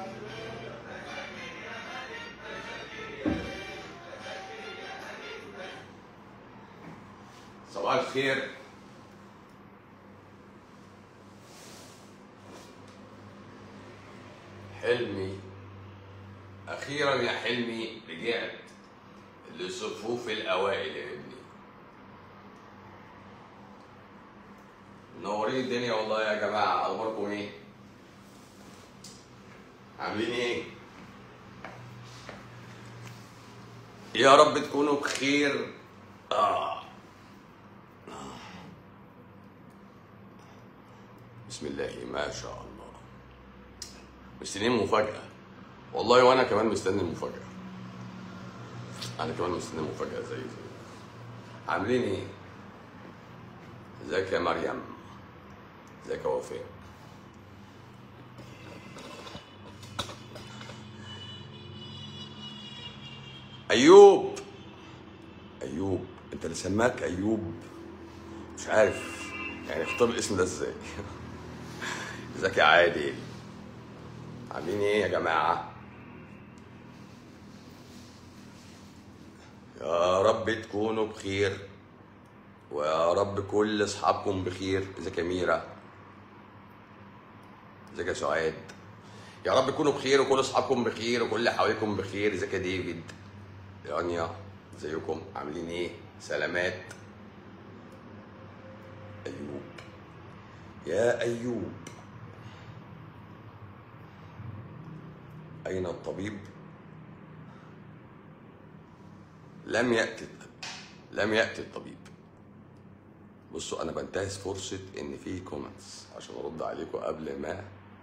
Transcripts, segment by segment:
صباح الخير حلمي اخيرا يا حلمي رجعت لصفوف الاوائل يا ابني منورين الدنيا والله يا جماعه اخباركم ايه عاملين ايه يا رب تكونوا بخير آه. بسم الله ما شاء الله مستنيين مفاجأة والله وأنا كمان مستني المفاجأة أنا كمان مستني مفاجأة زي زي عاملين إيه؟ ازيك يا مريم؟ ازيك يا وفاء؟ أيوب أيوب أنت اللي سماك أيوب مش عارف يعني اختار الاسم ده ازاي ازيك يا عادل عاملين ايه يا جماعة يا رب تكونوا بخير ويا رب كل اصحابكم بخير ازيك يا ميرا ازيك يا سعاد يا رب تكونوا بخير وكل اصحابكم بخير وكل اللي حواليكم بخير ازيك يا ديفيد يا انيا ازيكم عاملين ايه سلامات ايوب يا ايوب اين الطبيب لم ياتي لم ياتي الطبيب بصوا انا بنتهز فرصه ان في كومنتس عشان ارد عليكم قبل ما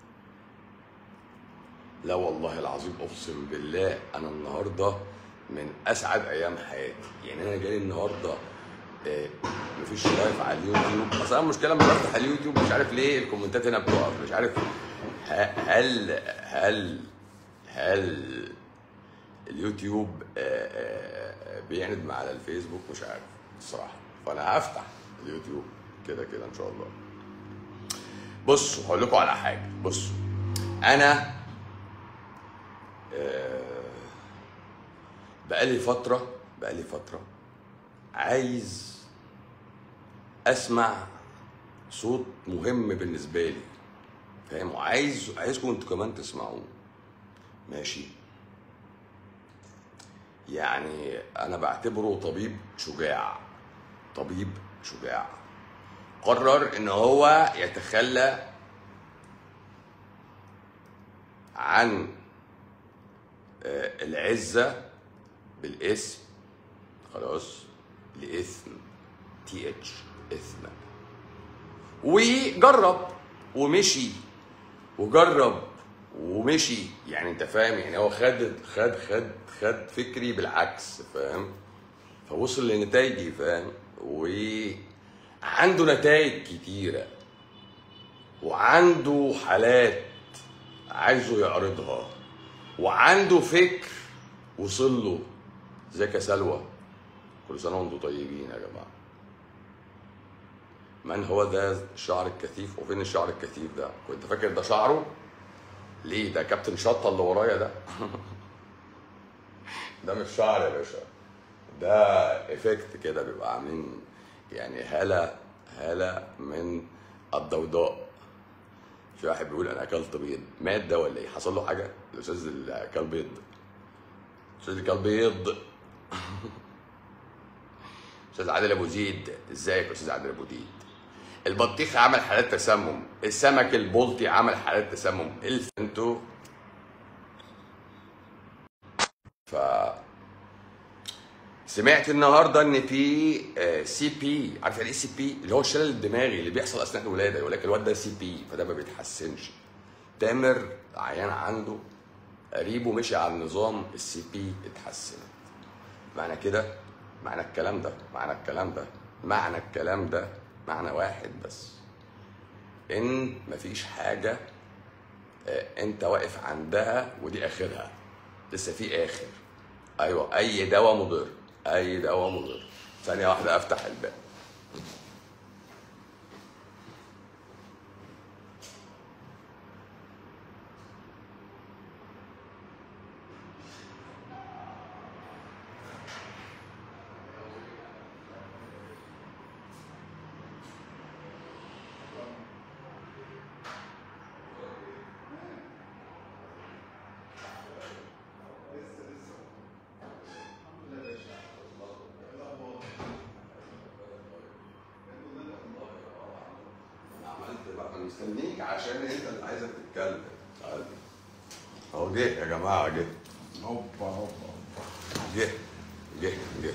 لا والله العظيم اقسم بالله انا النهارده من اسعد ايام حياتي يعني انا جالي النهارده آه، مفيش لايف على اليوتيوب اصل انا المشكله لما بفتح اليوتيوب مش عارف ليه الكومنتات هنا بتقف مش عارف ه- هل هل هل اليوتيوب آه، آه، بيعند مع على الفيسبوك مش عارف الصراحه فانا هفتح اليوتيوب كده كده ان شاء الله بصوا هقول لكم على حاجه بصوا انا آه، بقالي فتره بقالي فتره عايز اسمع صوت مهم بالنسبه لي فاهم وعايز عايزكم انتوا كمان تسمعوه ماشي يعني انا بعتبره طبيب شجاع طبيب شجاع قرر ان هو يتخلى عن آه، العزه بالاسم خلاص لاسم تي اتش اثم وجرب ومشي وجرب ومشي يعني انت فاهم يعني هو خد خد خد خد فكري بالعكس فاهم فوصل لنتائجي فاهم وعنده نتائج كتيره وعنده حالات عايزه يعرضها وعنده فكر وصل له ازيك يا سلوى كل سنه وانتم طيبين يا جماعه من هو ذا الشعر الكثيف وفين الشعر الكثيف ده كنت فاكر ده شعره ليه ده كابتن شطه اللي ورايا ده ده مش شعر يا باشا ده افكت كده بيبقى عاملين يعني هاله هاله من الضوضاء في واحد بيقول انا اكلت بيض مات ده ولا ايه حصل له حاجه الاستاذ اللي اكل بيض الاستاذ اللي اكل بيض استاذ عادل ابو زيد ازيك يا استاذ عادل ابو زيد البطيخ عمل حالات تسمم السمك البلطي عمل حالات تسمم الف انتوا ف سمعت النهارده ان في سي بي عارف يعني ايه سي بي اللي هو الشلل الدماغي اللي بيحصل اثناء الولاده يقول لك الواد ده سي بي فده ما بيتحسنش تامر عيان عنده قريبه مشي على النظام السي بي اتحسنت معنى كده معنى الكلام ده معنى الكلام ده معنى الكلام ده معنى واحد بس ان مفيش حاجه آه، انت واقف عندها ودي اخرها لسه في اخر ايوه اي دواء مضر اي دواء مضر ثانيه واحده افتح الباب مستنيك عشان انت اللي عايزك تتكلم تعال. اهو جه يا جماعه جه هوبا هوبا جه جه جه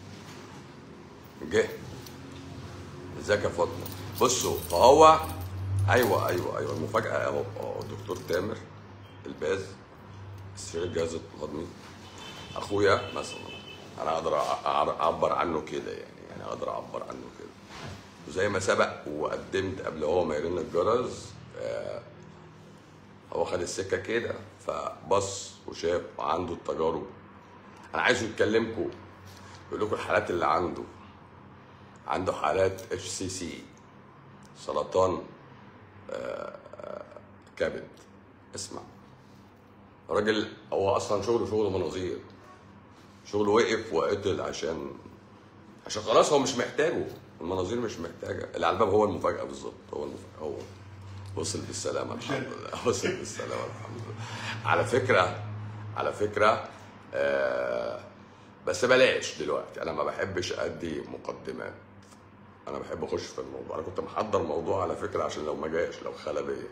جه ازيك يا فاطمه بصوا فهو ايوه ايوه ايوه المفاجاه اهو اهو الدكتور تامر الباز استشاري الجهاز الهضمي اخويا مثلا انا اقدر أع- اعبر عنه كده يعني يعني اقدر اعبر عنه كده وزي ما سبق وقدمت قبل هو ما يرن الجرس آه، هو خد السكه كده فبص وشاف وعنده التجارب انا عايزه يتكلمكم يقول لكم الحالات اللي عنده عنده حالات اتش سي سي سرطان آه، آه، كبد اسمع راجل هو اصلا شغله شغل مناظير شغله وقف وقتل عشان عشان خلاص هو مش محتاجه المناظير مش محتاجه اللي على الباب هو المفاجاه بالظبط هو المفاجاه هو وصل بالسلامه الحمد لله وصل بالسلامه الحمد لله على فكره على فكره آه بس بلاش دلوقتي انا ما بحبش ادي مقدمات انا بحب اخش في الموضوع انا كنت محضر موضوع على فكره عشان لو ما جاش لو خلى بيا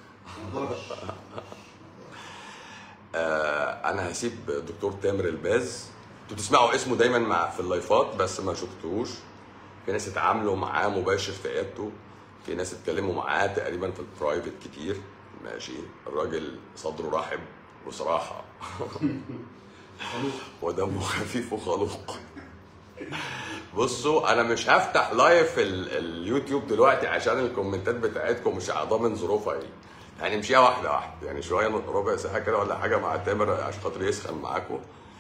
آه انا هسيب دكتور تامر الباز انتوا بتسمعوا اسمه دايما مع في اللايفات بس ما شفتوش في ناس اتعاملوا معاه مباشر في عيادته في ناس اتكلموا معاه تقريبا في البرايفت كتير ماشي الراجل صدره رحب بصراحه ودمه خفيف وخلوق بصوا انا مش هفتح لايف ال- اليوتيوب دلوقتي عشان الكومنتات بتاعتكم مش ضامن ظروفها ايه يعني نمشيها واحده واحده يعني شويه ربع ساعه كده ولا حاجه مع تامر عشان خاطر يسخن معاكم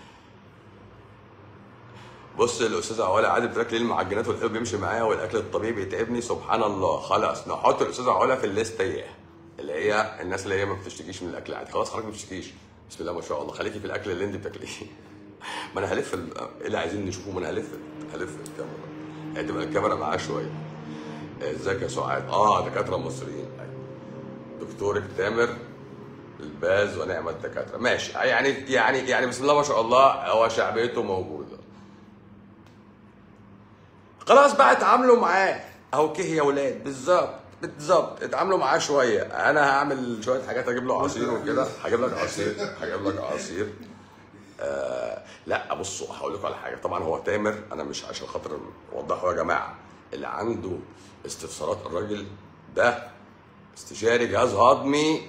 بص الاستاذ علا عادل بتقول لك ليه المعجنات والحلو بيمشي معايا والاكل الطبيعي بيتعبني سبحان الله خلاص نحط الاستاذ علا في الليسته اياها اللي هي الناس اللي هي ما بتشتكيش من الاكل عادي خلاص حضرتك ما بتشتكيش بسم الله ما شاء الله خليكي في الاكل اللي انت بتاكليه ما انا هلف ال- ايه اللي عايزين نشوفه ما انا هلف هلف الكاميرا يعني تبقى الكاميرا معاه شويه ازيك يا سعاد اه دكاتره مصريين أيوة. دكتورك تامر الباز ونعم الدكاتره ماشي يعني يعني يعني بسم الله ما شاء الله هو شعبيته موجوده خلاص بقى اتعاملوا معاه اهو كه يا ولاد بالظبط بالظبط اتعاملوا معاه شويه انا هعمل شويه حاجات اجيب له عصير وكده هجيب لك عصير هجيب لك عصير آه لا بصوا هقول لكم على حاجه طبعا هو تامر انا مش عشان خاطر اوضحه يا جماعه اللي عنده استفسارات الراجل ده استشاري جهاز هضمي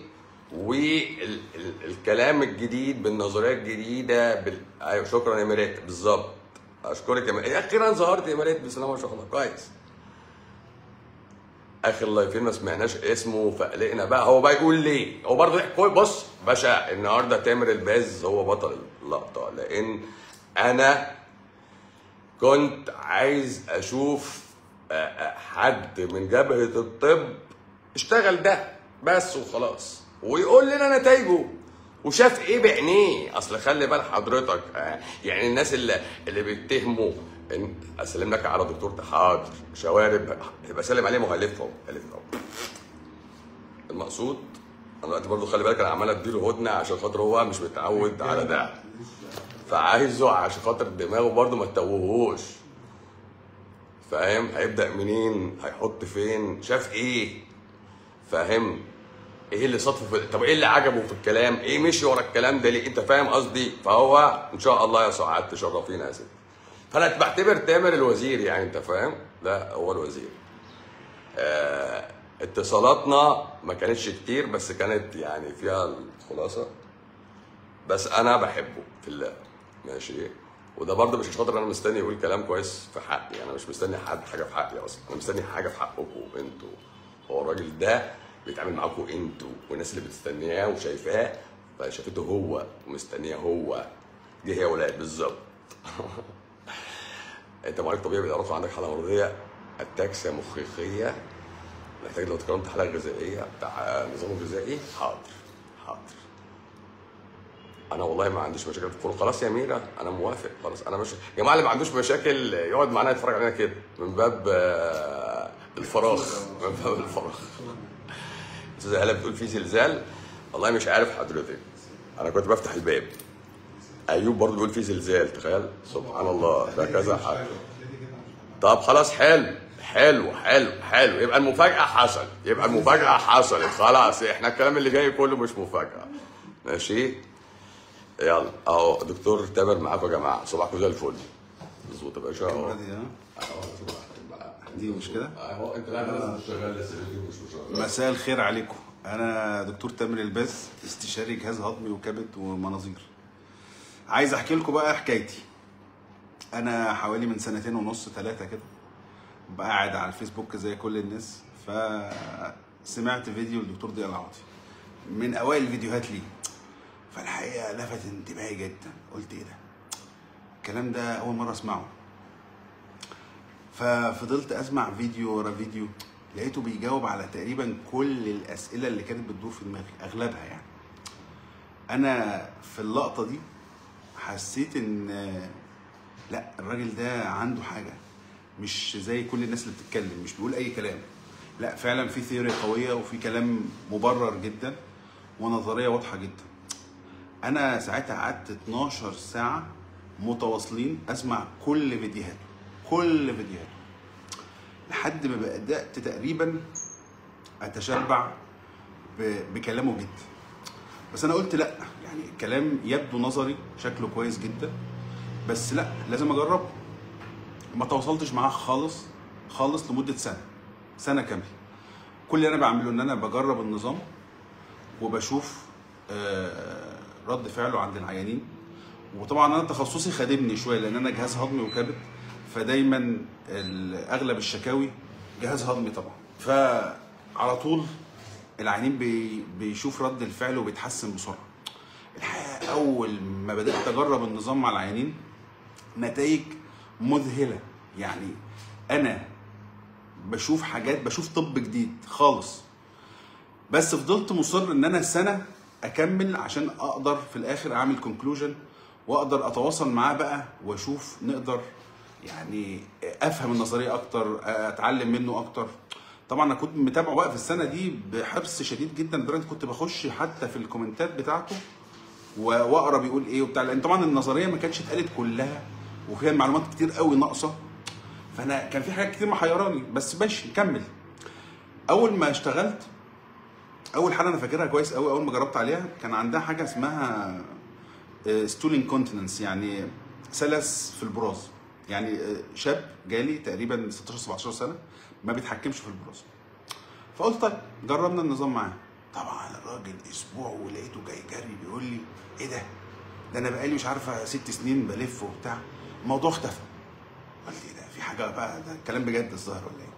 والكلام الجديد بالنظريه الجديده بال... ايوه شكرا يا ميريت بالظبط اشكرك يا ميريت اخيرا ظهرت يا ميريت بسم الله ما شاء الله كويس اخر لايفين ما سمعناش اسمه فقلقنا بقى هو بقى يقول ليه هو برضه كوي- بص باشا النهارده تامر الباز هو بطل اللقطه لان انا كنت عايز اشوف آه، آه، حد من جبهه الطب اشتغل ده بس وخلاص ويقول لنا نتائجه وشاف ايه بعينيه اصل خلي بال حضرتك آه، يعني الناس اللي اللي بيتهموا ان اسلم لك على دكتور حاضر شوارب يبقى سلم عليه مهلفهم هلفهم المقصود انا دلوقتي برضه خلي بالك انا عمال اديله هدنه عشان خاطر هو مش متعود على ده فعايزه عشان خاطر دماغه برضه ما تتوهوش فاهم هيبدا منين هيحط فين شاف ايه فاهم ايه اللي صدفه في طب ايه اللي عجبه في الكلام ايه مشي ورا الكلام ده ليه انت فاهم قصدي فهو ان شاء الله يا سعاد تشرفينا يا ستي فانا بعتبر تامر الوزير يعني انت فاهم لا هو الوزير آه اتصالاتنا ما كانتش كتير بس كانت يعني فيها الخلاصه بس انا بحبه في الله ماشي وده برضه مش عشان خاطر انا مستني يقول كلام كويس في حقي انا مش مستني حد حاجه في حقي اصلا انا مستني حاجه في حقكم انتوا هو الراجل ده بيتعامل معاكم انتوا والناس اللي بتستنياه وشايفاه فشافته هو ومستنيه هو دي هي ولاد بالظبط انت معالج طبيعي بيعرف عندك حاله مرضيه اتاكسيا مخيخيه محتاج لو تكرمت حاله غذائيه بتاع نظام غذائي حاضر حاضر انا والله ما عنديش مشاكل في الكوره خلاص يا ميرا انا موافق خلاص انا مش يا جماعه اللي ما عندوش مشاكل يقعد معانا يتفرج علينا كده من باب آه، الفراغ من باب الفراغ استاذه هلا بتقول في زلزال والله مش عارف حضرتك انا كنت بفتح الباب ايوب برضه بيقول في زلزال تخيل سبحان الله ده كذا حاجه طب خلاص حلو حلو حلو حلو يبقى المفاجاه حصلت يبقى المفاجاه حصلت خلاص احنا الكلام اللي جاي كله مش مفاجاه ماشي يلا اهو دكتور تامر معاكم يا جماعه صباحكم زي الفل مظبوط يا باشا اهو دي ها؟ اهو صباحكم بقى. دي مش كده؟ اهو انت لا لازم تشتغل لسه دي مش مشغل مساء الخير عليكم انا دكتور تامر الباز استشاري جهاز هضمي وكبد ومناظير عايز احكي لكم بقى حكايتي انا حوالي من سنتين ونص ثلاثه كده قاعد على الفيسبوك زي كل الناس فسمعت فيديو للدكتور ضياء العوضي من اوائل الفيديوهات ليه فالحقيقه لفت انتباهي جدا قلت ايه ده الكلام ده اول مره اسمعه ففضلت اسمع فيديو ورا فيديو لقيته بيجاوب على تقريبا كل الاسئله اللي كانت بتدور في دماغي اغلبها يعني انا في اللقطه دي حسيت ان لا الراجل ده عنده حاجه مش زي كل الناس اللي بتتكلم مش بيقول اي كلام لا فعلا في ثيوري قويه وفي كلام مبرر جدا ونظريه واضحه جدا انا ساعتها قعدت 12 ساعه متواصلين اسمع كل فيديوهاته كل فيديوهاته لحد ما بدات تقريبا اتشبع ب- بكلامه جدا بس انا قلت لا يعني الكلام يبدو نظري شكله كويس جدا بس لا لازم اجربه ما تواصلتش معاه خالص خالص لمده سنه سنه كامله كل اللي انا بعمله ان انا بجرب النظام وبشوف آه، رد فعله عند العيانين وطبعا انا تخصصي خادمني شويه لان انا جهاز هضمي وكبد فدايما ال- اغلب الشكاوي جهاز هضمي طبعا فعلى طول العيانين بي بيشوف رد الفعل وبيتحسن بسرعه الحقيقه اول ما بدات اجرب النظام مع العيانين نتائج مذهله يعني انا بشوف حاجات بشوف طب جديد خالص بس فضلت مصر ان انا سنه اكمل عشان اقدر في الاخر اعمل كونكلوجن واقدر اتواصل معاه بقى واشوف نقدر يعني افهم النظريه اكتر اتعلم منه اكتر طبعا انا كنت متابعه بقى في السنه دي بحرص شديد جدا لدرجه كنت بخش حتى في الكومنتات بتاعته و- واقرا بيقول ايه وبتاع لان طبعا النظريه ما كانتش اتقالت كلها وفيها معلومات كتير قوي ناقصه فانا كان في حاجات كتير محيراني بس ماشي نكمل اول ما اشتغلت اول حاجه انا فاكرها كويس قوي اول ما جربت عليها كان عندها حاجه اسمها ستولينج كونتيننس يعني سلس في البراز يعني آه، شاب جالي تقريبا 16 17 سنه ما بيتحكمش في البراز فقلت طيب جربنا النظام معاه طبعا الراجل اسبوع ولقيته جاي جري بيقول لي ايه ده ده انا بقالي مش عارفه ست سنين بلف وبتاع الموضوع اختفى قلت ايه ده في حاجه بقى ده الكلام بجد الظاهر ولا ايه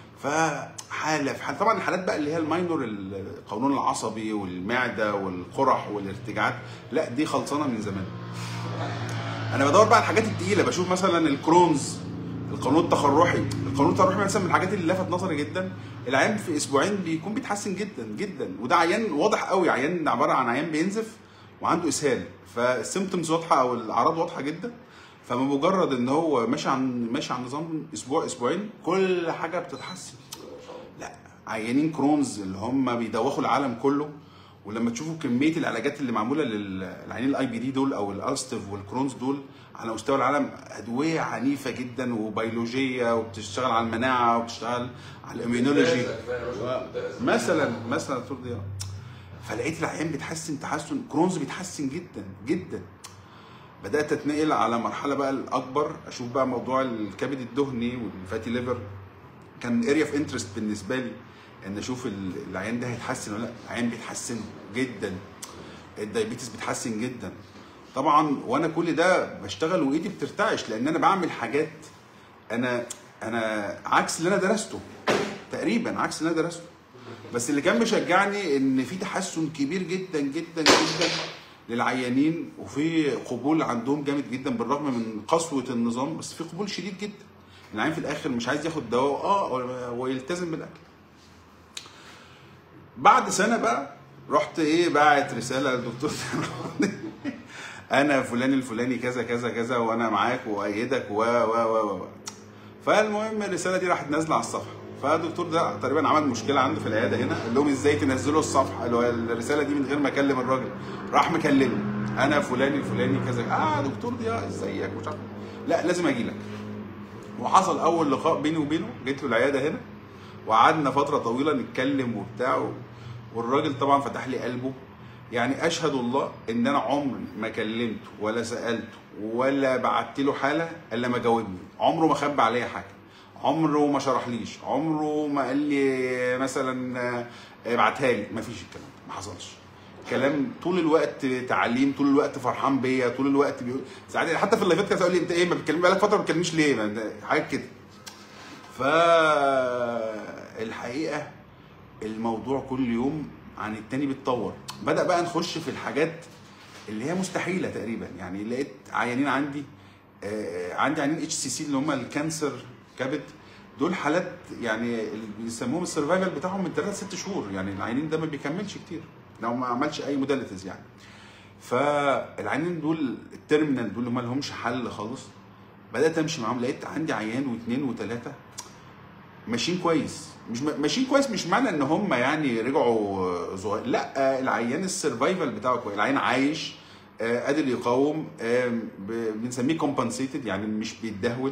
فحاله في حاله طبعا الحالات بقى اللي هي الماينور القولون العصبي والمعده والقرح والارتجاعات لا دي خلصانه من زمان انا بدور بقى على الحاجات التقيله بشوف مثلا الكرونز القولون التخرحي القولون التخرحي مثلا من الحاجات اللي لفت نظري جدا العيان في اسبوعين بيكون بيتحسن جدا جدا وده عيان واضح قوي عيان عباره عن عيان بينزف وعنده اسهال فالسيمتومز واضحه او الاعراض واضحه جدا فمجرد ان هو ماشي عن ماشي عن نظام اسبوع اسبوعين كل حاجه بتتحسن لا عيانين كرونز اللي هم بيدوخوا العالم كله ولما تشوفوا كميه العلاجات اللي معموله للعيانين الاي بي دي دول او الالستيف والكرونز دول على مستوى العالم ادويه عنيفه جدا وبيولوجيه وبتشتغل على المناعه وبتشتغل على الاميونولوجي مثلا مثلا دكتور ضياء فلقيت العيان بيتحسن تحسن كرونز بيتحسن جدا جدا بدات اتنقل على مرحله بقى الاكبر اشوف بقى موضوع الكبد الدهني والفاتي ليفر كان اريا اوف انترست بالنسبه لي ان اشوف ال- العيان ده هيتحسن ولا لا العيان بيتحسن جدا الدايابيتس بيتحسن جدا طبعا وانا كل ده بشتغل وايدي بترتعش لان انا بعمل حاجات انا انا عكس اللي انا درسته تقريبا عكس اللي انا درسته بس اللي كان مشجعني ان في تحسن كبير جدا جدا جدا للعيانين وفي قبول عندهم جامد جدا بالرغم من قسوه النظام بس في قبول شديد جدا العيان في الاخر مش عايز ياخد دواء اه ويلتزم بالاكل بعد سنه بقى رحت ايه باعت رساله للدكتور انا فلان الفلاني كذا كذا كذا وانا معاك وايدك و و و و فالمهم الرساله دي راحت نازله على الصفحه فالدكتور ده تقريبا عمل مشكله عنده في العياده هنا قال لهم ازاي تنزلوا الصفحه اللي هو الرساله دي من غير ما اكلم الراجل راح مكلمني انا فلان الفلاني كذا اه دكتور ضياء ازيك مش عارف لا لازم اجي لك وحصل اول لقاء بيني وبينه جيت له العياده هنا وقعدنا فتره طويله نتكلم وبتاع و- والراجل طبعا فتح لي قلبه يعني اشهد الله ان انا عمري ما كلمته ولا سالته ولا بعت له حاله الا ما جاوبني عمره ما خبى عليا حاجه عمره ما شرحليش عمره ما قال لي مثلا آه، ابعتها لي ما فيش الكلام ده ما حصلش كلام طول الوقت تعليم طول الوقت فرحان بيا طول الوقت بيقول ساعات حتى في اللايفات كان يقول لي انت ايه ما بتكلمني بقالك فتره ما بتكلمنيش ليه ما أنت- حاجات كده فالحقيقه الموضوع كل يوم عن التاني بيتطور بدا بقى نخش في الحاجات اللي هي مستحيله تقريبا يعني لقيت عيانين عندي آه، عندي عيانين اتش سي سي اللي هم الكانسر كبد دول حالات يعني اللي بيسموهم السرفايفل بتاعهم من 3 ل 6 شهور يعني العيانين ده ما بيكملش كتير لو ما عملش اي موداليتيز يعني فالعيانين دول التيرمينال دول اللي ما لهمش حل خالص بدات امشي معاهم لقيت عندي عيان واثنين وثلاثه ماشيين كويس مش م- ماشيين كويس مش معنى ان هم يعني رجعوا صغير لا العيان السرفايفل بتاعه كويس العيان عايش آه، قادر يقاوم آه، ب- بنسميه كومبنسيتد يعني مش بيتدهول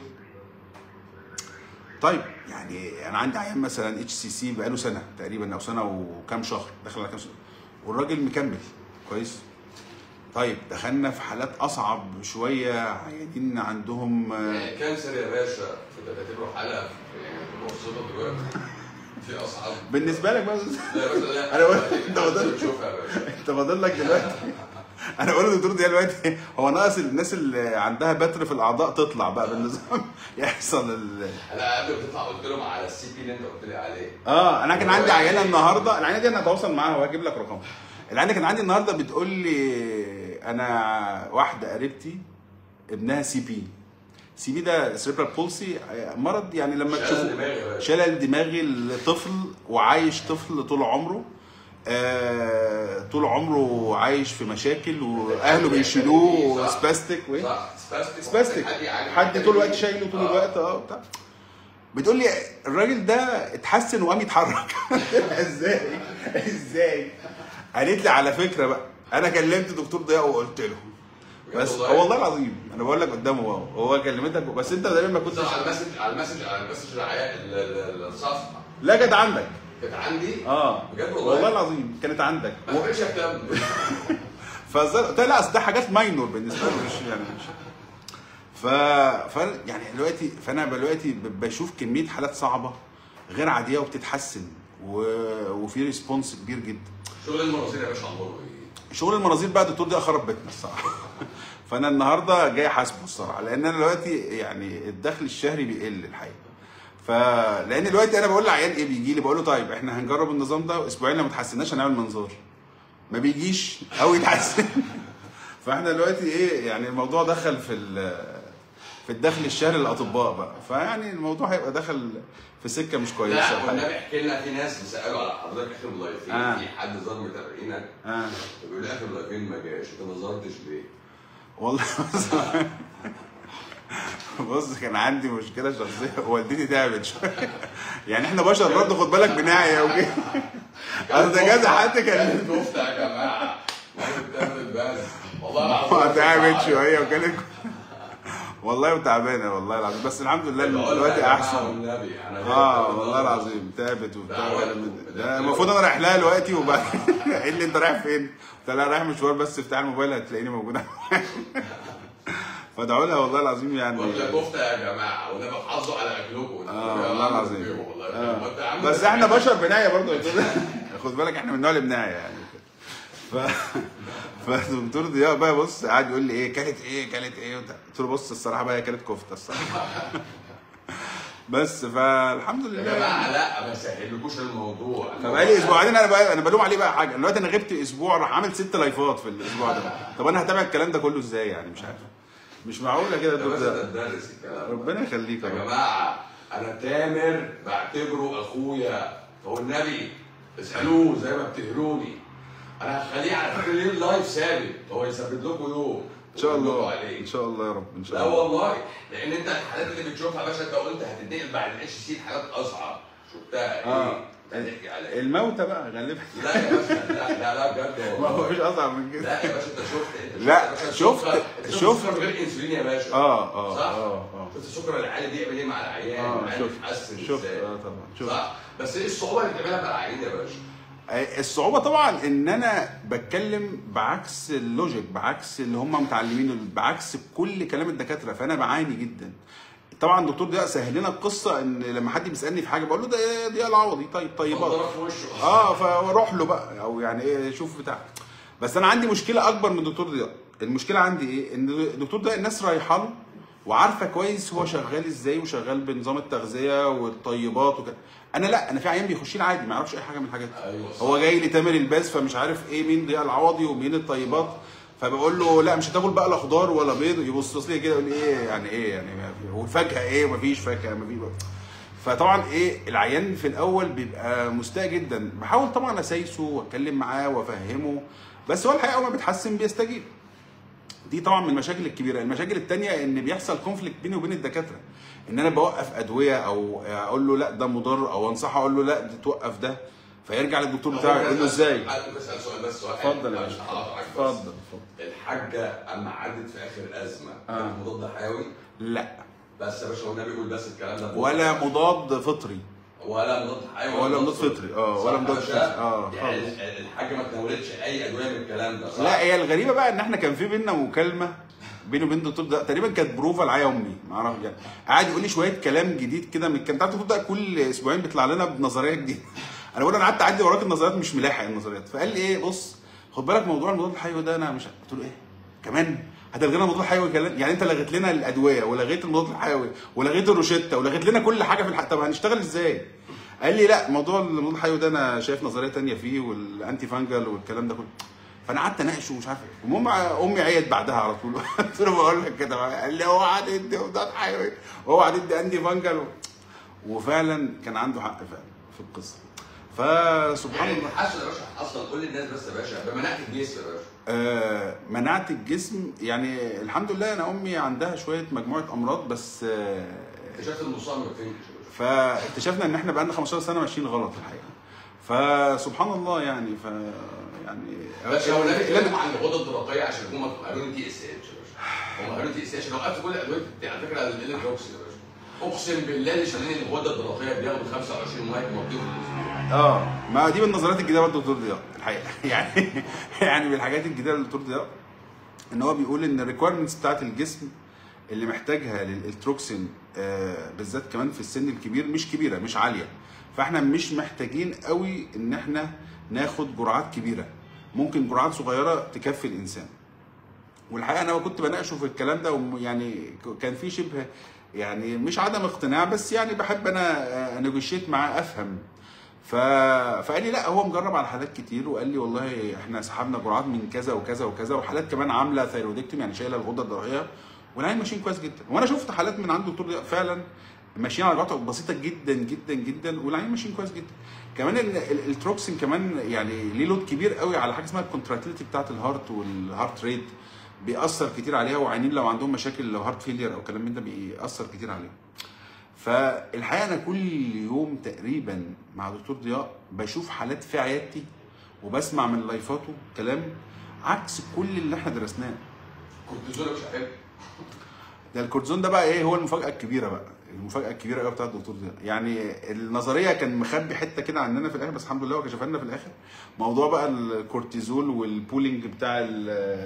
طيب يعني انا عندي عيان مثلا اتش سي سي بقاله سنه تقريبا او سنه وكام شهر داخل على كام شهر والراجل مكمل كويس طيب دخلنا في حالات اصعب شويه عيانين عندهم آه، يعني كانسر يا باشا في دكاتره حلقه يعني متوسطه دلوقتي في اصعب بالنسبه لك بقى لا يا باشا لا أنا بقول- أنت بدل- بتشوفها يا باشا انت فاضل لك دلوقتي انا بقول للدكتور ده دلوقتي هو ناقص الناس اللي عندها بتر في الاعضاء تطلع بقى بالنظام يحصل ال... انا قبل ما تطلع قلت لهم على السي بي اللي انت قلت لي عليه اه انا كان عندي عيانه النهارده العيانه دي انا هتواصل معاها وهجيب لك رقمها العيانه كان عندي النهارده بتقول لي انا واحده قريبتي ابنها سي بي سي بي ده سيربرال بولسي مرض يعني لما شلل تشوفه دماغي يا باشا. شلل دماغي لطفل وعايش طفل طول عمره آه طول عمره عايش في مشاكل واهله بيشيلوه صح. سباستيك وايه صح سباستيك سباستيك حد يعني- حد طول الوقت شايله طول آه. الوقت اه بتاع بتقول لي الراجل ده اتحسن وقام يتحرك ازاي ازاي قالت لي على فكره بقى انا كلمت دكتور ضياء وقلت له بس والله. هو والله العظيم انا بقول لك قدامه اهو هو كلمتك بس انت دايما ما كنتش بص على المسج على المسج على المسج العيا- ال- ال- الصفحه لا كانت عندك كانت عندي اه بجد والله؟ والله العظيم كانت عندك ما بقتش اهتم فزر قلت لها لا اصل ده حاجات ماينور بالنسبه لي مش يعني مش ف... ف يعني دلوقتي فانا دلوقتي ب- بشوف كميه حالات صعبه غير عاديه وبتتحسن و... وفي ريسبونس كبير جدا شغل المناظير يا باشا عمره ايه شغل المناظير بقى الدكتور ده خرب بيتنا الصراحه فانا النهارده جاي حاسبه الصراحه لان انا دلوقتي يعني الدخل الشهري بيقل الحقيقه ف لان دلوقتي انا بقول لعيان ايه بيجي لي بقول له طيب احنا هنجرب النظام ده اسبوعين لو ما اتحسناش هنعمل منظار ما بيجيش او يتحسن فاحنا دلوقتي ايه يعني الموضوع دخل في ال- في الدخل الشهري للاطباء بقى فيعني الموضوع هيبقى دخل في سكه مش كويسه لا الحقيقة. والنبي احكي لنا في ناس سالوا على حضرتك اخر اللايفين آه. في حد ظهر متابعينك آه. بيقول لي اخر اللايفين ما جاش انت ما ظهرتش ليه؟ والله بص بص كان عندي مشكله شخصيه والدتي تعبت شويه يعني احنا بشر برضه خد بالك بنعي او كده اصل ده كذا حد كان كانت كفته يا جماعه ما بتعمل بس والله العظيم تعبت شويه وكانت والله وتعبانه والله العظيم بس الحمد لله دلوقتي احسن والنبي انا اه والله العظيم تعبت وبتاع دعوات. ده المفروض انا رايح لها دلوقتي وبعد ايه اللي انت رايح فين؟ قلت لها رايح مشوار بس افتح الموبايل هتلاقيني موجوده فادعوا لها والله العظيم يعني ولا كفته يا جماعه والنبي حافظوا على اكلكم اه والله العظيم والله آه. وانت يا عم بس احنا بشر بنايه برضه قلت له خد بالك احنا من النوع اللي بنايه يعني ف فالدكتور ضياء بقى بص قعد يقول لي ايه كانت ايه كانت ايه وبتاع. قلت له بص الصراحه بقى هي كانت كفته الصراحه بس فالحمد يا لله جماعه لا ما سهلكوش الموضوع فبقالي اسبوعين انا بقى انا بلوم عليه بقى حاجه دلوقتي انا غبت اسبوع راح عامل ست لايفات في الاسبوع ده طب انا هتابع الكلام ده كله ازاي يعني مش عارف مش معقوله كده يا الدكتور باشا ده ده تدرس الكلام ده. ربنا يخليك يا يا رب جماعه انا تامر بعتبره اخويا هو النبي اسالوه زي ما بتقولوني انا هخليه على فكره ليه اللايف ثابت هو يثبت لكم يوم ان شاء ويقول لكم الله عليه. ان شاء الله يا رب ان لا شاء الله والله لان انت الحالات اللي بتشوفها يا باشا انت قلت هتنتقل بعد الاتش سي لحالات اصعب شفتها اه ايه؟ هتحكي على ايه؟ الموتى بقى غالبا لا يا باشا لا لا لا بجد ما هو والله مفيش اصعب من كده لا يا باشا انت شفت انت لا، يا باشا شفت- السكر- شفت- السكر من غير انسولين يا باشا اه اه صح؟ اه اه شفت السكر العالي بيعمل ايه مع العيان؟ اه العيان شفت بيتحسن شفت ازاي؟ اه طبعا شفت صح؟ بس ايه الصعوبه اللي بتعملها مع العيان يا باشا؟ آه، الصعوبه طبعا ان انا بتكلم بعكس اللوجيك بعكس اللي هم متعلمين بعكس كل كلام الدكاتره فانا بعاني جدا طبعا دكتور ضياء سهل لنا القصه ان لما حد بيسالني في حاجه بقول له ده إيه ضياء العوضي طيب طيبات ضرب في وشه اه فروح له بقى او يعني ايه شوف بتاع بس انا عندي مشكله اكبر من دكتور ضياء المشكله عندي ايه ان دكتور ضياء الناس رايحه له وعارفه كويس هو شغال ازاي وشغال بنظام التغذيه والطيبات وكده انا لا انا في عيان بيخش لي عادي ما يعرفش اي حاجه من الحاجات دي ايوه صح. هو جاي لي تامر الباس فمش عارف ايه مين ضياء العوضي ومين الطيبات فبقول له لا مش هتاكل بقى لا خضار ولا بيض يبص لي كده يقول لي ايه يعني ايه يعني ما في- والفاكهه ايه ومفيش فاكهه مفيش فطبعا ايه العيان في الاول بيبقى مستاء جدا بحاول طبعا اسايسه واتكلم معاه وافهمه بس هو الحقيقه اول ما بيتحسن بيستجيب دي طبعا من المشاكل الكبيره المشاكل التانية ان بيحصل كونفليكت بيني وبين الدكاتره ان انا بوقف ادويه او اقول له لا ده مضر او انصحه اقول له لا دي توقف ده فيرجع للدكتور بتاعه يقول له ازاي ممكن اسال سؤال بس سؤال اتفضل يا معلش باشا هقاطعك بس. اتفضل اتفضل الحاجه اما عدت في اخر ازمه آه. كانت مضاد حيوي لا بس يا باشا هو النبي بيقول بس الكلام ده ولا مضاد فطري ولا مضاد حيوي ولا مضاد فطري، اه، ولا صح مضاد يا فطري، باشا؟ اه، يعني خالص. الحاجه ما تناولتش اي ادويه من الكلام ده صح؟ لا هي الغريبه بقى ان احنا كان في بينا مكالمه بيني وبين الدكتور ده تقريبا كانت بروفا العيا امي ما اعرفش يعني قاعد يقول لي شويه كلام جديد كده من كان تعرف الدكتور ده كل اسبوعين بيطلع لنا بنظريه جديده انا بقول انا قعدت اعدي وراك النظريات مش ملاحق النظريات فقال لي ايه بص خد بالك موضوع المضاد الحيوي ده انا مش قلت له ايه كمان هتلغي لنا المضاد الحيوي كلام يعني انت لغيت لنا الادويه ولغيت المضاد الحيوي ولغيت الروشته ولغيت لنا كل حاجه في الحق طب هنشتغل ازاي؟ قال لي لا موضوع المضاد الحيوي ده انا شايف نظريه تانية فيه والانتي فانجل والكلام ده كله فانا قعدت اناقش ومش عارف ايه المهم امي عيت بعدها على طول قلت له بقول لك كده قال لي اوعى تدي مضاد حيوي اوعى تدي انتي فانجل وفعلا كان عنده حق فعلا في القصه فسبحان يعني الله الحشد يا باشا اصلا قول للناس بس يا باشا بمناعه الجسم يا باشا آه، مناعه الجسم يعني الحمد لله انا امي عندها شويه مجموعه امراض بس آه، اكتشفت المصاب ما بتنكش يا باشا فاكتشفنا ان احنا بقالنا 15 سنه ماشيين غلط الحقيقه فسبحان الله يعني ف يعني بس هو النبي لا- اتكلم عن الغده الدرقيه عشان هم قالوا تي اس اتش يا باشا هم قالوا تي اس اتش لو وقفت كل الادويه بتاع- على فكره الالكتروكس يا باشا اقسم بالله اللي شغالين الغده الدرقيه بياخدوا 25 مايك مضيف في الاسبوع اه ما دي من النظريات الجديده برضه دكتور ضياء الحقيقه يعني يعني من الحاجات الجديده للدكتور ضياء ان هو بيقول ان الريكويرمنتس بتاعت الجسم اللي محتاجها للالتروكسين آه بالذات كمان في السن الكبير مش كبيره مش عاليه فاحنا مش محتاجين قوي ان احنا ناخد جرعات كبيره ممكن جرعات صغيره تكفي الانسان والحقيقه انا كنت بناقشه في الكلام ده ويعني كان في شبه يعني مش عدم اقتناع بس يعني بحب انا انيجوشيت معاه افهم ف... فقال لي لا هو مجرب على حالات كتير وقال لي والله احنا سحبنا جرعات من كذا وكذا وكذا وحالات كمان عامله ثيرودكتوم يعني شايله الغده الدرقيه والعين ماشيين كويس جدا وانا شفت حالات من عند الدكتور ضياء فعلا ماشيين على جرعات بسيطه جدا جدا جدا والعين ماشيين كويس جدا كمان ال- ال- التروكسين كمان يعني ليه لود كبير قوي على حاجه اسمها الكونتراكتيليتي بتاعت الهارت والهارت ريت بيأثر كتير عليها وعينين لو عندهم مشاكل لو هارت فيلير او كلام من ده بيأثر كتير عليهم فالحقيقه انا كل يوم تقريبا مع دكتور ضياء بشوف حالات في عيادتي وبسمع من لايفاته كلام عكس كل اللي احنا درسناه كورتيزون مش حلو ده الكورتيزون ده بقى ايه هو المفاجاه الكبيره بقى المفاجاه الكبيره قوي بتاعت الدكتور ضياء يعني النظريه كان مخبي حته كده عننا في الاخر بس الحمد لله هو كشفها لنا في الاخر موضوع بقى الكورتيزول والبولينج بتاع ال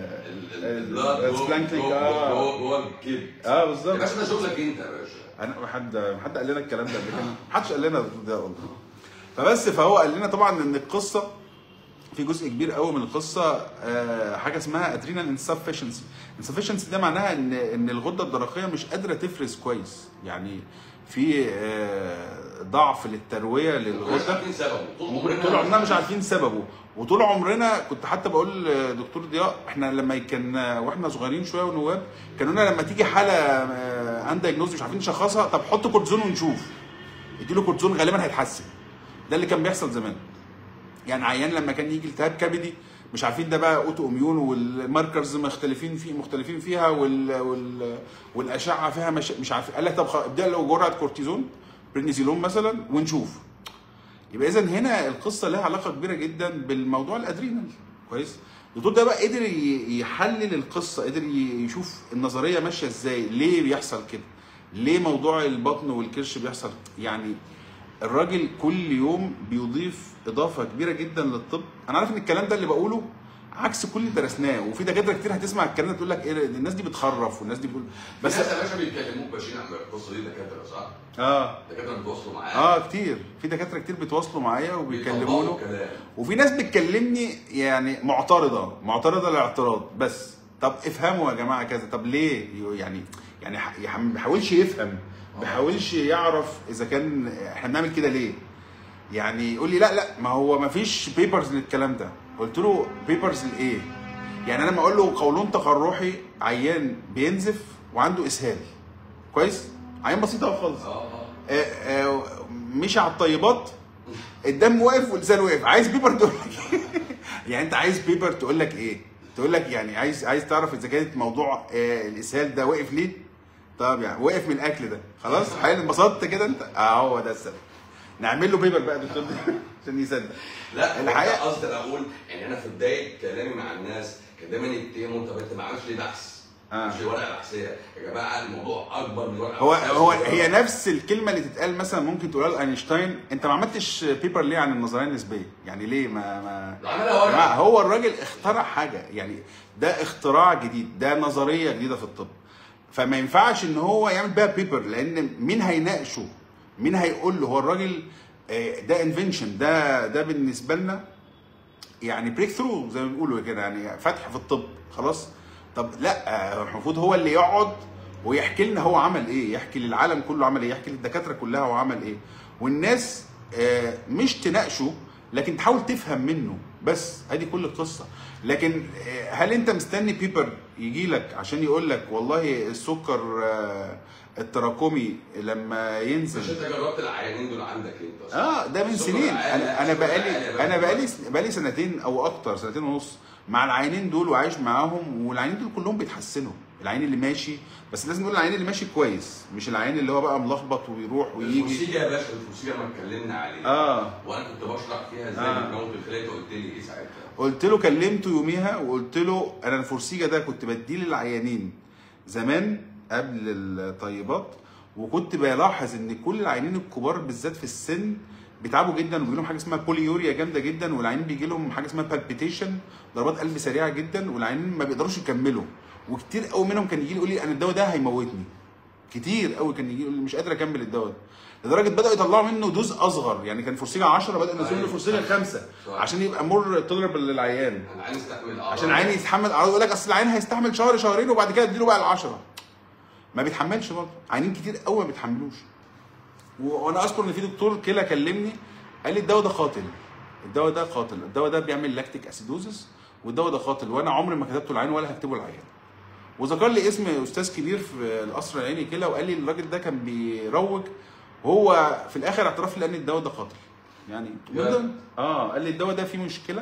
السبلانكينج اه جوه جوه الكبد اه يا بالظبط باشا ده شغلك انت يا باشا انا حد حد قال لنا الكلام ده قبل كده محدش قال لنا الدكتور ده والله فبس فهو قال لنا طبعا ان القصه في جزء كبير قوي من القصه آه، حاجه اسمها ادرينال انسفشنسي انسفشنسي ده معناها ان ان الغده الدرقيه مش قادره تفرز كويس يعني في آه، ضعف للترويه مش للغده عارفين سببه طول عمرنا طول عمرنا مش عارفين سببه وطول عمرنا كنت حتى بقول لدكتور ضياء احنا لما كان واحنا صغيرين شويه ونواب كانوا لنا لما تيجي حاله ان دايجنوز مش عارفين نشخصها طب حط كورتيزون ونشوف اديله كورتيزون غالبا هيتحسن ده اللي كان بيحصل زمان يعني عيان لما كان يجي التهاب كبدي مش عارفين ده بقى اوتو اميون والماركرز مختلفين فيه مختلفين فيها وال وال والاشعه فيها مش, مش عارف قال لك طب خ- ابدا له جرعه كورتيزون برينيزيلون مثلا ونشوف يبقى اذا هنا القصه لها علاقه كبيره جدا بالموضوع الادرينال كويس الدكتور ده بقى قدر ي- يحلل القصه قدر ي- يشوف النظريه ماشيه ازاي ليه بيحصل كده ليه موضوع البطن والكرش بيحصل يعني الراجل كل يوم بيضيف اضافه كبيره جدا للطب انا عارف ان الكلام ده اللي بقوله عكس كل اللي درسناه وفي دكاتره كتير هتسمع الكلام ده تقول لك ايه ده؟ الناس دي بتخرف والناس دي بتقول بس بس يا باشا بيكلموك ماشيين على القصه دي دكاتره صح؟ اه دكاتره بيتواصلوا معاك اه كتير في دكاتره كتير بيتواصلوا معايا وبيكلموا له كلام وفي ناس بتكلمني يعني معترضه معترضه الاعتراض بس طب افهموا يا جماعه كذا طب ليه يعني يعني ح- يح- ما بيحاولش يفهم ما بيحاولش يعرف اذا كان احنا بنعمل كده ليه يعني يقول لي لا لا ما هو ما فيش بيبرز للكلام ده قلت له بيبرز لايه يعني انا لما اقول له قولون تقرحي عيان بينزف وعنده اسهال كويس عيان بسيط اهو خالص اه اه آه، آه، مشي على الطيبات الدم واقف واللسان واقف عايز بيبر تقول لك إيه؟ يعني انت عايز بيبر تقول لك ايه تقول لك يعني عايز عايز تعرف اذا كانت موضوع آه، الاسهال ده واقف ليه طب يعني واقف من الاكل ده خلاص حاليا انبسطت كده انت اه هو ده السبب نعمل له بيبر بقى دكتور عشان يصدق لا الحقيقة- الحقيقه قصدي أنا اقول يعني انا في بدايه كلامي مع الناس كان دايما يتهموا طب انت ما عملتش ليه بحث؟ آه. مش ليه ورقه بحثيه يا جماعه الموضوع اكبر من ورقه هو بحثية. هو هي نفس الكلمه اللي تتقال مثلا ممكن تقولها لاينشتاين انت ما عملتش بيبر ليه عن النظريه النسبيه يعني ليه ما ما ده عملها لا ورقه هو الراجل اخترع حاجه يعني ده اختراع جديد ده نظريه جديده في الطب فما ينفعش ان هو يعمل بيها بيبر لان مين هيناقشه مين هيقول له هو الراجل آه، ده انفنشن ده ده بالنسبه لنا يعني بريك ثرو زي ما بيقولوا كده يعني فتح في الطب خلاص طب لا آه، المفروض هو اللي يقعد ويحكي لنا هو عمل ايه يحكي للعالم كله عمل ايه يحكي للدكاتره كلها هو عمل ايه والناس آه، مش تناقشه لكن تحاول تفهم منه بس ادي كل القصه لكن آه، هل انت مستني بيبر يجي لك عشان يقول لك والله السكر آه، التراكمي لما مش ينزل انت جربت العيانين دول عندك انت اصلا اه ده من السكر سنين العالي- انا انا السكر بقالي العالي انا بقى. بقالي بقالي سنتين او اكتر سنتين ونص مع العينين دول وعايش معاهم والعينين دول كلهم بيتحسنوا العين اللي ماشي بس لازم نقول العين اللي ماشي كويس مش العين اللي هو بقى ملخبط ويروح ويجي الفروسيجا يا باشا الفروسيجا ما اتكلمنا عليه اه وانا كنت بشرح فيها ازاي آه. بتموت الخلايا انت قلت لي ايه ساعتها قلت له كلمته يوميها وقلت له انا الفورسيجا ده كنت بديه للعيانين زمان قبل الطيبات وكنت بلاحظ ان كل العيانين الكبار بالذات في السن بيتعبوا جدا وبيجي لهم حاجه اسمها بوليوريا جامده جدا والعيانين بيجي لهم حاجه اسمها بالبيتيشن ضربات قلب سريعه جدا والعيانين ما بيقدروش يكملوا وكتير قوي منهم كان يجي لي يقول لي انا الدواء ده هيموتني كتير قوي كان يجي يقول لي مش قادر اكمل الدواء ده لدرجه بداوا يطلعوا منه دوز اصغر يعني كان فورسيجا 10 بداوا ينزلوا له أيوة. فورسيجا 5 صح. عشان يبقى مور تولربل للعيان انا عايز استحمل اعراض عشان العين يتحمل اعراض يقول لك اصل العين هيستحمل شهر شهرين وبعد كده اديله بقى العشرة ما بيتحملش برضه عينين كتير قوي ما بيتحملوش و- وانا اذكر ان في دكتور كلى كلمني قال لي الدواء ده قاتل الدواء ده قاتل الدواء ده بيعمل لاكتيك اسيدوزس والدواء ده قاتل وانا عمري ما كتبته العين ولا هكتبه العيان وذكر لي اسم استاذ كبير في القصر العيني كلى وقال لي الراجل ده كان بيروج وهو في الاخر اعترف لي ان الدواء ده قاتل يعني بجد؟ وده- اه قال لي الدواء ده فيه مشكله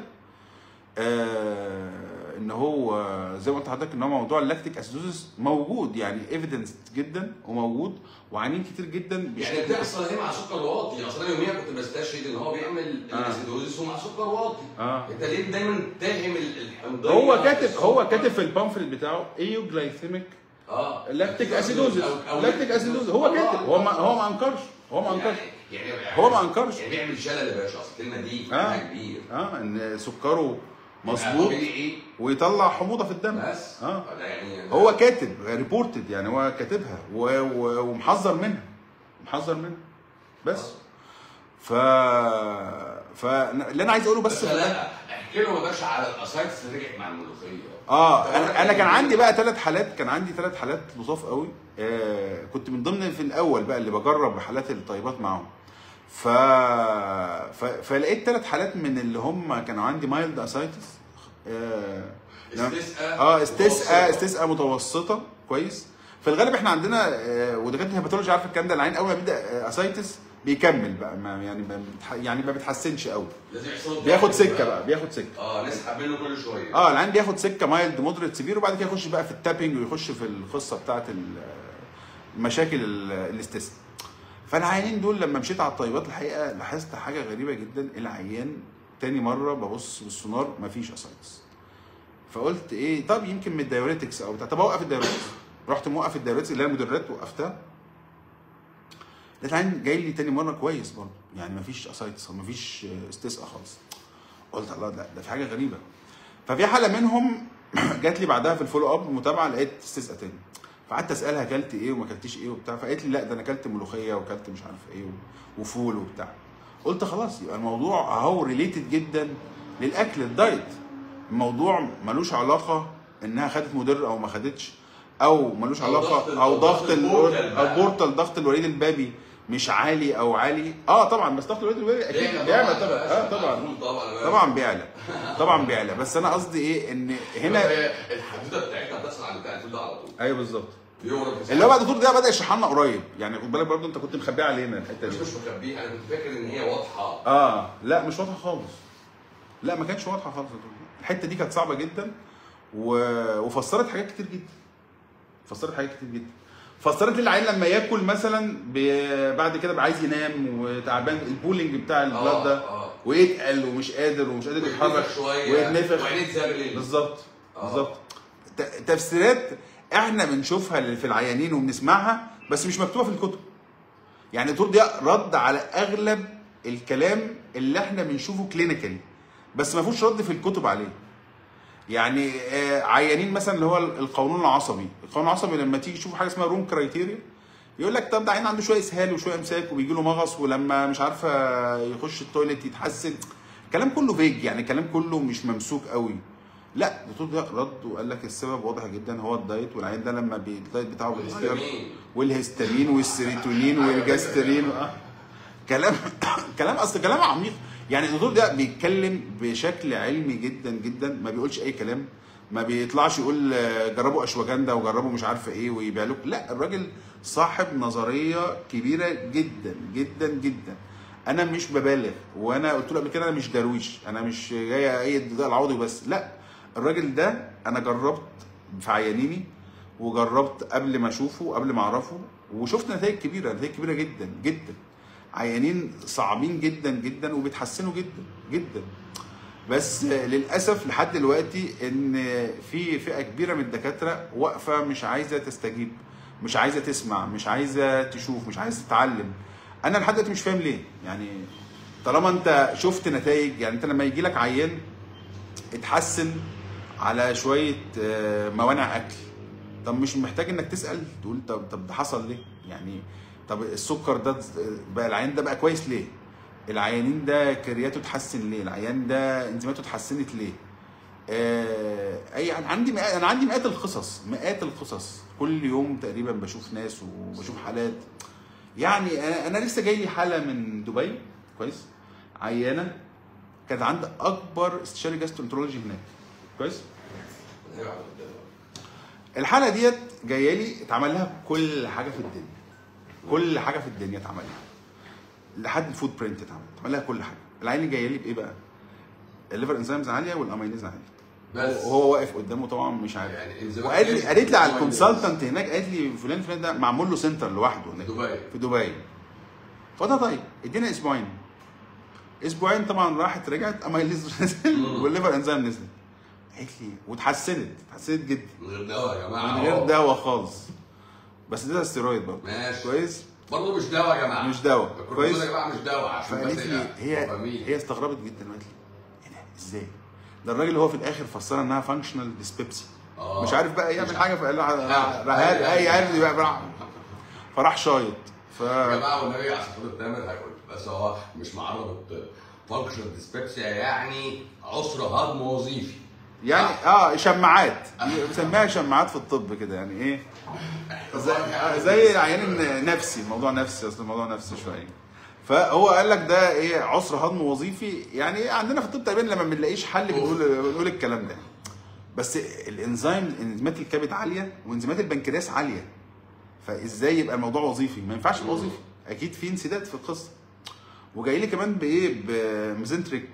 آه ان هو زي ما قلت لحضرتك ان هو موضوع اللاكتيك اسيدوزس موجود يعني ايفيدنس جدا وموجود وعيانين كتير جدا يعني بيشتكوا بتحصل هي مع سكر واطي اصل انا يوميا كنت بستشهد ان هو بيعمل آه. الاسيدوزس ومع سكر واطي اه انت ليه دايما تاهم ال- الحمضيه هو كاتب السكر؟ هو كاتب في البامفلت بتاعه ايو جلايثيميك اه لاكتيك اسيدوزس أو- أو لاكتيك اسيدوزس هو الله كاتب هو ما هو ما انكرش هو ما انكرش يعني يعني هو ما انكرش يعني بيعمل شلل يا باشا اصل الكلمه دي آه. معناها كبير اه ان سكره مظبوط طبيعي ايه ويطلع حموضه في الدم بس اه ده يعني هو كاتب ريبورتد يعني هو كاتبها و... و... ومحذر منها محذر منها بس ف فاللي انا عايز اقوله بس بس لا احكي لهم يا باشا على الاسايتس اللي رجعت مع الملوخيه اه انا انا كان عندي بقى ثلاث حالات كان عندي ثلاث حالات لطاف قوي آه كنت من ضمن في الاول بقى اللي بجرب حالات الطيبات معاهم ف... ف... فلقيت ثلاث حالات من اللي هم كانوا عندي مايلد اسايتس آه استسقاء اه استسقاء متوسطة. استسقاء متوسطه كويس في الغالب احنا عندنا آه ودكاتره الهيباتولوجي عارفه الكلام ده العين اول ما بيبدا آه، اسايتس بيكمل بقى ما يعني ما بيتح- يعني ما بيتحسنش قوي لازم يحصل بياخد سكه بقى بياخد سكه اه نسحب منه كل شويه اه العين بياخد سكه مايلد مودريت سيفير وبعد كده يخش بقى في التابنج ويخش في القصه بتاعت ال- مشاكل ال- الاستسقاء فالعيانين دول لما مشيت على الطيبات الحقيقه لاحظت حاجه غريبه جدا العيان تاني مره ببص بالسونار مفيش اسايتس فقلت ايه طب يمكن من الدايوريتكس او بتاع طب اوقف الدايوريتكس رحت موقف الدايوريتكس اللي هي المدرات وقفتها لقيت العين جاي لي تاني مره كويس برضه يعني مفيش اسايتس مفيش استسقاء خالص قلت الله لا ده في حاجه غريبه ففي حاله منهم جات لي بعدها في الفولو اب متابعه لقيت استسقاء تاني فقعدت اسالها اكلت ايه وما اكلتيش ايه وبتاع فقالت لي لا ده انا اكلت ملوخيه واكلت مش عارف ايه و- وفول وبتاع قلت خلاص يبقى الموضوع اهو ريليتد جدا للاكل الدايت الموضوع ملوش علاقه انها خدت مدر او ما خدتش او ملوش أو ضغط علاقه ال- او ضغط ضغط البورتال ال- بقى. البورتال ضغط الوريد البابي مش عالي او عالي اه طبعا بس ضغط الوريد البابي اكيد بيعلى طبعا اه طبعا طبعا طبعا بيعلى طبعا بيعلى بس انا قصدي ايه ان هنا هي الحدوته بتاعتها بتحصل عند بتاع الفول ده على طول ايوه بالظبط بيورم في اللي هو بقى الدكتور ده بدا يشرح لنا قريب يعني خد بالك برضه انت كنت مخبيه علينا الحته مش دي مش مخبيه انا كنت فاكر ان هي واضحه اه لا مش واضحه خالص لا ما كانتش واضحه خالص يا دكتور. الحته دي كانت صعبه جدا و... وفسرت حاجات كتير جدا فسرت حاجات كتير جدا فسرت للعيل لما ياكل مثلا ب... بعد كده بقى عايز ينام وتعبان البولينج بتاع البلاد ده اه ويتقل ومش قادر ومش قادر يتحرك ويتنفخ شويه ويتنفخ وعينيه تزغلل بالظبط آه. بالظبط ت- تفسيرات احنا بنشوفها اللي في العيانين وبنسمعها بس مش مكتوبه في الكتب يعني الدكتور ده رد على اغلب الكلام اللي احنا بنشوفه كلينيكالي بس ما فيهوش رد في الكتب عليه يعني آه، عيانين مثلا اللي هو القولون العصبي القولون العصبي لما تيجي تشوف حاجه اسمها روم كرايتيريا يقول لك طب ده عين عنده شويه اسهال وشويه امساك وبيجي له مغص ولما مش عارفه يخش التويليت يتحسن كلام كله فيج يعني كلام كله مش ممسوك قوي لا الدكتور ده رد وقال لك السبب واضح جدا هو الدايت والعين ده لما بي- الدايت بتاعه بيتغير والهستامين. والهستامين والسيروتونين والجاسترين آه. كلام كلام اصل كلام عميق يعني الدكتور ده بيتكلم بشكل علمي جدا جدا ما بيقولش اي كلام ما بيطلعش يقول آه، جربوا اشواجندا وجربوا مش عارفه ايه ويبيع لكم لا الراجل صاحب نظريه كبيره جدا جدا جدا انا مش ببالغ وانا قلت له قبل كده انا مش درويش انا مش جاي ايد ده العوضي بس لا الراجل ده انا جربت في عيانيني وجربت قبل ما اشوفه قبل ما اعرفه وشفت نتائج كبيره نتائج كبيره جدا جدا عيانين صعبين جدا جدا وبيتحسنوا جدا جدا بس للاسف لحد دلوقتي ان في فئه كبيره من الدكاتره واقفه مش عايزه تستجيب مش عايزه تسمع مش عايزه تشوف مش عايزه تتعلم انا لحد دلوقتي مش فاهم ليه يعني طالما انت شفت نتائج يعني انت لما يجي لك عيان اتحسن على شويه آه، موانع اكل طب مش محتاج انك تسال تقول طب طب ده حصل ليه يعني طب السكر ده بقى العيان ده بقى كويس ليه العيانين ده كرياته اتحسن ليه العيان ده انزيماته اتحسنت ليه آه اي يعني عندي مئات انا عندي مئات القصص مئات القصص كل يوم تقريبا بشوف ناس وبشوف حالات يعني انا أنا لسه جاي لي حاله من دبي كويس عيانه كانت عندها اكبر استشاري جاسترونترولوجي هناك كويس الحاله ديت جايه لي اتعمل لها كل حاجه في الدنيا كل حاجه في الدنيا اتعمل لها لحد الفود برنت اتعمل اتعمل لها كل حاجه العين اللي جايه لي بايه بقى الليفر انزيمز عاليه والامينيز عاليه بس وهو واقف قدامه طبعا مش عارف يعني إنزيمات وقالت لي إيه؟ قالت لي على إنزيمات الكونسلتنت هناك قالت لي فلان فلان ده معمول له سنتر لوحده هناك دبي في دبي فده طيب ادينا اسبوعين اسبوعين طبعا راحت رجعت اميليز نزل مم. والليفر انزيم نزل قالت لي واتحسنت اتحسنت جدا من غير دواء يا جماعه من غير أهو. دواء خالص بس ده استيرويد برضه ماشي كويس برضه مش دواء يا جماعه مش دواء. الكورتيزون كويس. يا جماعه مش دواء عشان فقالت بس لي هي دوبامين. هي استغربت جدا وقالت لي ايه ده ازاي؟ ده الراجل اللي هو في الاخر فسرها انها فانكشنال ديسبيبسي آه. مش عارف بقى يعمل مش حاجه فقال لها آه. راح اي عارف بقى راح فراح شايط ف يا جماعه والنبي عشان خاطر تامر هيقول بس هو مش معرض فانكشن ديسبيبسيا يعني عسر هضم وظيفي يعني اه شماعات بنسميها شماعات في الطب كده يعني ايه زي, آه، زي العيان النفسي الموضوع نفسي اصل الموضوع نفسي شويه فهو قال لك ده ايه عسر هضم وظيفي يعني عندنا في الطب تقريبا لما ما بنلاقيش حل بنقول بنقول الكلام ده بس الانزيم انزيمات الكبد عاليه وانزيمات البنكرياس عاليه فازاي يبقى الموضوع وظيفي ما ينفعش يبقى وظيفي اكيد في انسداد في القصه وجاي لي كمان بايه بميزنتريك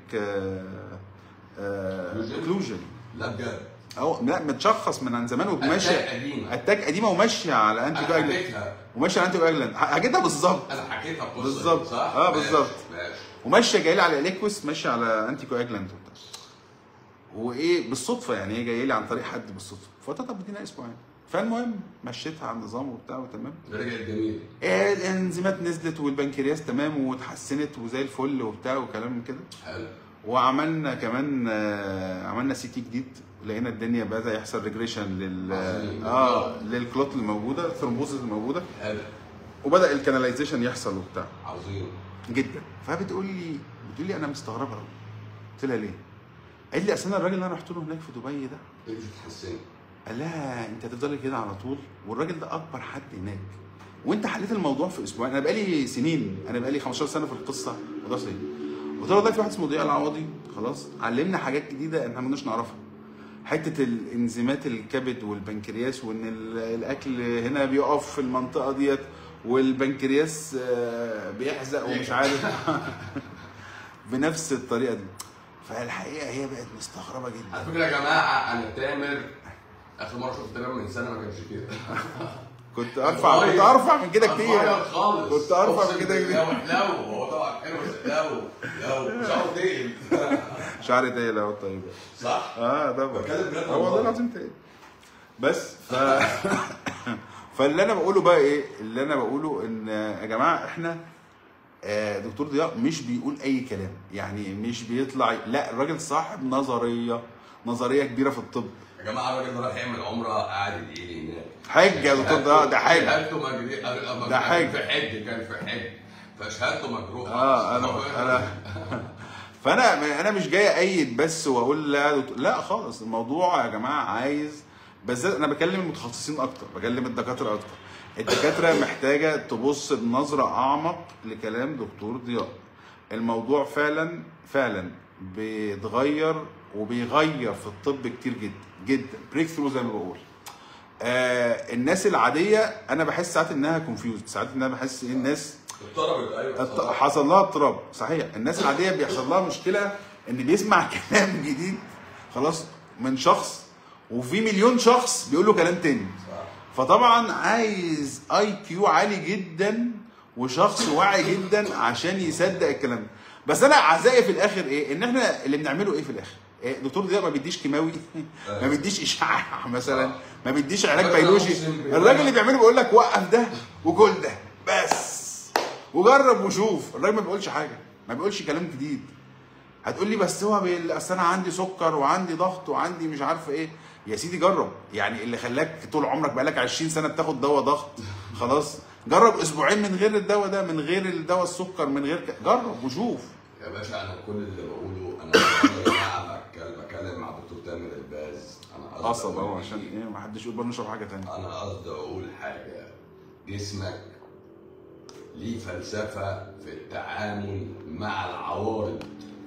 اوكلوجن لا بجد او لا متشخص من عن زمان أتاك وماشي قديمه اتاك قديمه وماشيه على انتي انا كواجلانت حكيتها وماشيه على انتي كواجلانت حكيتها بالظبط انا حكيتها القصه دي، بالظبط. صح؟ آه، ماشي، بالظبط. ماشي وماشيه جاي لي على اليكوس ماشيه على انتي كواجلانت وبتاع وايه بالصدفه يعني هي جايه لي عن طريق حد بالصدفه فقلت لها طب ادينا اسبوعين فالمهم مشيتها على النظام وبتاع وتمام ده رجل جميل إيه الانزيمات نزلت والبنكرياس تمام واتحسنت وزي الفل وبتاع وكلام من كده حلو وعملنا كمان آه، عملنا سي تي جديد لقينا الدنيا بدا يحصل ريجريشن لل عظيم. اه للكلوت الموجوده الثرومبوزس الموجوده حلو وبدا الكاناليزيشن يحصل وبتاع عظيم جدا فبتقول لي بتقول لي انا مستغربه قوي قلت لها ليه؟ قالت لي اصل انا الراجل اللي انا رحت له هناك في دبي ده انت مش هتحسني قال لها انت هتفضلي كده على طول والراجل ده اكبر حد هناك وانت حليت الموضوع في اسبوعين انا بقالي سنين انا بقالي 15 سنه في القصه وده سنين قلت له والله في واحد اسمه ضياء العوضي خلاص علمنا حاجات جديده احنا ما كناش نعرفها حته الانزيمات الكبد والبنكرياس وان ال- الاكل هنا بيقف في المنطقه ديت والبنكرياس آه، بيحزق ومش عارف بنفس الطريقه دي فالحقيقه هي بقت مستغربه على جدا فكره يا جماعه انا تامر اخر مره شفت تامر من سنه ما كانش كده كنت ارفع كنت ارفع من كده كتير اتغير خالص كنت ارفع أقسم من كده بالله كتير وحلاوه هو طبعا حلو بس حلاوه حلاوه شعره تقيل شعري تقيل اهو طيب صح؟ اه طبعا بتكلم بجد اه والله والله. العظيم تقيل بس ف فاللي انا بقوله بقى ايه اللي انا بقوله ان يا جماعه احنا آه، دكتور ضياء مش بيقول اي كلام يعني مش بيطلع لا الراجل صاحب نظريه نظريه كبيره في الطب يا جماعه الراجل ده رايح يعمل عمره قاعد يدعي لي هناك حج يا دكتور ضياء ده حج شهادته مجري ده حج. في حج كان في حج فشهادته مجروحه اه انا انا فانا انا مش جاي ايد بس واقول لا دكتور لا خالص الموضوع يا جماعه عايز بالذات انا بكلم المتخصصين اكتر بكلم الدكاتره اكتر الدكاتره محتاجه تبص بنظره اعمق لكلام دكتور ضياء الموضوع فعلا فعلا بيتغير وبيغير في الطب كتير جدا جدا بريك ثرو زي ما بقول آه الناس العاديه انا بحس ساعات انها كونفيوزد ساعات ان انا بحس ايه الناس اضطربت ايوه الط- صح. حصل لها اضطراب صحيح الناس العاديه بيحصل لها مشكله ان بيسمع كلام جديد خلاص من شخص وفي مليون شخص بيقول له كلام تاني صح. فطبعا عايز اي كيو عالي جدا وشخص واعي جدا عشان يصدق الكلام ده بس انا عزائي في الاخر ايه ان احنا اللي بنعمله ايه في الاخر إيه دكتور ضياء ما بيديش كيماوي ما بيديش اشعاع مثلا ما بيديش علاج أنا بيولوجي أقسم بالله. الراجل اللي بيعمله بيقول لك وقف ده وكل ده بس وجرب وشوف الراجل ما بيقولش حاجه ما بيقولش كلام جديد هتقول لي بس هو بي... اصل انا عندي سكر وعندي ضغط وعندي مش عارفه ايه يا سيدي جرب يعني اللي خلاك طول عمرك بقالك 20 سنه بتاخد دواء ضغط خلاص جرب اسبوعين من غير الدواء ده من غير الدواء السكر من غير ك... جرب وشوف يا باشا انا كل اللي بقوله انا يا جماعه بتكلم بتكلم مع دكتور تامر الباز انا قصدي قصب أقول اهو إيه؟ عشان ايه ما حدش يقول بقى نشرب حاجه تانية انا قصدي اقول حاجه جسمك ليه فلسفه في التعامل مع العوارض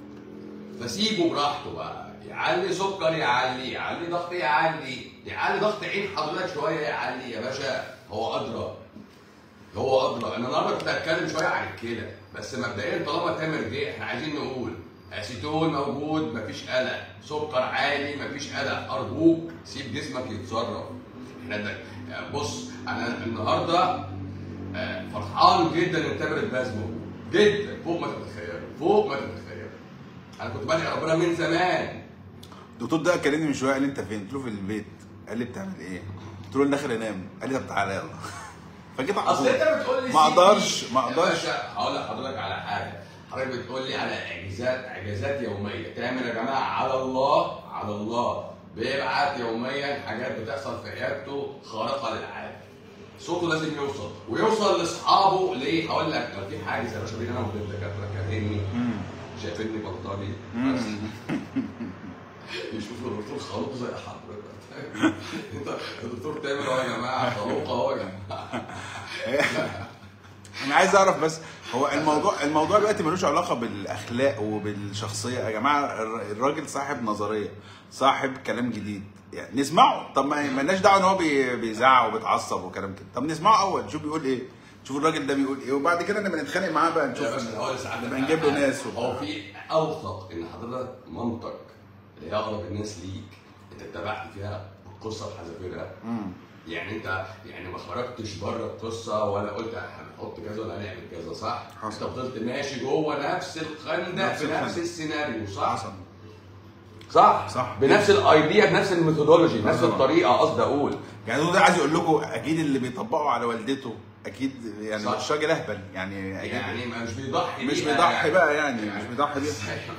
فسيبه براحته بقى يعلي سكر يعلي يعلي ضغط يعلي يعلي ضغط عين حضرتك شويه يعلي يا باشا هو ادرى هو ادرى انا النهارده كنت هتكلم شويه عن الكلى بس مبدئيا طالما تامر جه احنا عايزين نقول اسيتون موجود مفيش قلق سكر عالي مفيش قلق ارجوك سيب جسمك يتصرف احنا ده بص انا النهارده آه، فرحان جدا ان تامر الباز موجود جدا فوق ما تتخيل فوق ما تتخيل انا كنت بدعي ربنا من زمان الدكتور ده كلمني من شويه قال لي انت فين؟ قلت له في البيت قال لي بتعمل ايه؟ قلت له داخل انام قال لي طب تعالى يلا فجيت على اصل طول. انت بتقول لي ما سي بي. اقدرش ما يا اقدرش باشا هقول لحضرتك على حاجه حضرتك بتقول لي على اعجازات اعجازات يوميه تعمل يا جماعه على الله على الله بيبعت يوميا حاجات بتحصل في عيادته خارقه للعاده صوته لازم يوصل ويوصل لاصحابه ليه؟ هقول لك لو في حاجز يا باشا بين انا وبين الدكاتره كارهني مم. شايفيني بلطجي مم. بس يشوفوا الدكتور خروق زي حضرتك انت الدكتور تامر اهو يا جماعه خروق اهو يا جماعه انا عايز اعرف بس هو الموضوع الموضوع دلوقتي ملوش علاقه بالاخلاق وبالشخصيه يا جماعه الر- الراجل صاحب نظريه صاحب كلام جديد يعني نسمعه طب ما مالناش دعوه ان هو بي- بيزعق وبيتعصب وكلام كده طب نسمعه اول نشوف بيقول ايه نشوف الراجل ده بيقول ايه وبعد كده نبقى نتخانق معاه بقى نشوف يا باشا هو ساعات نبقى نجيب له ناس وبتاع. هو في اوثق ان حضرتك مامتك اللي هي اقرب الناس ليك انت اتبعت فيها القصه بحذافيرها مم. يعني انت يعني ما خرجتش بره القصه ولا قلت هنحط كذا ولا هنعمل كذا صح؟ حصل. انت فضلت ماشي جوه نفس الخندق نفس في نفس الخندق. السيناريو صح؟ حصل صح صح. بنفس الايديا بنفس الميثودولوجي بنفس طبعا. الطريقه قصدي اقول يعني ده عايز يقول لكم اكيد اللي بيطبقوا على والدته اكيد يعني صح. مش راجل اهبل يعني اكيد يعني ما مش بيضحي مش بيها بيضحي يعني. بقى يعني مش بيضحي بيها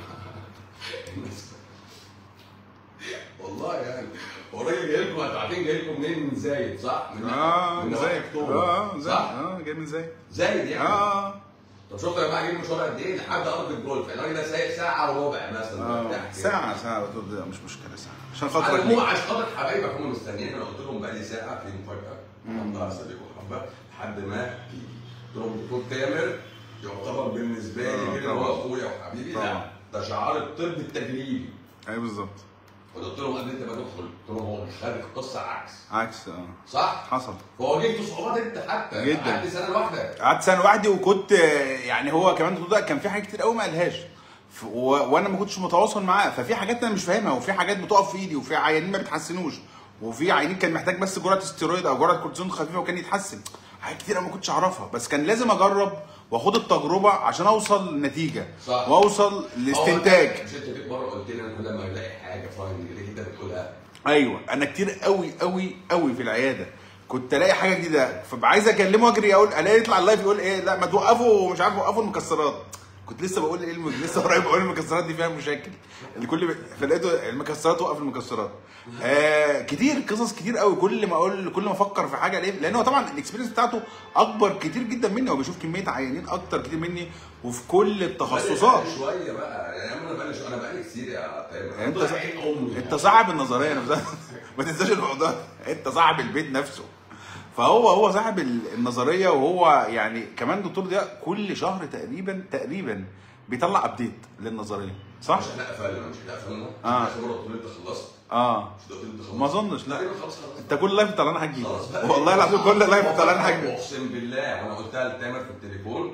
والله يعني هو الراجل جاي لكم انتوا عارفين جاي لكم منين من زايد صح؟ من اه من زي نواحي أكتوبر. اه زي صح؟ اه جاي من زي زايد يعني اه طب شفتوا يا جماعه جايين مشوار قد ايه لحد ارض الجولف الراجل ده سايق ساعه وربع مثلا اه بتاع كده. ساعة ساعة بتقول ده مش مشكلة ساعة عشان على خاطرك العموم ليه عشان خاطر حبايبك هم مستنيين انا قلت لهم بقى لي ساعه في مفاجاه الله يسلمكم حبه لحد ما تيجي قلت لهم دكتور تامر يعتبر بالنسبه لي آه، غير إن هو طبعا. اخويا وحبيبي لا طبعا. ده شعار الطب التجريبي ايوه بالظبط وقلت لهم قبل انت ما تدخل قلت لهم هو خارج قصه عكس عكس اه صح؟ حصل فواجهت صعوبات انت حتى جدا. قعدت سنه لوحدك قعدت سنه لوحدي وكنت يعني هو كمان الدكتور ده كان في حاجات كتير قوي ما قالهاش ف- و- وانا ما كنتش متواصل معاه ففي حاجات انا مش فاهمها وفي حاجات بتقف في ايدي وفي عيانين ما بيتحسنوش وفي عيانين كان محتاج بس جرعه استرويد او جرعه كورتيزون خفيفه وكان يتحسن حاجات كتير انا ما كنتش اعرفها بس كان لازم اجرب واخد التجربه عشان اوصل لنتيجه صح. واوصل لاستنتاج هو أنت- مش انت جيت مره قلت لي انا كل ما الاقي حاجه فاين ليه انت بتقولها ايوه انا كتير قوي قوي قوي في العياده كنت الاقي حاجه جديده فبقى عايز اكلمه اجري اقول الاقي يطلع اللايف يقول ايه لا ما توقفوا مش عارف وقفوا المكسرات كنت لسه بقول ايه الم... لسه قريب بقول المكسرات دي فيها مشاكل اللي كل ب... فلقيته المكسرات وقف المكسرات آه كتير قصص كتير قوي كل ما اقول كل ما افكر في حاجه الاقي لان هو طبعا الاكسبيرينس بتاعته اكبر كتير جدا مني هو بيشوف كميه عيانين اكتر كتير مني وفي كل التخصصات بقالي شويه بقى يعني انا بقالي شويه انا بقالي كتير يا تامر انت أنت ص- عين امي انت صاحب النظريه نفسها ما تنساش الموضوع ده. انت صاحب البيت نفسه فهو هو صاحب ال- النظريه وهو يعني كمان الدكتور ده كل شهر تقريبا تقريبا بيطلع ابديت للنظريه صح؟ مش احنا قفلنا مش احنا قفلنا آه. اخر مره قلت لي انت خلصت اه مش قلت لي انت خلصت ما اظنش لا تقريبا خلاص خلاص انت كل لايف طلعنا حاجه خلاص جديده بقى. والله العظيم كل لايف طلعنا حاجه جديده اقسم بالله وانا قلتها لتامر في التليفون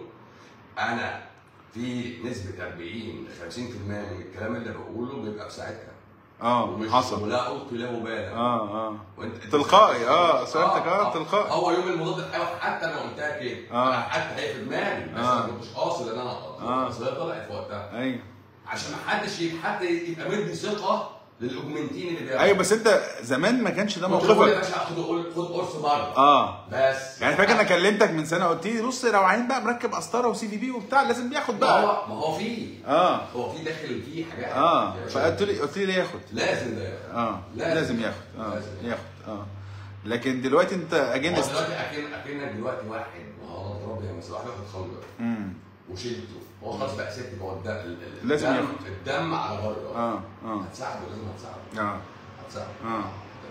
انا في نسبه 40 ل 50% من الكلام اللي بقوله بيبقى في ساعتها اه ومش حصل ولا القي له بالا اه اه وانت تلقائي، آه، سؤالتك، آه، تلقائي. هو يوم المضاد الحيوي حتى انا قلتها كده آه. أنا حتى هي في دماغي بس آه. انا ما كنتش قاصد ان انا آه. اقطع بس هي طلعت في وقتها ايوه عشان ما حدش يبقى حتى يبقى مدي ثقه للاوجمنتين اللي بياخده ايوه بس انت زمان ما كانش ده كنت بقول يا موقفك باشا خد خد قرص مره اه بس يعني فاكر انا كلمتك من سنه قلت لي بص لو عين بقى مركب قسطره وسي في بي وبتاع لازم بياخد ما بقى هو ما هو في اه هو في داخل فيه حاجات اه يا باشا. فقلت لي قلت لي ليه ياخد لازم ده ياخد. اه لازم. لازم ياخد اه لازم. ياخد اه لكن دلوقتي انت هو اجنست دلوقتي اكن اكنك دلوقتي واحد ما هو انا ضرب مثلا واحد واخد خمر امم وشلته هو خلاص بقى سبت هو الدم ال- ال- لازم الدم- ياخد. الدم على بره اه اه هتساعده لازم هتساعده اه هتساعده اه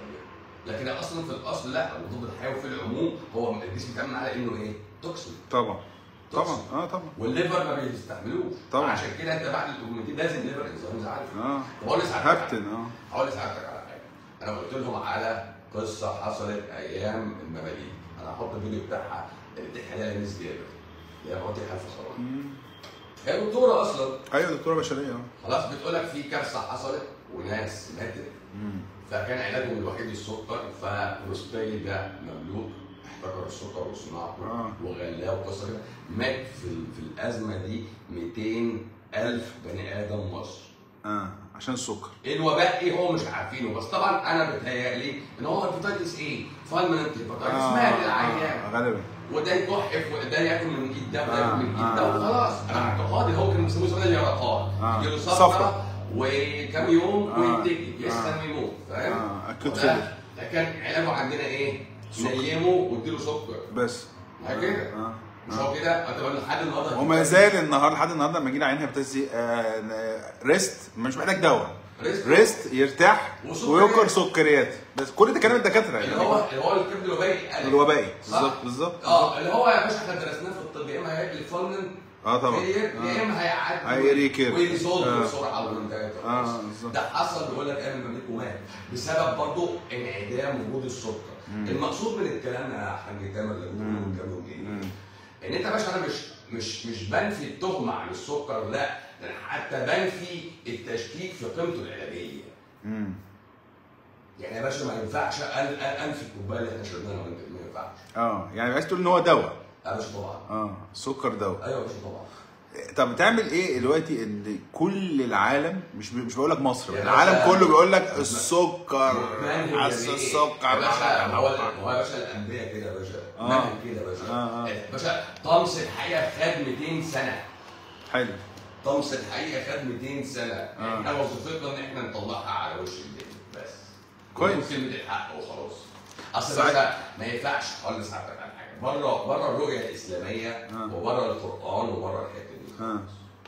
لكن اصلا في الاصل لا المضاد الحيوي في العموم هو الجسم بيتعامل على انه ايه؟ توكسين طبعا طبعا اه طبعا والليفر ما بيستحملوش طبعا. عشان كده انت بعد الاوجمنتين لازم ليفر انزيمز عارف اه بقول لساعتك هبتن اه هقول لساعتك على حاجه انا قلت لهم على قصه حصلت ايام المماليك انا هحط الفيديو بتاعها اللي بتحكي عليها لميس جابر اللي هي مراتي حلف خراب مم. هي دكتوره اصلا ايوه دكتوره بشريه اه خلاص بتقول لك في كارثه حصلت وناس ماتت مم. فكان علاجهم الوحيد السكر فروستاي ده مملوك احتكر السكر وصناعته آه. وغلاه وقصه كده مات في, في الازمه دي 200 الف بني ادم مصر اه عشان السكر الوباء ايه هو مش عارفينه بس طبعا انا بتهيألي ان هو هيباتيتس ايه فالمنت هيباتيتس مات العيان آه غالبا وده يكحف وده ياكل من ايد ده وده آه، ياكل من ايد ده آه. وخلاص انا اعتقادي هو كان بيسموه زمان اليرقات آه. يجيله صفرة. صفرة وكم يوم آه. وينتهي يسخن آه. ويموت فاهم؟ اه اكيد وده- فيلر ده كان علاجه عندنا ايه؟ سكر. نيمه واديله سكر بس ما كده اه مش هو كده انت لحد النهارده وما زال النهارده لحد النهارده لما يجي لي عين هيباتيتس دي آه ريست مش محتاج دواء ريست. ريست يرتاح وسكريات. ويكر سكريات بس كل ده كلام الدكاتره اللي يعني هو اللي هو الكبد الوبائي ألف. الوبائي صح؟ بالظبط بالظبط اه اللي هو يا باشا احنا درسناه في الطب يا اما هيجي فالمن اه طبعا يا آه. اما هيعدي هيريكير. ويزول آه. بسرعه والمنتهيات اه بالظبط ده حصل بيقول لك قبل ما بيكون مات بسبب برضه انعدام وجود السكر المقصود من الكلام يا حاج تامر اللي بتقوله من كام يوم ايه؟ مم. ان انت يا باشا انا مش مش مش بنفي التهمه عن السكر لا ده أنا حتى بنفي التشكيك في قيمته العلاجيه مم. يعني يا باشا ما ينفعش أن- أن- انفي الكوبايه اللي احنا شربناها ما ما ينفعش اه يعني عايز تقول ان هو دواء يا باشا طبعا اه سكر دواء ايوه يا باشا طبعا طب تعمل ايه دلوقتي ان كل العالم مش مش بقول لك مصر يا العالم باشا. كله بيقول لك السكر منهج عس يا بيه. السكر يا باشا هو هو يا باشا الانبياء كده يا باشا آه. منهج كده يا باشا آه، آه. يا باشا طمس الحقيقه خد 200 سنه حلو طمس الحقيقه خد 200 سنه آه. احنا وظيفتنا ان احنا نطلعها على وش الدنيا بس كويس. ونقول كلمه الحق وخلاص اصل صحيح. باشا ما ينفعش خالص حضرتك على حاجه بره بره الرؤيه الاسلاميه آه. وبره القران وبره الحته دي ها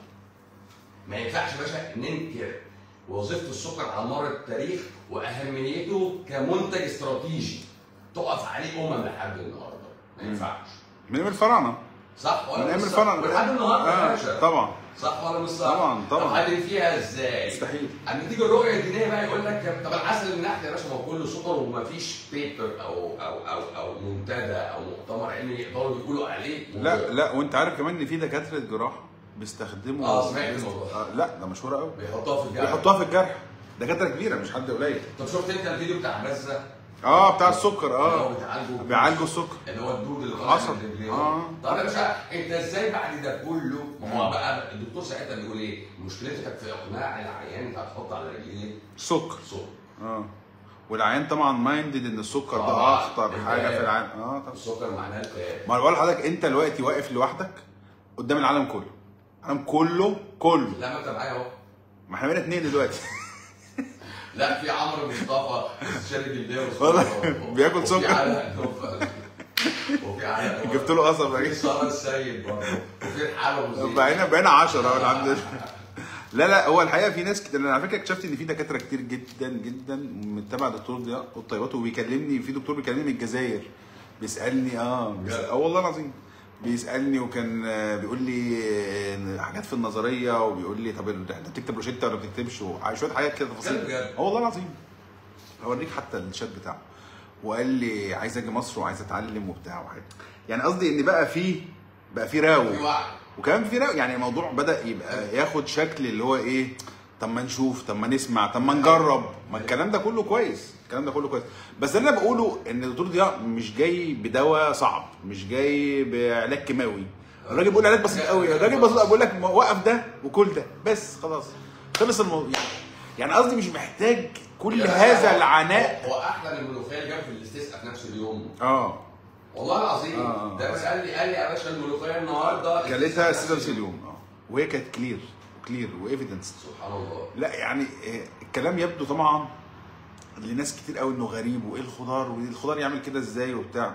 ما ينفعش يا باشا ننكر وظيفه السكر على مر التاريخ واهميته كمنتج استراتيجي تقف عليه امم لحد النهارده ما ينفعش من ايام الفراعنه صح ولا من ايام مش صح؟ الفراعنه ولحد النهارده يا آه، باشا طبعا صح ولا مش صح؟ طبعاً، طبعاً. طب حل فيها ازاي؟ مستحيل. اما تيجي الرؤيه الدينيه بقى يقول لك طب العسل النحل يا باشا ما هو كله سكر ومفيش بيبر او او او او منتدى او مؤتمر علمي يقدروا يقولوا عليه لا لا وانت عارف كمان ان في دكاتره جراحه بيستخدموا آه، سمعت الموضوع ده. آه، لا ده مشهوره قوي بيحطوها في الجامعه بيحطوها في الجرح دكاتره كبيره مش حد قليل طب شفت انت الفيديو بتاع غزه؟ اه بتاع السكر اللي هو اه بيعالجوا بيعالجوا السكر اللي هو الدود اللي طالع حصل. من رجليهم آه. طب يا باشا انت ازاي بعد ده كله ما هو بقى الدكتور ساعتها بيقول ايه؟ مشكلتك في اقناع العيان انت هتحط على رجليه سكر سكر اه والعيان طبعا مايندد ان السكر ده طبعاً. اخطر حاجه في العالم اه طبعا السكر معناه الفات ما انا بقول لحضرتك انت دلوقتي واقف لوحدك قدام العالم كله العالم كله كله لا ما انت معايا اهو ما احنا بقينا اتنين دلوقتي لا في عمرو مصطفى استشاري جلديه والله بياكل سكر. وفي علاء نوفل وفي علاء نوفل. جبت له قصب وفي أكيد. ساره السيد برضه وفي الحاله ابو زيد بقينا بقينا 10 اهو الحمد لله لا لا هو الحقيقه في ناس كتير انا على فكره اكتشفت ان في دكاتره كتير جدا جدا متابع دكتور ضياء الطيبات وبيكلمني في دكتور بيكلمني من الجزائر بيسالني اه بيسأل اه والله العظيم بيسالني وكان آه، بيقول لي آه، حاجات في النظريه وبيقول لي طب انت بتكتب روشته ولا ما بتكتبش وشويه حاجات كده تفاصيل بجد بجد؟ اه والله العظيم هوريك حتى الشات بتاعه وقال لي عايز اجي مصر وعايز اتعلم وبتاع وحاجه يعني قصدي ان بقى في بقى في راو في وعي وكمان في رأي يعني الموضوع بدا يبقى ياخد شكل اللي هو ايه طب ما نشوف طب ما نسمع طب ما نجرب ما الكلام ده كله كويس الكلام ده كله كويس بس اللي انا بقوله ان الدكتور ضياء مش جاي بدواء صعب مش جاي بعلاج كيماوي الراجل بيقول علاج بسيط قوي الراجل بسيط بيقول لك وقف ده وكل ده بس خلاص خلص الموضوع يعني يعني قصدي مش محتاج كل هذا العناء هو احلى من الملوخيه اللي جاب في الاستسقاء في نفس اليوم اه والله العظيم آه. ده بس قال لي قال لي يا باشا الملوخيه النهارده كلتها استسقاء في نفس سيزر اليوم اه وهي كانت كلير كلير وايفيدنس سبحان الله لا يعني آه، الكلام يبدو طبعا لناس كتير قوي انه غريب وايه الخضار والخضار يعمل كده ازاي وبتاع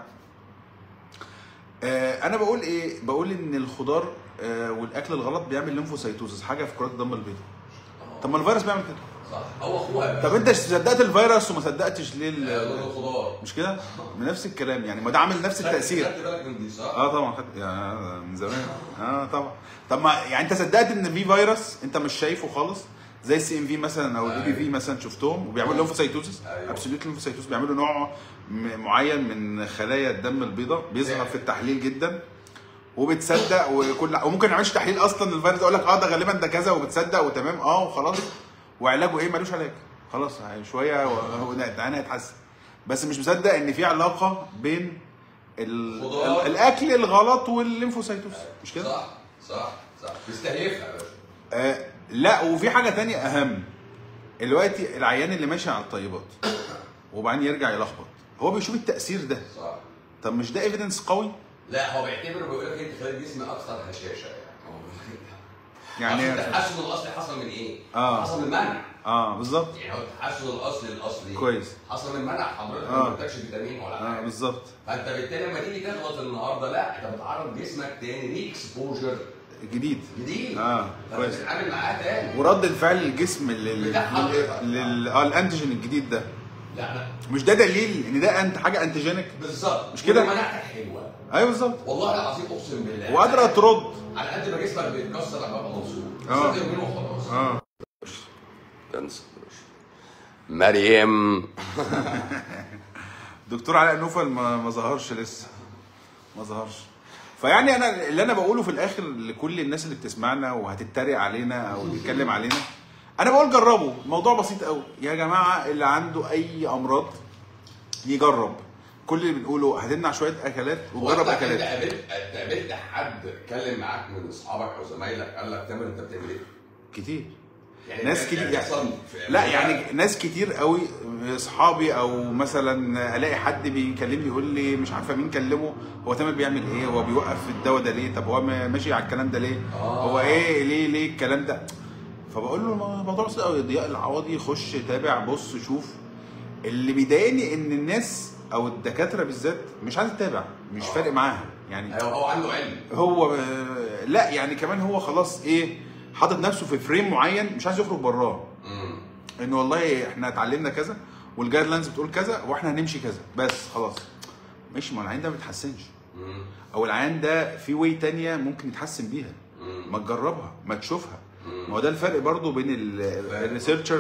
آه، انا بقول ايه بقول ان الخضار آه، والاكل الغلط بيعمل ليمفوسايتوزس حاجه في كرات الدم البيضاء طب ما الفيروس بيعمل كده صح هو اخوها يا طب انت صدقت الفيروس وما صدقتش ليه ال- لون الخضار مش كده نفس الكلام يعني ما ده عامل نفس التاثير خدت بالك من دي صح؟ اه طبعا خد يا من زمان اه طبعا طب ما يعني انت صدقت ان في فيروس انت مش شايفه خالص زي السي ام في مثلا او الاي بي في مثلا شفتهم وبيعملوا ليمفوسايتوزس أيوة. ابسوليوت ليمفوسايتوزس بيعملوا نوع م- معين من خلايا الدم البيضاء بيظهر في التحليل جدا وبتصدق وكل وممكن ما يعملش تحليل اصلا الفيروس يقول لك اه ده غالبا ده كذا وبتصدق وتمام اه وخلاص وعلاجه ايه ملوش علاج خلاص يعني شويه وهو ده انا هيتحسن بس مش مصدق ان في علاقه بين ال... خضار. ال- الاكل الغلط والليمفوسايتوس مش كده؟ صح صح صح بيستهيفها يا باشا آه لا وفي حاجه تانية اهم دلوقتي العيان اللي ماشي على الطيبات وبعدين يرجع يلخبط هو بيشوف التاثير ده صح طب مش ده ايفيدنس قوي لا هو بيعتبر بيقول لك انت خلي الجسم اكثر هشاشه يعني هو يعني يعني التحسن الاصلي حصل من ايه؟ آه. حصل من منع اه بالظبط يعني هو التحسن الاصلي الاصلي كويس. حصل من منع حضرتك آه. ما بتاكلش فيتامين ولا اه حاجه بالظبط فانت بالتالي لما تيجي تغلط النهارده لا انت بتعرض جسمك تاني ري اكسبوجر جديد جديد اه كويس بتتعامل معاه تاني ورد الفعل الجسم لل بتاع حضرتك. لل اه الانتيجين الجديد ده لا لا مش ده دليل ان ده انت حاجه انتيجينيك بالظبط مش كده؟ مناعتك حلوه ايوه بالظبط والله العظيم اقسم بالله وقادره ترد على قد ما جسمك بيتكسر لما ابقى مبسوط آه. ست يومين وخلاص اه تنسى مريم دكتور علاء نوفل ما, ما ظهرش لسه ما ظهرش فيعني انا اللي انا بقوله في الاخر لكل الناس اللي بتسمعنا وهتتريق علينا او تتكلم علينا انا بقول جربوا الموضوع بسيط قوي يا جماعه اللي عنده اي امراض يجرب كل اللي بنقوله هتمنع شويه اكلات وتجرب وأنت- انت اكلات قابلت قابلت حد اتكلم معاك من اصحابك او زمايلك قال لك تامر انت بتعمل ايه؟ كتير يعني ناس كان- كتير كان يعني حصل في- لا يعني ناس كتير قوي اصحابي او مثلا الاقي حد بيكلمني يقول لي مش عارفه مين كلمه هو تامر بيعمل ايه هو بيوقف الدواء ده ليه طب هو ما- ماشي على الكلام ده ليه آه. هو ايه ليه ليه الكلام ده فبقول له ما- الموضوع بسيط قوي ضياء العوضي خش تابع بص شوف اللي بيضايقني ان الناس او الدكاتره بالذات مش عايزه تتابع مش آه. فارق معاها يعني ايوه هو عنده علم هو آه، لا يعني كمان هو خلاص ايه حاطط نفسه في فريم معين مش عايز يخرج براه امم ان والله احنا اتعلمنا كذا والجايد لاينز بتقول كذا واحنا هنمشي كذا بس خلاص ماشي ما العيان ده ما بيتحسنش امم او العيان ده في واي تانية ممكن يتحسن بيها امم ما تجربها ما تشوفها مم. ما هو ده الفرق برضو بين ال- فاهم. الريسيرشر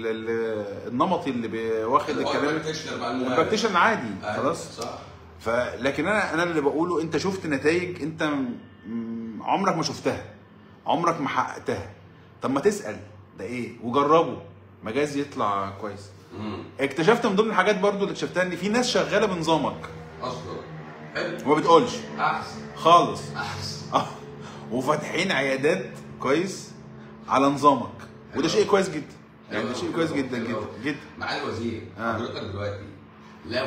والنمطي اللي بي- واخد اللي هو الكلام البراكتيشنر بقى الممارس. البراكتيشن عادي أيوة، خلاص صح ف لكن انا انا اللي بقوله انت شفت نتائج انت م- م- عمرك ما شفتها عمرك ما حققتها طب ما تسال ده ايه وجربه مجاز يطلع كويس امم اكتشفت من ضمن الحاجات برضو اللي اكتشفتها ان في ناس شغاله بنظامك اصلا حلو وما بتقولش احسن خالص احسن اه وفاتحين عيادات كويس على نظامك وده حلو. شيء كويس جدا يعني حلو ده شيء أوي، كويس حلو جدا أوي، جدا حلو جدا معالي الوزير آه. حضرتك دلوقتي لو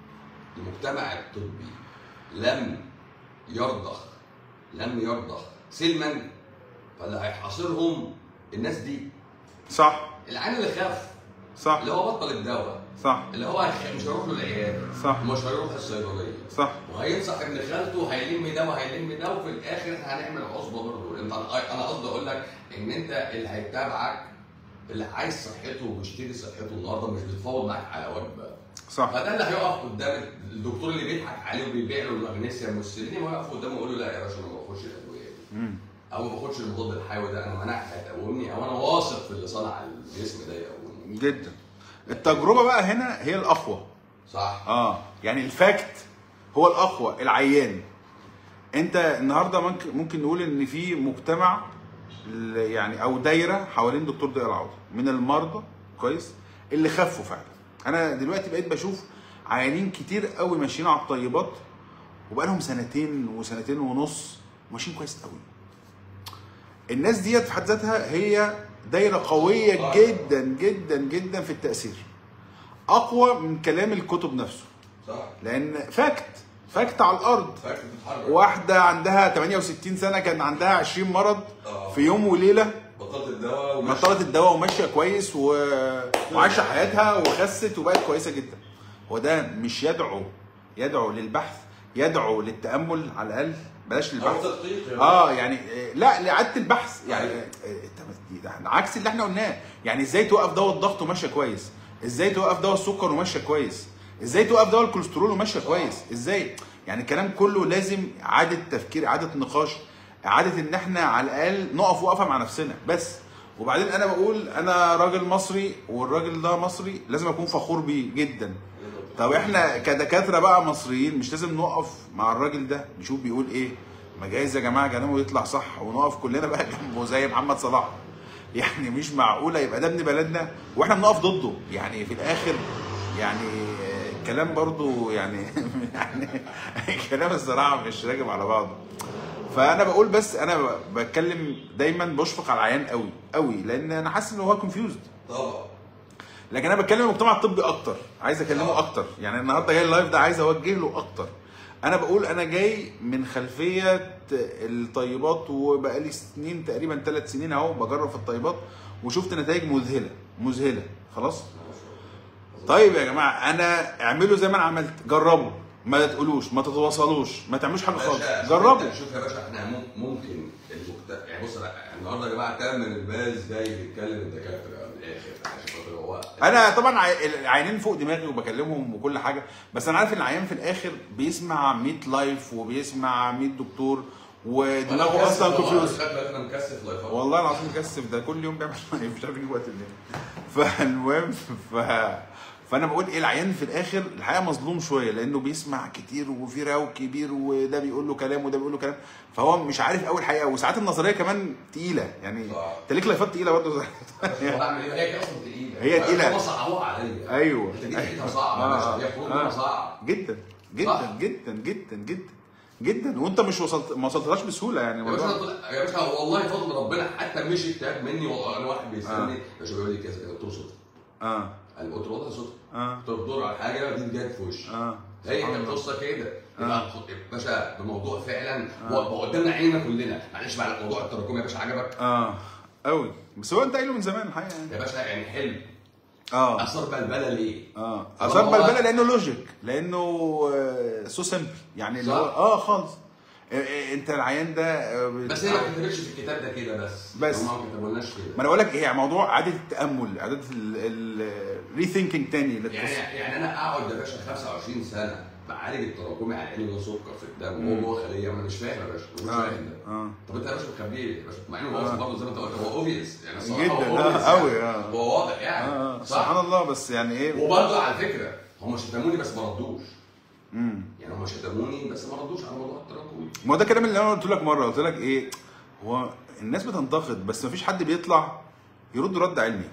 المجتمع الطبي لم يرضخ لم يرضخ سلما فاللي هيحاصرهم الناس دي صح العين اللي خاف صح اللي هو بطل الدواء صح اللي هو هيخ- مش هيروح له العياده صح. ومش هيروح الصيدليه صح وهينصح ابن خالته هيلم ده وهيلم ده وفي الاخر احنا هنعمل عصبه برضه انت انا قصدي اقول لك ان انت اللي هيتابعك اللي عايز صحته وبيشتري صحته النهارده مش بيتفاوض معاك على وجبه صح فده اللي هيقف قدام الدكتور اللي بيضحك عليه وبيبيع له المغنيسيوم والسيلينيوم ويقف قدامه ويقول له لا يا باشا انا ما باخدش الادويه دي مم. او ما باخدش المضاد الحيوي ده انا مناعتي هتقومني او انا واثق في اللي صنع الجسم ده يقومني جدا التجربه بقى هنا هي الاقوى صح اه يعني الفاكت هو الاقوى العيان انت النهارده ممكن ممكن نقول ان في مجتمع ل- يعني او دايره حوالين دكتور ضياء العوضي من المرضى كويس اللي خفوا فعلا انا دلوقتي بقيت بشوف عيانين كتير قوي ماشيين على الطيبات وبقى لهم سنتين وسنتين ونص ماشيين كويس قوي الناس ديت في حد ذاتها هي دايره قويه جدا جدا جدا في التاثير اقوى من كلام الكتب نفسه صح لان فاكت فاكت على الارض فاكر بتتحرك واحده عندها 68 سنه كان عندها 20 مرض في يوم وليله بطلت الدواء وماشي. بطلت الدواء وماشيه كويس و... وعايشه حياتها وخست وبقت كويسه جدا هو ده مش يدعو يدعو للبحث يدعو للتامل على الاقل بلاش او للبحث تدقيق يعني. اه يعني آه، لا لاعاده البحث يعني أيوة. آه، انت ده عكس اللي احنا قلناه يعني ازاي توقف دواء الضغط وماشيه كويس ازاي توقف دواء السكر وماشيه كويس ازاي توقف دواء الكوليسترول وماشيه كويس ازاي يعني الكلام كله لازم اعاده تفكير اعاده نقاش اعاده ان احنا على الاقل نقف وقفه مع نفسنا بس وبعدين انا بقول انا راجل مصري والراجل ده مصري لازم اكون فخور بيه جدا طب احنا كدكاتره بقى مصريين مش لازم نقف مع الراجل ده نشوف بيقول ايه ما جايز يا جماعه كلامه يطلع صح ونقف كلنا بقى جنبه زي محمد صلاح يعني مش معقوله يبقى ده ابن بلدنا واحنا بنقف ضده يعني في الاخر يعني كلام برضو يعني يعني كلام الصراحه مش راكب على بعضه فانا بقول بس انا بتكلم دايما بشفق على العيان قوي قوي لان انا حاسس ان هو كونفيوزد طبعا لكن انا بتكلم المجتمع الطبي اكتر عايز اكلمه اكتر يعني النهارده جاي اللايف ده عايز اوجه له اكتر انا بقول انا جاي من خلفيه الطيبات وبقالي سنين تقريبا ثلاث سنين اهو بجرب في الطيبات وشفت نتائج مذهله مذهله خلاص طيب يا جماعه انا اعملوا زي ما انا عملت جربوا ما تقولوش ما تتواصلوش ما تعملوش حاجه خالص باشا، جربوا انت شوف يا باشا احنا مم- ممكن المكت... يعني بص لا، النهارده يا جماعه تامر الباز جاي بيتكلم الدكاتره من الاخر عشان خاطر هو انا طبعا عي- العينين فوق دماغي وبكلمهم وكل حاجه بس انا عارف ان العيان في الاخر بيسمع 100 لايف وبيسمع 100 دكتور ودماغه اصلا كونفيوز انا مكثف لايفات والله العظيم مكسف ده كل يوم بيعمل لايف مش عارف يجيب وقت منين فالمهم ف... فانا بقول ايه العيان في الاخر الحقيقه مظلوم شويه لانه بيسمع كتير وفي راو كبير وده بيقول له كلام وده بيقول له كلام فهو مش عارف قوي الحقيقه وساعات النظريه كمان تقيله يعني صح. انت ليك لايفات تقيله برضه هو هعمل ايه؟ هي كده اصلا تقيله هي تقيلة. هم صعبوها عليا ايوه انت دي لقيتها صعبه آه، يا باشا هي آه. فوق صعب جدا جدا صح. جدا جدا جدا جدا وانت مش وصلت ما وصلتلهاش بسهوله يعني يا باشا الموضوع أنا- يا باشا والله فضل ربنا حتى مش اجتهاد مني والله انا واحد بيسالني يا باشا بيقول لي كذا كذا قلت له صدفه اه انا قلت له والله صدفه اه قلت له بدور على حاجه دي جت في وشي اه هي سبحان هي الله. القصه كده يبقى يا باشا الموضوع فعلا هو بقى قدامنا عيننا كلنا معلش بقى موضوع التراكم يا باشا عجبك اه قوي بس هو انت قايله من زمان الحقيقه يعني يا باشا يعني حلم اه اثار بلبله ليه؟ اه طب اثار هو- بلبله لانه لوجيك لانه سو سمبل يعني اللي هو صح. اه خالص آه، آه، انت العيان ده آه، بس هي ما كتبتش في الكتاب ده كده بس بس. هم ما كتبولناش ما كده انا بقول لك هي موضوع اعاده التامل اعاده الري ثينكينج تاني يعني للقصه يعني انا اقعد يا باشا 25 سنه بعالج التراكمي على انه ده سكر في الدم وهو جوه خليه انا مش فاهم يا باشا مش اه فاهم ده اه طب انت يا باشا مخبيه ليه يا باشا مع انه آه. هو برضه زي ما انت قلت هو اوبفيس يعني الصراحه جدا، هو آه، obvious قوي، يعني. آه. هو واضح يعني اه صح سبحان الله بس يعني ايه وبرضه على فكره هم شتموني بس ما ردوش امم يعني هم شتموني بس ما ردوش على موضوع التراكمي ما هو ده الكلام اللي انا قلت لك مره قلت لك ايه هو الناس بتنتقد بس مفيش حد بيطلع يرد رد علمي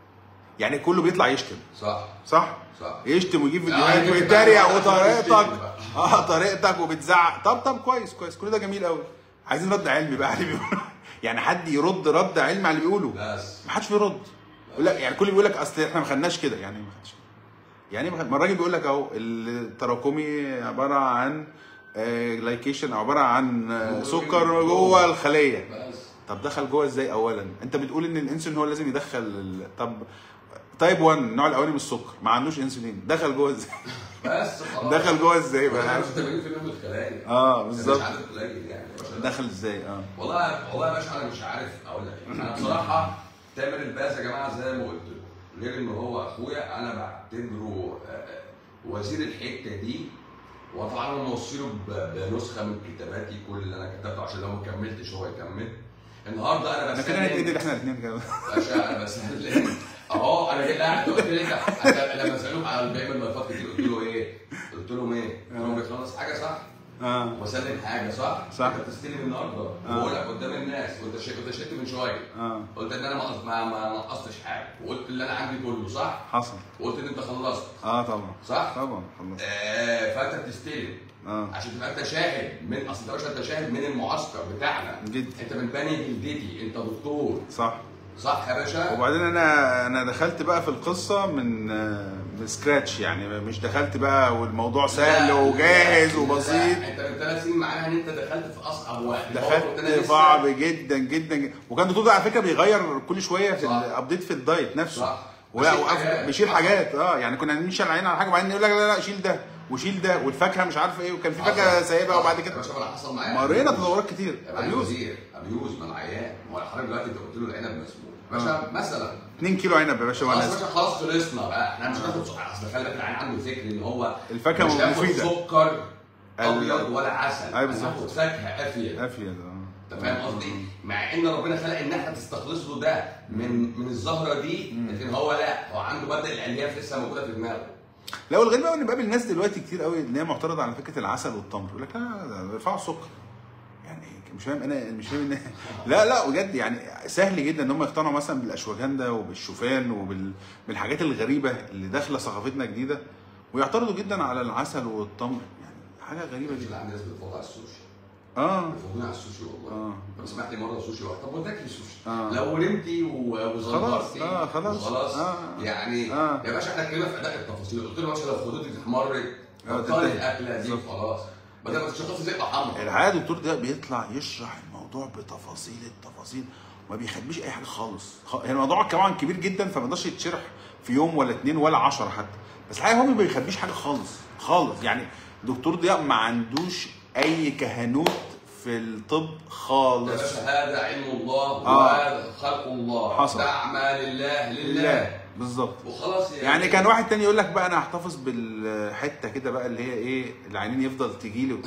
يعني كله بيطلع يشتم صح صح صح يشتم ويجيب آه، فيديوهات يشتم ويتريق بقى. وطريقتك يشتم بقى. اه طريقتك وبتزعق طب طب كويس كويس كل ده جميل قوي عايزين رد علمي بقى على اللي بيقوله يعني حد يرد رد علمي على اللي بيقوله بس ما حدش بيرد يقول لك يعني كل بيقول لك اصل احنا ما خدناش كده يعني ما خدش يعني ما خد- ما الراجل بيقول لك اهو التراكمي عباره عن جلايكيشن عباره عن آه، سكر جوه الخليه بس طب دخل جوه ازاي اولا انت بتقول ان الانسولين هو لازم يدخل ال... طب تايب 1 النوع الاولاني من السكر ما عندوش انسولين دخل جوه ازاي بس خلاص دخل جوه ازاي بقى بقى 80% من الخلايا اه ده بالظبط مش عدد قليل يعني يا باشا. دخل ازاي اه والله والله يا باشا انا مش عارف اقول لك ايه انا بصراحه تامر الباز يا جماعه زي ما قلت لكم غير ان هو اخويا انا بعتبره آه، آه، وزير الحته دي وطبعا انا موصله ب- بنسخه من كتاباتي كل اللي انا كتبته عشان لو ما كملتش هو يكمل النهارده انا احنا بسلم كده نتقتل احنا الاثنين كده باشا انا بسلم اهو انا جيت قاعد قلت لي انت أنت لما سالوك على الباقي من الملفات كتير قلت له ايه؟ قلت لهم ايه؟ قلت لهم بيخلص حاجه صح؟ اه وبسلم حاجه صح؟ صح. انت بتستلم النهارده بقول لك قدام الناس وانت شيء كنت شلت من شويه اه قلت ان انا ما ما ما نقصتش حاجه وقلت اللي انا عندي كله صح؟ حصل وقلت ان انت خلصت اه طبعا صح؟ طبعا خلص آه فانت بتستلم اه عشان تبقى انت شاهد من اصل انت يا باشا انت شاهد من المعسكر بتاعنا جدا انت من بني جلدتي انت دكتور صح صح يا باشا؟ وبعدين انا انا دخلت بقى في القصه من آه، من سكراتش يعني مش دخلت بقى والموضوع سهل لا، وجاهز لا، وبسيط لا، انت من ثلاث سنين معناها ان انت دخلت في اصعب واحد هو كنت أنا دخلت لسه- صعب جدا جدا جدا. وكان الدكتور ده على فكره بيغير كل شويه في صح. الابديت في الدايت نفسه صح. ولا بيشيل وقف- حاجات. بيشيل صح. حاجات اه يعني كنا نمشي العين على حاجه وبعدين يقول لك لا لا شيل ده وشيل ده والفاكهه مش عارف ايه وكان في فاكهه حصل. سايبها وبعد يا كده باشا ما انا حصل معايا مرينا تطورات كتير يا معالي ابيوز الوزير ابيوز ما انا عيان ما هو حضرتك دلوقتي انت قلت له العنب مسموم باشا مثلا 2 كيلو عنب يا باشا خلاص وانا يا باشا خلاص خلصنا بقى احنا مش هناخد سكر اصل خلي بالك العيان عنده فكر ان هو الفاكهة مش هياخد مفيدة. سكر ال- ابيض ولا عسل أيوة بالظبط. هناخد فاكهه افيد افيد اه انت فاهم قصدي؟ مع ان ربنا خلق النحله تستخلص له ده من من الزهره دي لكن هو لا هو عنده ماده الالياف لسه موجوده في دماغه لا والغريب قوي ان بقابل ناس دلوقتي كتير قوي ان هي معترضه على فكره العسل والتمر يقول لك لا ده بيرفعوا السكر يعني مش فاهم انا مش فاهم ان لا لا بجد يعني سهل جدا ان هم يقتنعوا مثلا بالاشواجندا وبالشوفان وبالحاجات الغريبه اللي داخله ثقافتنا جديده ويعترضوا جدا على العسل والتمر يعني حاجه غريبه في جدا عندي ناس بتفوت على السوشي اه بيفوتوني على السوشي والله اه طب سمعت لي مره سوشي واحد طب وداك لي سوشي آه. لو نمتي و- وزنطرتي آه، خلاص. خلاص آه. يعني آه. يا باشا احنا اتكلمنا في اداء التفاصيل قلت له يا باشا لو خدودك اتحمرت آه، بطلي تنتهي. الاكله دي بالظبط. خلاص بدل ما تشخصي زي حمرا الحقيقه الدكتور ده بيطلع يشرح الموضوع بتفاصيل التفاصيل وما بيخبيش اي حاجه خالص خ- يعني الموضوع طبعا كبير جدا فما يقدرش يتشرح في يوم ولا اتنين ولا عشرة حتى بس الحقيقه هو ما بيخبيش حاجه خالص خالص يعني دكتور ضياء ما عندوش اي كهنوت في الطب يا خالص باشا هذا علم الله آه. وهذا خلق الله حصل. ده اعمال الله لله بالظبط وخلاص يعني كان واحد تاني يقول لك بقى انا هحتفظ بالحته كده بقى اللي هي ايه العينين يفضل تجي لي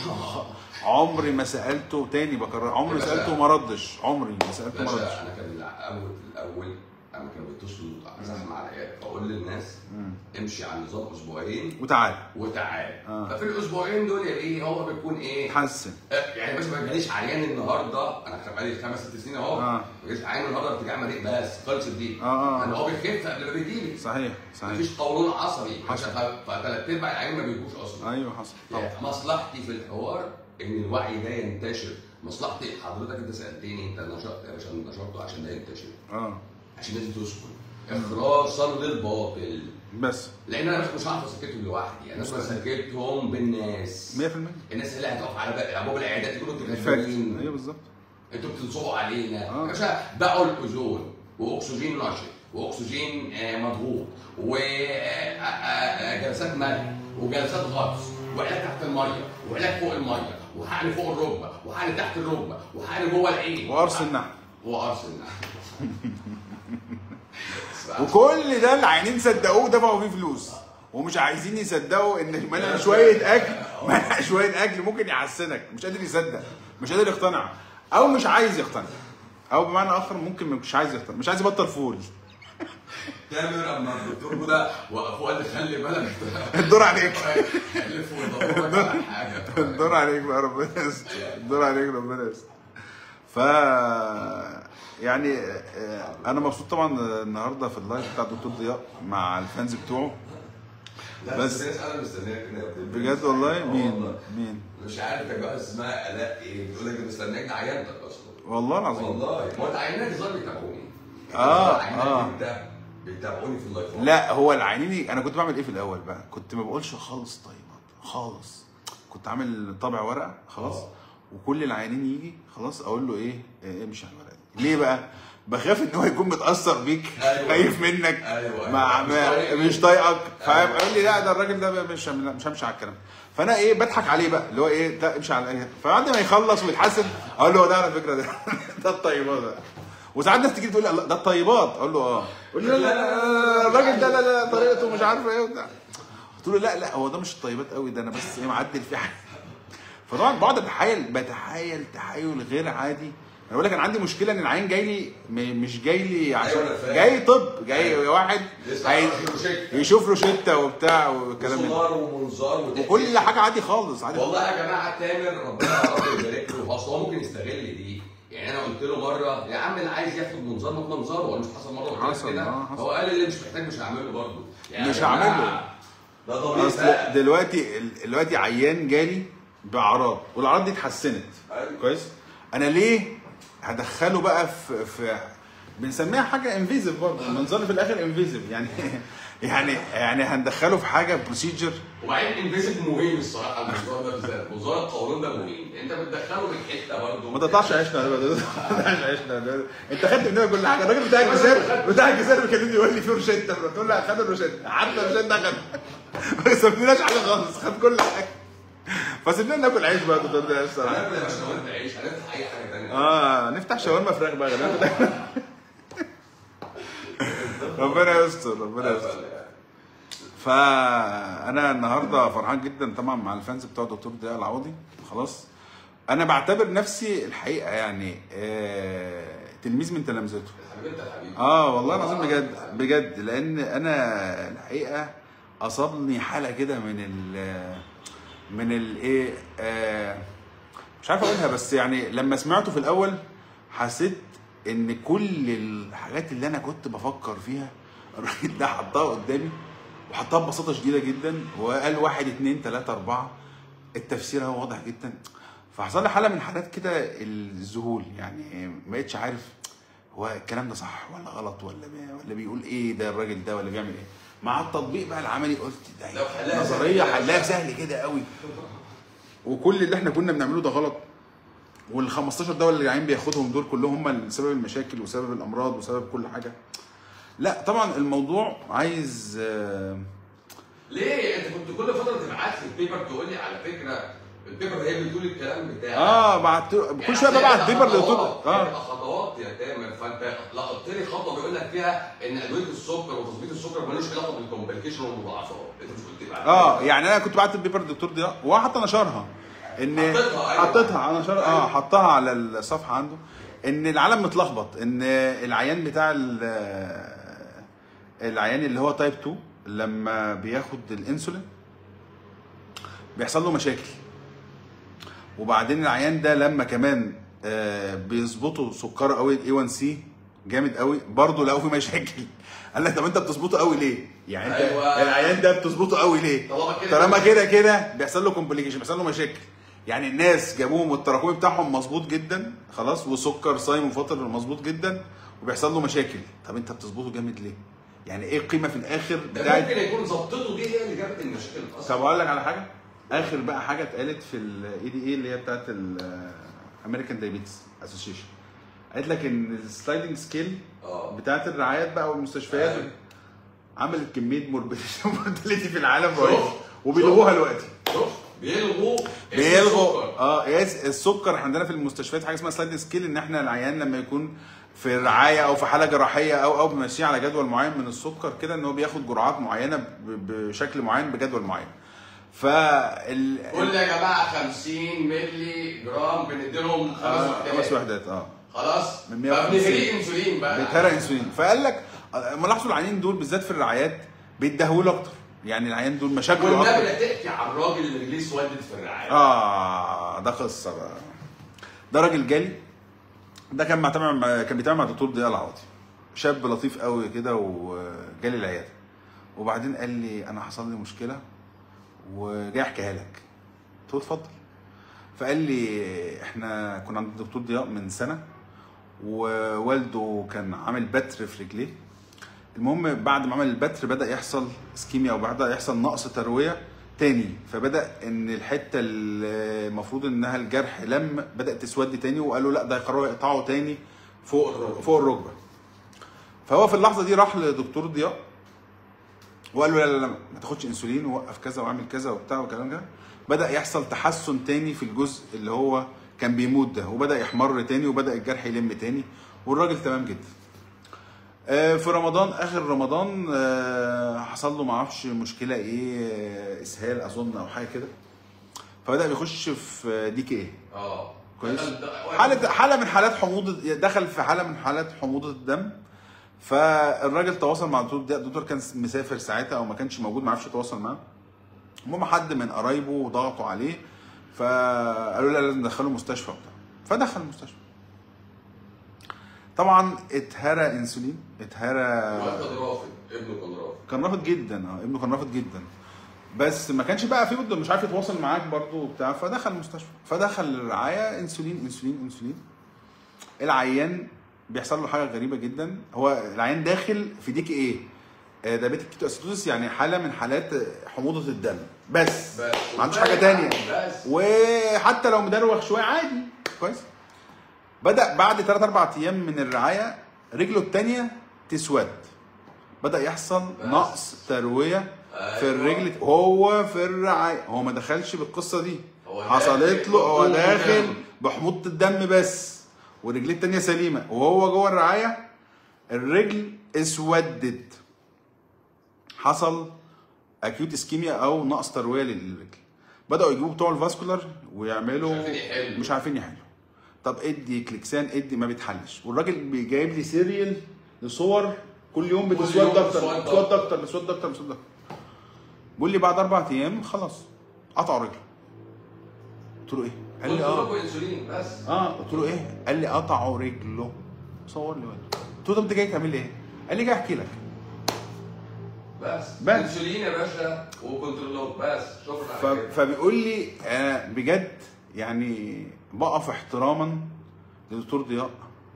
عمري ما سالته تاني بكرر عمري ما يا باشا. سالته وما ردش عمري ما سالته وما ردش باشا انا كان الاول الاول اما كانوا بيتصلوا زحمه على العياده فاقول للناس امشي على نظام اسبوعين وتعال وتعال آه. ففي الاسبوعين دول يا ايه هو بيكون ايه حسن آه، يعني باشا ما جاليش عيان النهارده انا كان بقالي خمس ست سنين اهو آه. ما جاليش عيان النهارده ارتجاع مريء بس خلصت دي آه، آه. انا هو بيخف قبل ما بيجيلي صحيح صحيح مفيش قولون عصبي حصل. فثلاث ارباع العيان ما بيجوش اصلا ايوه حصل طبعا يعني مصلحتي في الحوار ان الوعي ده ينتشر مصلحتي حضرتك انت سالتني انت نشرت يا باشا نشرته عشان ده ينتشر اه عشان الناس تسكن اخراصا للباطل بس لان انا مش هعرف اسكتهم لوحدي انا سكتهم بالناس 100% الناس اللي هتقف على باب ابواب العيادات يقولوا انتوا الفاكت كذابين ايوه بالظبط انتوا بتنصبوا علينا آه. يا باشا باعوا الاوزون واكسجين نشط واكسجين آه، مضغوط وجلسات ملح وجلسات غطس وعلاج تحت الميه وعلاج فوق الميه وحقن فوق الركبه وحقن تحت الركبه وحقن جوه العين وقرص النحل وقرص النحل وكل ده العينين صدقوه ودفعوا فيه فلوس ومش عايزين يصدقوا ان منع شويه اكل منع شويه اكل ممكن يحسنك مش قادر يصدق مش قادر يقتنع او مش عايز يقتنع او بمعنى اخر ممكن مش عايز يقتنع مش عايز يبطل فول تامر اما الدكتور بودا وقفوا قال لي خلي بالك الدور عليك حلف ودورك على حاجه الدور عليك بقى ربنا يستر الدور عليك ربنا يستر ف يعني آه، انا مبسوط طبعا النهارده في اللايف بتاع الدكتور ضياء مع الفانز بتوعه لا، بس- بس الناس انا مستنياك هنا يا ابني. بجد والله آه مين والله. مين مش عارف يا جماعه اسمها الاء ايه بتقول لك مستنياك عينتك اصلا والله العظيم والله ما هو العينات دي ظهر بيتابعوني آه، العينات آه. دي بتاع- بيتابعوني في اللايف لا هو العينيني انا كنت بعمل ايه في الاول بقى كنت ما بقولش خالص طيبات خالص كنت عامل طابع ورقه خلاص آه. وكل العيانين يجي خلاص اقول له ايه إيه، امشي على الورقه دي ليه بقى بخاف ان هو يكون متاثر بيك أيوة. خايف منك أيوة. مع مش ما طايقني. مش طايقك فيبقى أيوة. يقول لي لا ده الراجل ده مش مش همشي على الكلام فانا ايه بضحك عليه بقى اللي هو ايه لا امشي على ايه فبعد ما يخلص ويتحسن اقول له ده على فكره ده ده الطيبات ده وساعات ناس تيجي تقول لي الله ده الطيبات اقول له اه يقول لي لا لا لا لا، الراجل ده لا لا طريقته مش عارف ايه وبتاع قلت له لا لا هو ده مش الطيبات قوي ده انا بس ايه معدل فيه حاجه فطبعا بقعد اتحايل بتحايل تحايل غير عادي انا بقول لك انا عندي مشكله ان العين جاي لي م- مش جاي لي عشان أيوة أنا فاهم. جاي طب جاي واحد لسه هي- عارف روشتة. يشوف روشته وبتاع والكلام ده وسونار ومنظار وتحليل. وكل حاجه عادي خالص عادي والله يا جماعه تامر ربنا يا رب يبارك له اصل هو ممكن يستغل دي يعني انا قلت له مره يا عم اللي عايز ياخد منظار ما منظره هو مش حصل مره قلت لك حصل، كده آه، حصل. هو قال اللي مش محتاج مش هعمله برضه يعني مش يا جماعة، هعمله. ده طبيعي اصل بقى. دلوقتي دلوقتي عيان جالي باعراض والاعراض دي اتحسنت أيوة. كويس انا ليه هدخله بقى في في بنسميها حاجه انفيزيف برضه المنظار في الاخر انفيزيف يعني يعني يعني هندخله في حاجه بروسيجر وبعدين انفيزيف مهم الصراحه الموضوع ده بالذات موضوع القولون ده مهم انت بتدخله من حته برضه ما تقطعش عيشنا يا باشا، ما تقطعش عيشنا انت خدت مننا كل حاجه الراجل بتاع الجزائر بتاع الجزائر بيكلمني يقول لي في روشته تقول له خد الروشته حتى الروشته خد ما سابناش حاجه خالص خد كل حاجه فسيبنا ناكل عيش بقى دكتور ده الصراحه هناكل يا باشا لو انت عيش هنفتح اي حاجه ثانيه اه نفتح شاورما فراخ بقى يا جماعه ربنا يستر ربنا يستر فانا النهارده فرحان جدا طبعا مع الفانز بتوع دكتور ضياء العوضي خلاص انا بعتبر نفسي الحقيقه يعني آه تلميذ من تلامذته حبيبتي يا حبيبي اه والله العظيم بجد بجد لان انا الحقيقه اصابني حاله كده من ال من الايه آه مش عارف اقولها بس يعني لما سمعته في الاول حسيت ان كل الحاجات اللي انا كنت بفكر فيها الراجل ده حطها قدامي وحطها ببساطه شديده جدا وقال واحد اتنين تلاته اربعه التفسير هو واضح جدا فحصل لي حاله من حالات كده الذهول يعني ما بقتش عارف هو الكلام ده صح ولا غلط ولا بي ولا بيقول ايه ده الراجل ده ولا بيعمل ايه مع التطبيق بقى العملي قلت لو ده حلها نظريه سهل. حلها سهل كده قوي وكل اللي احنا كنا بنعمله ده غلط وال 15 دوله اللي العين بياخدهم دول كلهم هم سبب المشاكل وسبب الامراض وسبب كل حاجه لا طبعا الموضوع عايز آه، ليه انت كنت كل فتره تبعت لي البيبر تقول لي على فكره البيبر هي بتقول الكلام بتاعك اه بعت كل شويه ببعت بيبر لدكتور اه اه خطوات يا تامر فانت لقطت لي خطوه بيقول لك فيها ان ادويه السكر وتظبيط السكر ملوش علاقه بالكومبليكيشن والمضاعفات انت مش قلت لي اه يعني انا كنت بعت البيبر للدكتور ضياء وهو حتى نشرها ان حطيتها، أيوة. حطيتها انا نشرها اه أيوة. حطها على الصفحه عنده ان العالم متلخبط ان العيان بتاع ال- العيان اللي هو تايب 2 لما بياخد الانسولين بيحصل له مشاكل وبعدين العيان ده لما كمان آه، بيظبطوا سكره قوي الاي 1 سي جامد قوي برضه لقوا في مشاكل قال لك طب انت بتظبطه قوي ليه؟ يعني انت أيوة. العيان ده بتظبطه قوي ليه؟ طالما كده طالما كده كده بيحصل له كومبليكيشن بيحصل له مشاكل يعني الناس جابوهم والتراكمي بتاعهم مظبوط جدا خلاص وسكر صايم وفاطر مظبوط جدا وبيحصل له مشاكل طب انت بتظبطه جامد ليه؟ يعني ايه القيمه في الاخر ده بتاعت ممكن يكون ظبطته دي هي اللي جابت المشاكل اصلا طب اقول لك على حاجه اخر بقى حاجه اتقالت في الاي دي اي اللي هي بتاعت الامريكان دايابيتس اسوشيشن قالت لك ان السلايدنج سكيل اه بتاعت الرعايات بقى والمستشفيات أيوة. عملت كميه موربيديتي في العالم شوف. رهيبه وبيلغوها دلوقتي شوف بيلغوا اسم بيلغوا السكر. اه يس السكر احنا عندنا في المستشفيات حاجه اسمها سلايد سكيل ان احنا العيان لما يكون في رعايه او في حاله جراحيه او او بنمشيه على جدول معين من السكر كده ان هو بياخد جرعات معينه ب- بشكل معين بجدول معين فال كل يا جماعه 50 مللي جرام بنديلهم خمس آه، وحدات خمس وحدات اه خلاص من 150. فبنهري انسولين بقى بيتهرى انسولين فقال لك آه، لما لاحظوا العيانين دول بالذات في الرعايات بيتدهولوا اكتر يعني العيان دول مشاكله والنبي اكتر لا تحكي عن الراجل اللي رجليه اسودت في الرعايه اه ده قصه بقى ده راجل جالي ده كان معتمد مع كان بيتعامل مع دكتور ضياء العوضي شاب لطيف قوي كده وجالي العياده وبعدين قال لي انا حصل لي مشكله وجاي احكيها لك قلت له اتفضل فقال لي احنا كنا عند الدكتور ضياء من سنه ووالده كان عامل بتر في رجليه المهم بعد ما عمل البتر بدا يحصل اسكيميا او بدا يحصل نقص ترويه تاني فبدا ان الحته اللي المفروض انها الجرح لم بدات تسود تاني وقالوا لا ده يقرروا يقطعوا تاني فوق فوق الركبه فهو في اللحظه دي راح لدكتور ضياء وقال له لا لا لا ما تاخدش انسولين ووقف كذا واعمل كذا وبتاع والكلام ده بدا يحصل تحسن تاني في الجزء اللي هو كان بيموت ده وبدا يحمر تاني وبدا الجرح يلم تاني والراجل تمام جدا آه، في رمضان اخر رمضان آه، حصل له معرفش مشكله ايه آه، اسهال اظن او حاجه كده فبدا يخش في دي كي اه كويس. ده- ده- حاله حاله من حالات حموضه دخل في حاله من حالات حموضه الدم فالراجل تواصل مع الدكتور ده الدكتور كان مسافر ساعتها او ما كانش موجود ما عرفش يتواصل معاه المهم حد من قرايبه ضغطوا عليه فقالوا لا لازم ندخله مستشفى وبتاع فدخل المستشفى طبعا اتهرى انسولين اتهرى الواد كان رافض ابنه كان رافض كان رافض جدا اه ابنه كان رافض جدا بس ما كانش بقى في بده مش عارف يتواصل معاك برضه وبتاع فدخل المستشفى فدخل الرعايه انسولين انسولين انسولين العيان بيحصل له حاجه غريبه جدا هو العيان داخل في ديك ايه دايابيتيك كيتواسيدوزس يعني حاله من حالات حموضه الدم بس بس ما عندوش حاجه تانية بس وحتى لو مدروخ شويه عادي كويس بدا بعد 3 4 ايام من الرعايه رجله الثانيه تسود بدا يحصل بس. نقص ترويه في أيوة. الرجل هو في الرعايه هو ما دخلش بالقصه دي هو حصلت داخل له هو بحموضة داخل الدم. بحموضه الدم بس ورجليه التانيه سليمه وهو جوه الرعايه الرجل اسودت حصل اكيوت اسكيميا او نقص ترويه للرجل بداوا يجيبوا بتوع الفاسكولار ويعملوا مش عارفين يحلوا. مش عارفين يحلوا طب ادي كليكسان ادي ما بيتحلش والراجل بيجايب لي سيريال لصور كل يوم كل بتسود يوم اكتر بتسود بتسود اكتر بتسود اكتر بتسود اكتر بيقول لي بعد اربع ايام خلاص قطعوا رجله قلت له ايه؟ قال قلت لي اه لكم انسولين بس اه قلت له ايه؟ قال لي قطعوا رجله صور لي وقته قلت له طب انت جاي تعمل لي ايه؟ قال لي جاي احكي لك بس بس. انسولين يا باشا وكنترولور بس شكرا ف... على كده فبيقول لي انا بجد يعني بقف احتراما لدكتور ضياء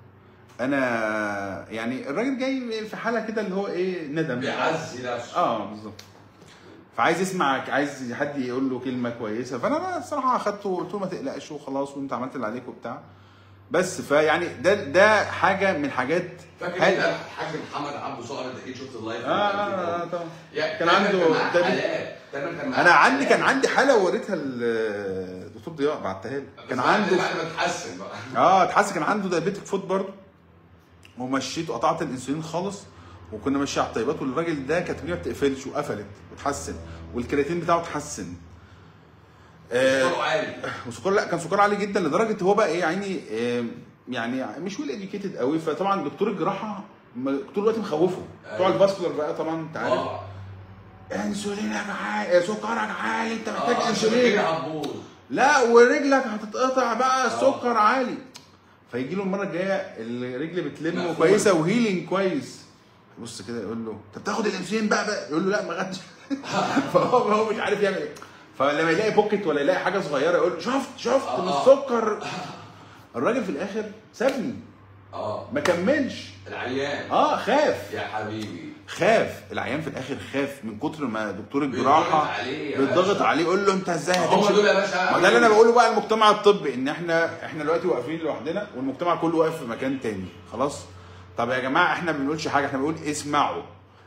انا يعني الراجل جاي في حاله كده اللي هو ايه ندم بيعزي نفسه اه بالظبط فعايز يسمع عايز حد يقول له كلمه كويسه فانا أنا الصراحه اخدته وقلت له ما تقلقش وخلاص وانت عملت اللي عليك وبتاع بس فيعني ده ده حاجه من الحاجات فاكر هل- انت الحاج محمد عبده صقر انت اكيد شفت اللايف اه اه, آه طبعا يعني كان دايماً عنده- معاه دايماً- حالات دايما كان معاه انا عندي حالات. كان عندي حاله وريتها للدكتور ضياء بعتها لي كان بس عنده بعد ما اتحسن بقى اه اتحسن كان عنده دايابيتك فوت برضه ومشيته قطعت الانسولين خالص وكنا ماشيين على الطيبات والراجل ده كانت ما بتقفلش وقفلت وتحسن والكرياتين بتاعه اتحسن آه سكره عالي وسكر لا كان سكر عالي جدا لدرجه هو بقى ايه يعني آه يعني مش ويل اديوكيتد قوي فطبعا دكتور الجراحه م- طول الوقت مخوفه بتوع أيوة. الفاسكولار بقى طبعا انت عارف اه انسولينك عالي سكرك عالي انت محتاج آه، انسولين كده هتبوظ لا ورجلك هتتقطع بقى السكر عالي فيجي له المره الجايه الرجل بتلم مقفول. كويسه وهيلينج كويس يبص كده يقول له انت بتاخد الانسولين بقى, بقى يقول له لا ما خدتش فهو هو مش عارف يعمل ايه فلما يلاقي بوكيت ولا يلاقي حاجه صغيره يقول له شفت شفت آه. من السكر الراجل في الاخر سابني اه ما كملش العيان اه خاف يا حبيبي خاف العيان في الاخر خاف من كتر ما دكتور بيضغط الجراحه عليه يا بيضغط باشا. عليه يقول له انت ازاي هم هتمشي دول يا باشا ما ده اللي انا بقوله بقى المجتمع الطبي ان احنا احنا دلوقتي واقفين لوحدنا والمجتمع كله واقف في مكان تاني خلاص طب يا جماعه احنا ما بنقولش حاجه احنا بنقول اسمعوا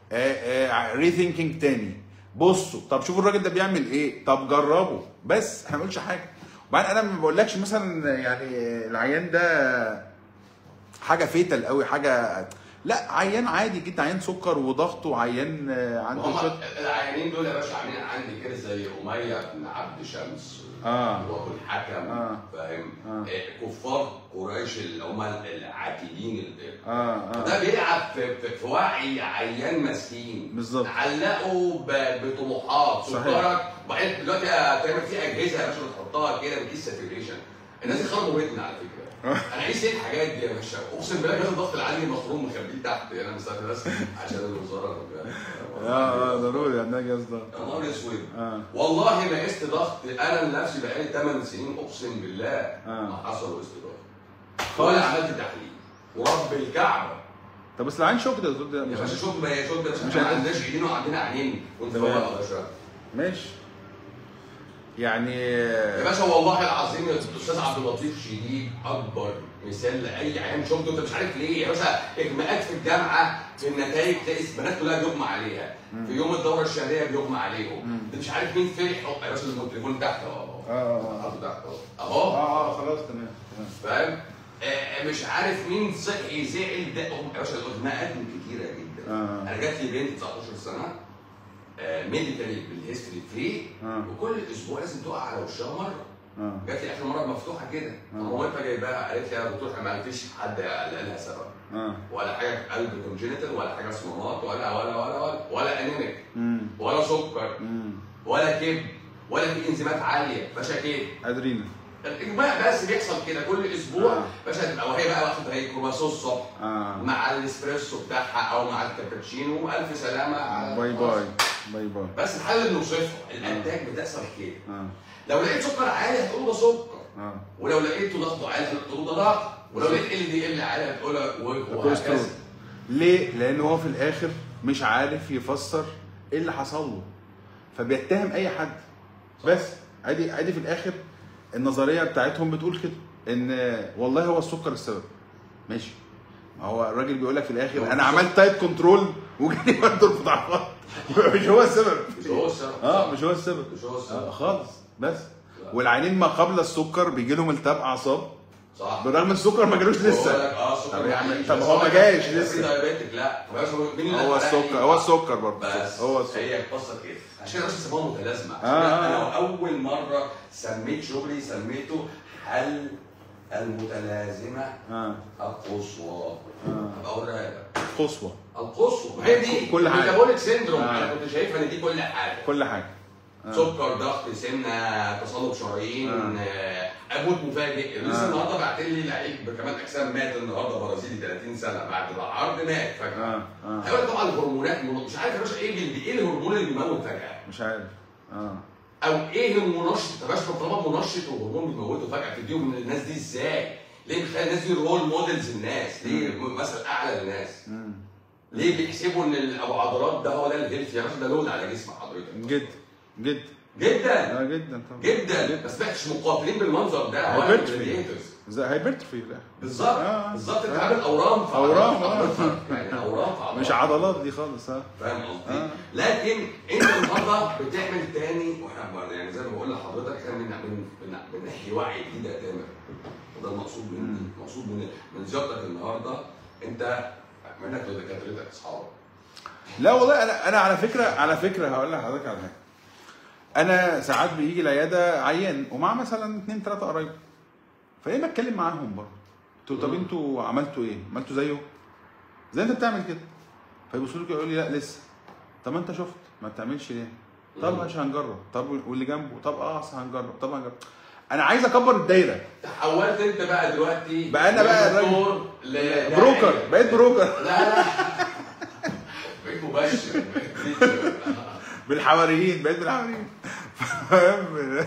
ري ثينكينج تاني بصوا طب شوفوا الراجل ده بيعمل ايه طب جربوا بس احنا ما بنقولش حاجه وبعدين انا ما بقولكش مثلا يعني العيان ده حاجه فيتال قوي حاجه لا عيان عادي جدا عيان سكر وضغط وعيان آه، عنده هم شويه العيانين دول يا باشا عاملين عندي كده زي اميه بن عبد شمس آه. وابو الحكم آه. فاهم آه. آه، كفار قريش اللي هم العاتدين اللي اه اه ده بيلعب في, في, في وعي عيان مسكين بالظبط. علقوا ب- بطموحات صحيح. سكرك وبعدين دلوقتي تعمل في اجهزه يا باشا بتحطها كده بتقيس ساتوريشن الناس دي خربوا بيتنا على فكره انا عايز ايه الحاجات دي يا باشا اقسم بالله كده الضغط العالي مخروم مخبيه تحت انا مستني بس عشان الوزاره اه اه ضروري عندنا جهاز ضغط يا نهار اسود اه والله ما قست ضغط انا لنفسي بقالي 8 سنين اقسم بالله آه. ما حصل وقست ضغط خالص. ولا عملت تحليل ورب الكعبه طب بس العين شوك ده يا دكتور ده يا مش باشا شوف يا شوف مش مش ما عارف. عندناش ايدين وعندنا عينين وانت تمام. فاهم يا باشا ماشي يعني يا باشا والله العظيم يا الاستاذ عبد اللطيف شديد اكبر مثال لاي عيان شفته انت مش عارف ليه يا باشا اغماءات في الجامعه في النتائج تلاقي البنات كلها بيغمى عليها في يوم الدوره الشهريه بيغمى عليهم انت مش عارف مين فرح يا باشا التليفون تحت اهو اه اه حاطه تحت اهو اه اهو اه خلاص تمام تمام فاهم آه، مش عارف مين صحي زعل ده يا باشا الاغماءات كتيره جدا آه. انا جات لي بنت 19 سنه ميديكالي بالهيستوري فري آه. وكل اسبوع لازم تقع على وشها مره اه جات لي اخر مره مفتوحه كده آه. طب هو انت جايباها قالت لي يا دكتور احنا ما فيش حد قال لها سبب اه ولا حاجه قلب كونجينيتال ولا حاجه صمامات ولا ولا ولا ولا ولا انيميك امم ولا سكر امم ولا كبد ولا في انزيمات عاليه باشا كده ادرينا الاجماع بس بيحصل كده كل اسبوع آه. باشا تبقى وهي بقى واخده هي كرواسون الصبح اه مع الاسبريسو بتاعها او مع الكابتشينو الف سلامه على باي باي باي باي بس الحل اللي بنوصفه الانتاج بتحصل كده اه لو لقيت سكر عالي هتقول ده سكر اه ولو لقيته ضغطه عالي هتقول ده ضغط ولو لقيت ال دي ال عالي هتقول كوليسترول وهكذا ليه؟ لان هو في الاخر مش عارف يفسر ايه اللي حصل له فبيتهم اي حد بس ادي ادي في الاخر النظريه بتاعتهم بتقول كده ان والله هو السكر السبب ماشي ما هو الراجل بيقول لك في الاخر انا عملت تايب كنترول وجالي برضه المضاعفات يبقى مش هو السبب مش هو السبب اه مش هو السبب مش هو آه السبب خالص بس والعيانين ما قبل السكر بيجي لهم التهاب اعصاب صح بالرغم السكر ما جالوش بقول لسه لك اه السكر طب يا عم، معلش، طب بس هو ما أنا- جاش أنا لسه. في دايابيتك لا يا باشا مين اللي هو حرق السكر لي؟ هو السكر برضه بس هو السكر هي القصه كده عشان بس سموها متلازمه عشان آه. انا اول مره سميت شغلي سميته حل المتلازمه اه القصوى آه. هبقى اوريها لك قصوى القصوى ما هي دي كل حاجة. ميتابوليك سيندروم آه. انا كنت شايفها ان دي كل حاجه كل حاجه آه. سكر ضغط سمنه تصلب شرايين آه. آه. اموت مفاجئ لسه آه. النهارده بعت لي لعيب بكمال اجسام مات النهارده برازيلي 30 سنه بعد العرض مات فجاه اه اه هيقول لك طبعا الهرمونات مش عارف يا باشا ايه اللي ايه الهرمون اللي بيموت فجاه مش عارف اه او ايه المنشط يا باشا طالما منشط وهرمون بيموته فجاه تديهم من الناس دي ازاي؟ ليه بتخلي الناس دي رول موديلز الناس؟ ليه مثل اعلى للناس؟ مم. ليه بيحسبوا ان ال- ابو عضلات ده هو ده الهيلث يا باشا ده لود على جسم حضرتك جد جد جدا اه جدا طبعا جدا ما سمعتش مقاتلين بالمنظر ده ولا هايبرتروفي gladiators. زي هايبرتروفي في الاخر بالظبط آه. بالظبط انت آه. عامل اورام في أورام، عضلات آه. حضرتك. يعني اورام في عضلات مش عضلات دي خالص اه فاهم قصدي؟ آه. لكن انت النهارده بتعمل تاني واحنا بقى- يعني زي ما بقول لحضرتك احنا من من من بنحيي وعي جديد يا تامر وده المقصود مني المقصود من من زيارتك النهارده انت منك لدكاترتك اصحابك لا والله انا انا على فكره على فكره هقول لحضرتك على حاجه انا ساعات بيجي العياده عيان ومعاه مثلا اثنين ثلاثه قرايب فايه ما اتكلم معاهم برضه قلت له طب انتوا عملتوا ايه؟ عملتوا زيه؟ زي انت بتعمل كده فيبصوا لك يقول لي لا لسه طب ما انت شفت ما بتعملش ليه؟ طب مش هنجرب طب واللي جنبه طب اه أصل هنجرب طب هنجرب انا عايز اكبر الدايره تحولت انت بقى دلوقتي بقى أنا بقى من دكتور ل- بروكر بقيت بروكر لا لا بقيت مبشر بقيت تيتشر. بالحواريين بقيت بالحواريين فاهم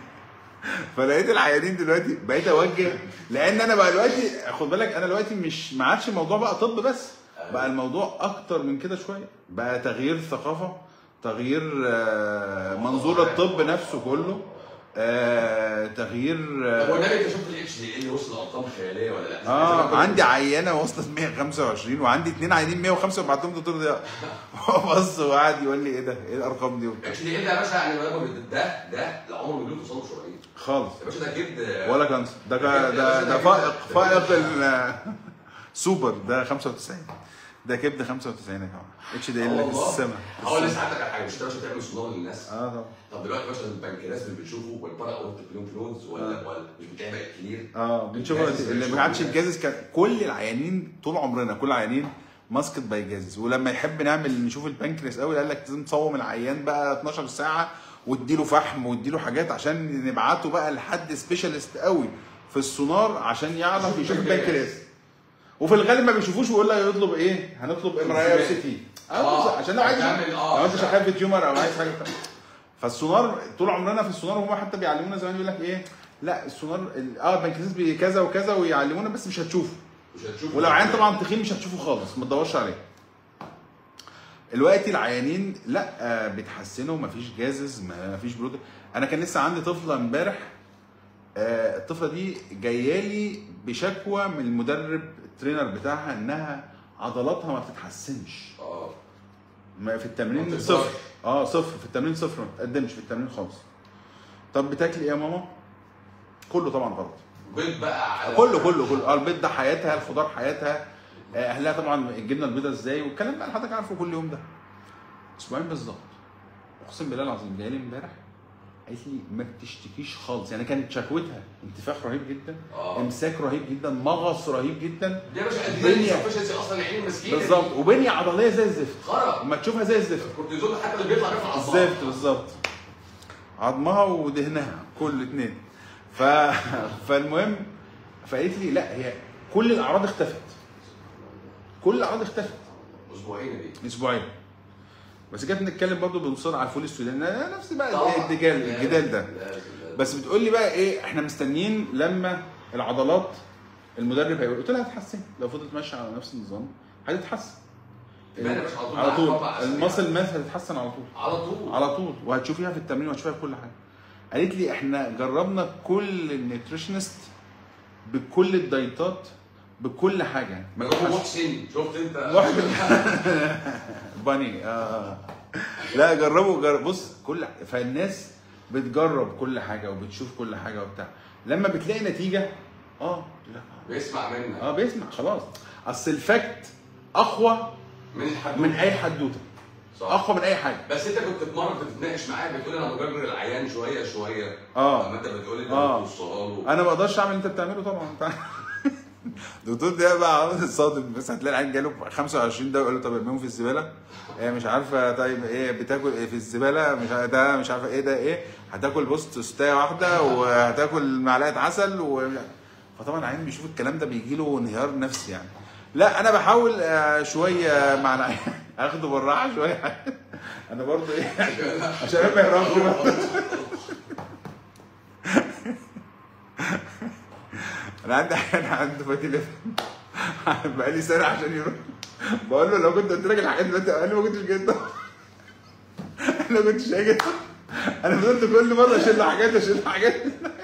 فلقيت العيانين دلوقتي بقيت اوجه لان انا بقى دلوقتي خد بالك انا دلوقتي مش ما عادش الموضوع بقى طب بس بقى الموضوع اكتر من كده شويه بقى تغيير ثقافه تغيير آه، منظور الطب نفسه كله آه، تغيير طب اه والنبي انت شفت الاتش دي ال وصل لارقام خياليه ولا لا؟ آه، عندي عيانه وصلت 125 وعندي اثنين عيانين 105 وبعتهم دكتور ضياء بص وقعد يقول لي ايه ده؟ ايه الارقام دي وبتاع اتش دي ال ده يا باشا يعني ده ده ده العمر ما بيجيله تصلب شرايين خالص يا باشا ده كبد ولا كانسر ده ده ده, ده فائق فائق ال سوبر ده 95 ده كبد 95 يا جماعه اتش دي ال والله. السما هقول لسه عندك على حاجه مش انت يا باشا بتعمل صداع للناس اه طبعا طب دلوقتي يا باشا البنكرياس اللي بتشوفه والبارا اورتيك نودز ولا ولا مش بتعمل كلير اه بنشوف الجاهز اللي بنشوف ما عادش الجاهز. الجازز كان كل العيانين طول عمرنا كل العيانين ماسكت باي جازز ولما يحب نعمل نشوف البنكرياس قوي قال لك لازم تصوم العيان بقى 12 ساعه واديله فحم واديله حاجات عشان نبعته بقى لحد سبيشالست قوي في السونار عشان يعرف يشوف يشوف البنكرياس. البنكرياس وفي الغالب ما بيشوفوش ويقول لك يطلب ايه؟ هنطلب ام ار اي سي تي آه، عشان لو عايز هتعمل- آه، لو انت عشان- شغال في تيومر او عايز حاجه بتاع. فالسونار طول عمرنا في السونار هم حتى بيعلمونا زمان يقول لك ايه لا السونار ال- اه البنكرياس بي- كذا وكذا ويعلمونا بس مش هتشوفه مش هتشوف ولو عيان طبعا تخين مش هتشوفه خالص ما تدورش عليه دلوقتي العيانين لا آه، بيتحسنوا مفيش جازز مفيش برود انا كان لسه عندي طفله امبارح آه، الطفله دي جايه لي بشكوى من المدرب الترينر بتاعها انها عضلاتها ما بتتحسنش اه ما في ما التمرين بتكبرش. صفر اه صفر في التمرين صفر ما بتقدمش في التمرين خالص طب بتاكلي ايه يا ماما كله طبعا غلط بيض بقى على كله كله كله اه البيض ده حياتها الخضار حياتها آه، اهلها طبعا الجبنه البيضاء ازاي والكلام بقى اللي حضرتك عارفه كل يوم ده اسبوعين بالظبط اقسم بالله العظيم جايه لي امبارح قالت لي ما بتشتكيش خالص يعني كانت شكوتها انتفاخ رهيب جدا اه امساك رهيب جدا مغص رهيب جدا دي يا باشا الدنيا. اديني سفشنسي اصلا العين المسكينه دي. بالظبط وبنيه عضليه زي الزفت خرا اما تشوفها زي الزفت الكورتيزون حتى اللي بيطلع بيطلع على الزفت بالظبط عظمها ودهنها كل اتنين ف... فالمهم فقالت لي لا هي كل الاعراض اختفت كل الاعراض اختفت اسبوعين دي اسبوعين بس جت نتكلم برضه بنصر على الفول السوداني أنا نفس بقى طبعاً. الجدال لا، الجدال ده لا، لا. بس بتقول لي بقى ايه احنا مستنيين لما العضلات المدرب هيقول قلت لها هتتحسن لو فضلت ماشيه على نفس النظام هتتحسن يبقى أنا مش على طول على معاك طول أربع أسابيع. الماسل ماث هتتحسن على طول على طول على طول وهتشوفيها في التمرين وهتشوفيها في كل حاجه قالت لي احنا جربنا كل النيوتريشنست بكل الدايتات بكل حاجه ما مجرد كناش- محسن شفت انت باني آه. لا جربوا جرب بص كل فالناس بتجرب كل حاجه وبتشوف كل حاجه وبتاع لما بتلاقي نتيجه اه لا بيسمع منك اه بيسمع خلاص اصل الفاكت اقوى من الحدود من اي حدوته صح اقوى من اي حاجه بس انت كنت في مره بتتناقش معايا بتقول انا بجرر العيان شويه شويه اه لما انت بتقول انت آه. بتوصلها له انا ما اقدرش اعمل اللي انت بتعمله طبعا انت الدكتور ده بقى عامل الصادم بس هتلاقي العيال جاله 25 ده يقول له طب ارميهم في الزباله إيه مش عارفه طيب ايه بتاكل ايه في الزباله مش عارف ده مش عارفه ايه ده ايه هتاكل بص توستايه واحده وهتاكل معلقه عسل و... فطبعا العيال بيشوف الكلام ده بيجي له انهيار نفسي يعني لا انا بحاول آه، شويه مع العيال اخده بالراحه شويه انا برضو ايه عشان ما يهربش انا عندي انا عنده فاتي ليفر بقالي سنه عشان يروح بقول له لو كنت قلت لك الحاجات دلوقتي قال لي ما كنتش جيت انا ما كنتش هاجي انا فضلت كل مره اشيل له حاجات اشيل له حاجات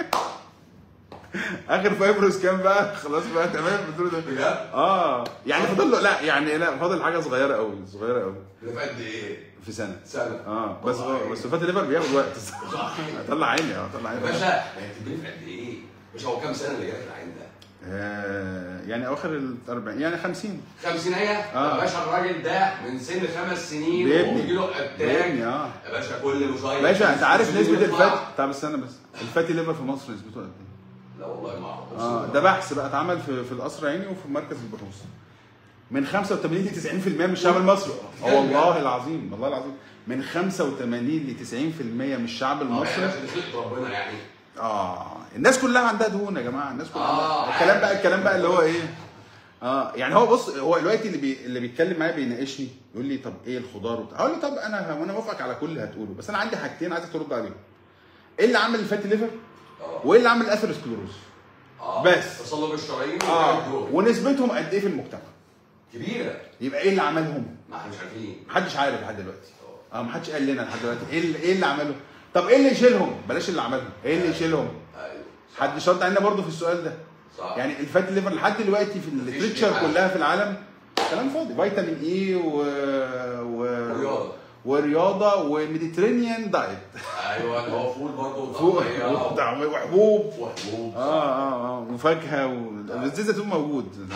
اخر فايبروس كام بقى خلاص بقى تمام قلت له ده بجد؟ اه يعني فاضل له لا يعني لا فاضل حاجه صغيره قوي صغيره قوي ده في قد ايه؟ في سنه سنه اه بس والله. بس فاتي ليفر بياخد وقت صح طلع عيني اه طلع يا عيني باشا هي بتديني في قد ايه؟ مش هو كام سنه اللي جالك العين ده؟ آه يعني اواخر ال 40 يعني 50 خمسينية آه. يا باشا الراجل ده من سن خمس سنين بيبني. وبيجي له اتاك بيبني اه يا باشا كل مصايب باشا انت عارف نسبه يطلع. الفات طب استنى بس الفاتي ليفر في مصر نسبته قد ايه؟ لا والله ما اعرف اه ده بحث بقى اتعمل في في القصر العيني وفي مركز البحوث من 85 ل 90% من الشعب المصري اه والله العظيم والله العظيم من 85 ل 90% من الشعب المصري المصري ربنا يعني اه الناس كلها عندها دهون يا جماعه الناس كلها آه. عندها. الكلام بقى الكلام بقى اللي هو ايه اه يعني هو بص هو دلوقتي اللي بي اللي بيتكلم معايا بيناقشني يقول لي طب ايه الخضار وبتاع اقول له طب انا وانا موافقك على كل اللي هتقوله بس انا عندي حاجتين عايزك ترد عليهم ايه اللي عامل الفاتي ليفر اه وايه اللي عامل الاثيروسكلوروز اه بس. تصلب الشرايين اه والكلام ده. ونسبتهم قد ايه في المجتمع كبيره يبقى ايه اللي عملهم ما احنا مش عارفين محدش عارف لحد دلوقتي اه محدش قال لنا لحد دلوقتي ايه اللي, ايه اللي عملهم طب ايه اللي يشيلهم بلاش اللي عملهم ايه اللي يشيلهم ايوه حد شرط علينا برضه في السؤال ده صح يعني الفات ليفر لحد دلوقتي في مفيش الليتريتشر حاجة. كلها في العالم كلام فاضي فيتامين اي و... و... رياضه ورياضه وميديترينيان دايت ايوه اللي هو فول برضه فوق وطعمية وطعمية وحبوب وحبوب اه اه اه وفاكهه و... بس زيت زيتون موجود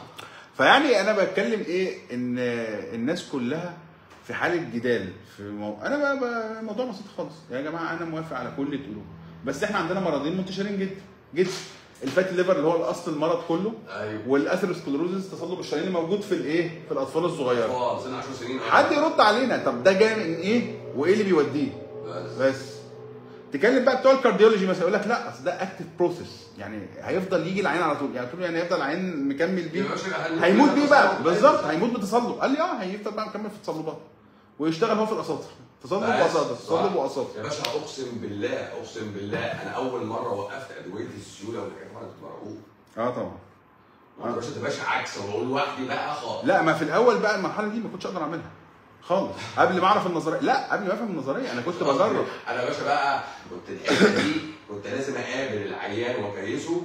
فيعني انا بتكلم ايه ان الناس كلها في حاله جدال في مو... انا بقى, بقى موضوع بسيط خالص يا جماعه انا موافق على كل اللي تقولوه بس احنا عندنا مرضين منتشرين جدا جدا الفاتي ليفر اللي هو الاصل المرض كله ايوه والاثيروسكلروزس تصلب الشرايين اللي موجود في الايه في الاطفال الصغيره اه سن 10 سنين حد يرد علينا طب ده جاي من ايه وايه اللي بيوديه بس بس تكلم بقى بتوع الكارديولوجي مثلا يقول لك لا اصل ده اكتف بروسيس يعني هيفضل يجي العين على طول يعني طول يعني هيفضل العين مكمل بيه يبقى شيء أقل من هيموت كده بيه بقى تصلب. بالظبط هيموت بتصلب قال لي اه هيفضل بقى مكمل في التصلبات ويشتغل هو في الاساطر تصلب بس. واساطر صح. تصلب واساطر يا باشا اقسم بالله اقسم بالله انا اول مره وقفت ادويه السيوله والحاجات دي كنت مرعوب اه طبعا ما اقدرش يا باشا عكس وبقول لوحدي بقى خالص لا ما في الاول بقى المرحله دي ما كنتش اقدر اعملها خالص قبل ما اعرف النظريه لا قبل ما افهم النظريه انا كنت بجرب انا يا باشا بقى كنت الحته دي كنت لازم اقابل العيان واكيسه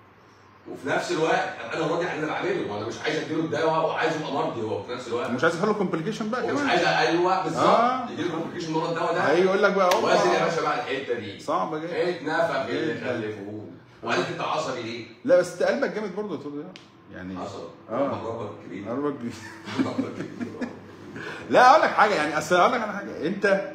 وفي نفس الوقت ابقى انا راضي عن اللي انا بعمله ما انا مش عايز اديله الدواء وعايز ابقى مرضي هو في نفس الوقت مش عايز يحصل له كومبليكيشن بقى ومش كمان عايز ايوه بالظبط آه. يجي له كومبليكيشن ورا الدواء ده هيقول لك بقى وازن يا أوبا. باشا بقى الحته دي صعبه جدا اتنفخ اللي جدا. خلفوه وقالت انت عصبي ليه؟ لا بس انت قلبك جامد برضه يا دكتور ضياء. يعني عصبي اه ربك كبير قلبك بي... ربك كبير لا اقول لك حاجه يعني اصل اقول لك على حاجه انت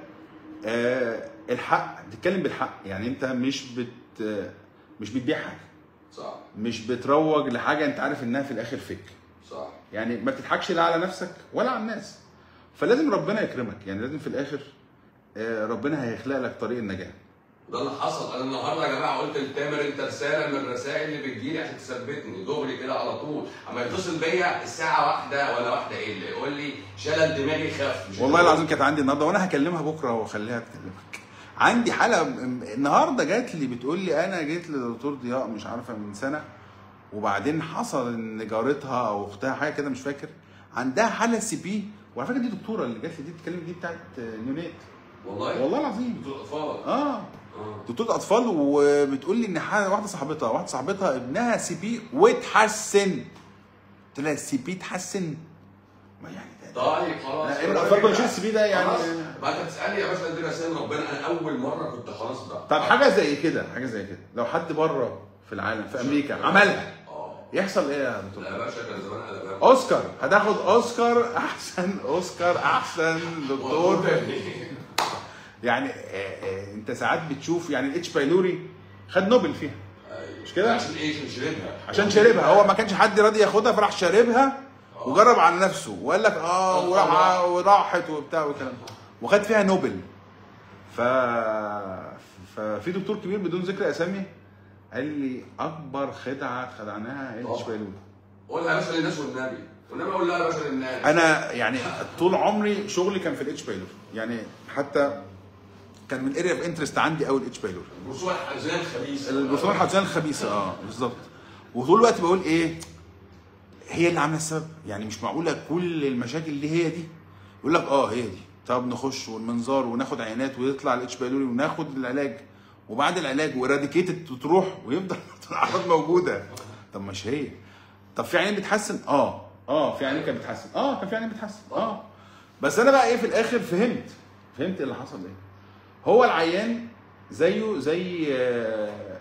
آه الحق تتكلم بالحق يعني انت مش بت آه، مش بتبيع حاجه صح مش بتروج لحاجه انت عارف انها في الاخر فيك صح يعني ما بتضحكش لا على نفسك ولا على الناس فلازم ربنا يكرمك يعني لازم في الاخر آه، ربنا هيخلق لك طريق النجاه وده اللي حصل انا النهارده يا جماعه قلت لتامر انت رساله من الرسائل اللي بتجيلي عشان تثبتني دغري كده على طول اما يتصل بيا الساعه واحده ولا واحده الا يقول لي شلل دماغي خف مش والله العظيم كانت عندي النهارده وانا هكلمها بكره واخليها تكلمك عندي حاله م- النهارده جات لي بتقول لي انا جيت لدكتور ضياء مش عارفه من سنه وبعدين حصل ان جارتها او اختها حاجه كده مش فاكر عندها حاله سي بي وعلى فكره دي دكتوره اللي جات لي دي بتتكلم دي بتاعت نيونيت والله والله العظيم دكتور اطفال اه اه دكتوره اطفال وبتقول لي ان حاجه واحده صاحبتها واحده صاحبتها ابنها سي بي واتحسن قلت لها السي بي اتحسن ما يعني ده طيب خلاص لا، ابن الاطفال كل شيء السي بي ده يعني خلاص. ما انت تسالني يا باشا دي رسائل ربنا انا اول مره كنت خلاص بقى طب حاجه زي كده حاجه زي كده لو حد بره في العالم في امريكا عملها اه يحصل ايه يا لا يا دكتور باشا كان زمان قلبان اوسكار هتاخد اوسكار احسن اوسكار احسن دكتور يعني آه، آه، انت ساعات بتشوف يعني الاتش بايلوري خد نوبل فيها مش كده؟ عشان ايه عشان شربها عشان شاربها هو ما كانش حد راضي ياخدها فراح شاربها وجرب على نفسه وقال لك اه وراح وراحت وبتاع والكلام ده. وخد فيها نوبل ف ففي دكتور كبير بدون ذكر اسامي قال لي اكبر خدعه اتخدعناها الاتش طبعا. بايلوري قولها يا باشا للناس والنبي والنبي اقول لها يا باشا للناس انا يعني طول عمري شغلي كان في الاتش بايلوري يعني حتى كان من اريا اوف انترست عندي قوي الاتش بايلوري البرسوم الحزان الخبيثه البرسومات الحفظان الخبيثه اه بالظبط وطول الوقت بقول ايه هي اللي عامله السبب يعني مش معقوله كل المشاكل اللي هي دي يقول لك اه هي دي طب نخش والمنظار وناخد عينات ويطلع الاتش بايلوري وناخد العلاج وبعد العلاج واراديكيتد تروح ويفضل الاعراض موجوده طب مش هي طب في عينين بتحسن اه اه في عينين كانت بتحسن اه كان في عينين بتحسن اه بس انا بقى ايه في الاخر فهمت فهمت اللي حصل ايه هو العيان زيه زي آه،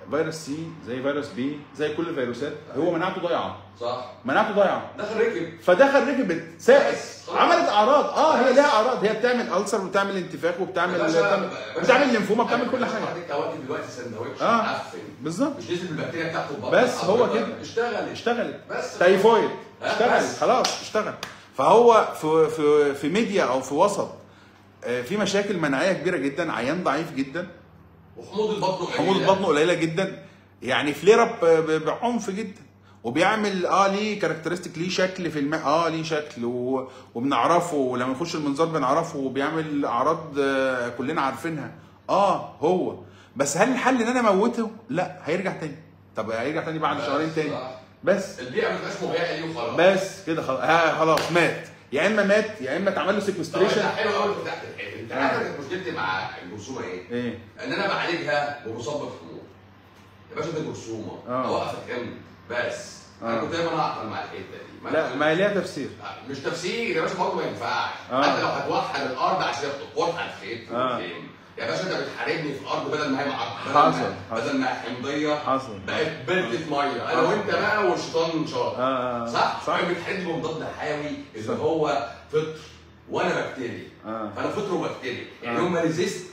فيروس سي زي فيروس بي زي كل الفيروسات هو مناعته ضايعه صح مناعته ضايعه دخل ركب فدخل ركبت ساقت بس، خلاص. عملت اعراض اه هي بس. لها اعراض هي بتعمل السر وبتعمل انتفاخ وبتعمل يا باشا- بتعمل, باشا- بتعمل ليمفوما بتعمل كل باشا حاجه حضرتك واكل دلوقتي سندوتش آه. معفن بالظبط مش نزل البكتيريا بتاعته في بطنك بس هو حضرتك. كده. اشتغلت اشتغلت بس تايفويد آه، اشتغل بس. خلاص اشتغل فهو في في في ميديا او في وسط آه، في مشاكل مناعيه كبيره جدا عيان ضعيف جدا وحموض البطن قليلة. حموضه بطنه قليله جدا يعني فلير اب ب- بعنف جدا وبيعمل اه ليه كاركترستيك ليه شكل في الماء اه ليه شكل و... وبنعرفه ولما يخش المنظار بنعرفه وبيعمل اعراض آه كلنا عارفينها اه هو بس هل الحل ان انا اموته؟ لا هيرجع تاني طب هيرجع تاني بعد بس، شهرين تاني صح. بس البيئه ما تبقاش مهيئه ليه وخلاص بس كده خلاص آه خلاص مات يا اما مات يا اما اتعمل له طب انت سيكوستريشن حلو قوي فتحت الحته انت عارف كانت مشكلتي مع الجرثومه ايه؟ ايه ان انا بعالجها بمصاب حموض يا باشا ده جرثومه آه. اوقف الكم بس انا آه. كنت دايما اعطل مع الحته دي ما لا ما هي ليها تفسير مش تفسير يا باشا برضه ما ينفعش آه. حتى لو هتوحد الارض عشان توحد خيط آه. فين يا باشا انت بتحاربني في الارض بدل ما هي مع بدل حصل، ما حصل. بدل ما هي حمضيه حصل. بقت بلدة ميه انا حصل. وانت بقى والشيطان شاط آه، آه، صح؟ صح. صح بتحاربني بمضاد حيوي اللي صح. هو فطر وانا بكتيريا آه. فانا فطر وبكتيريا يعني آه. هم ريزيست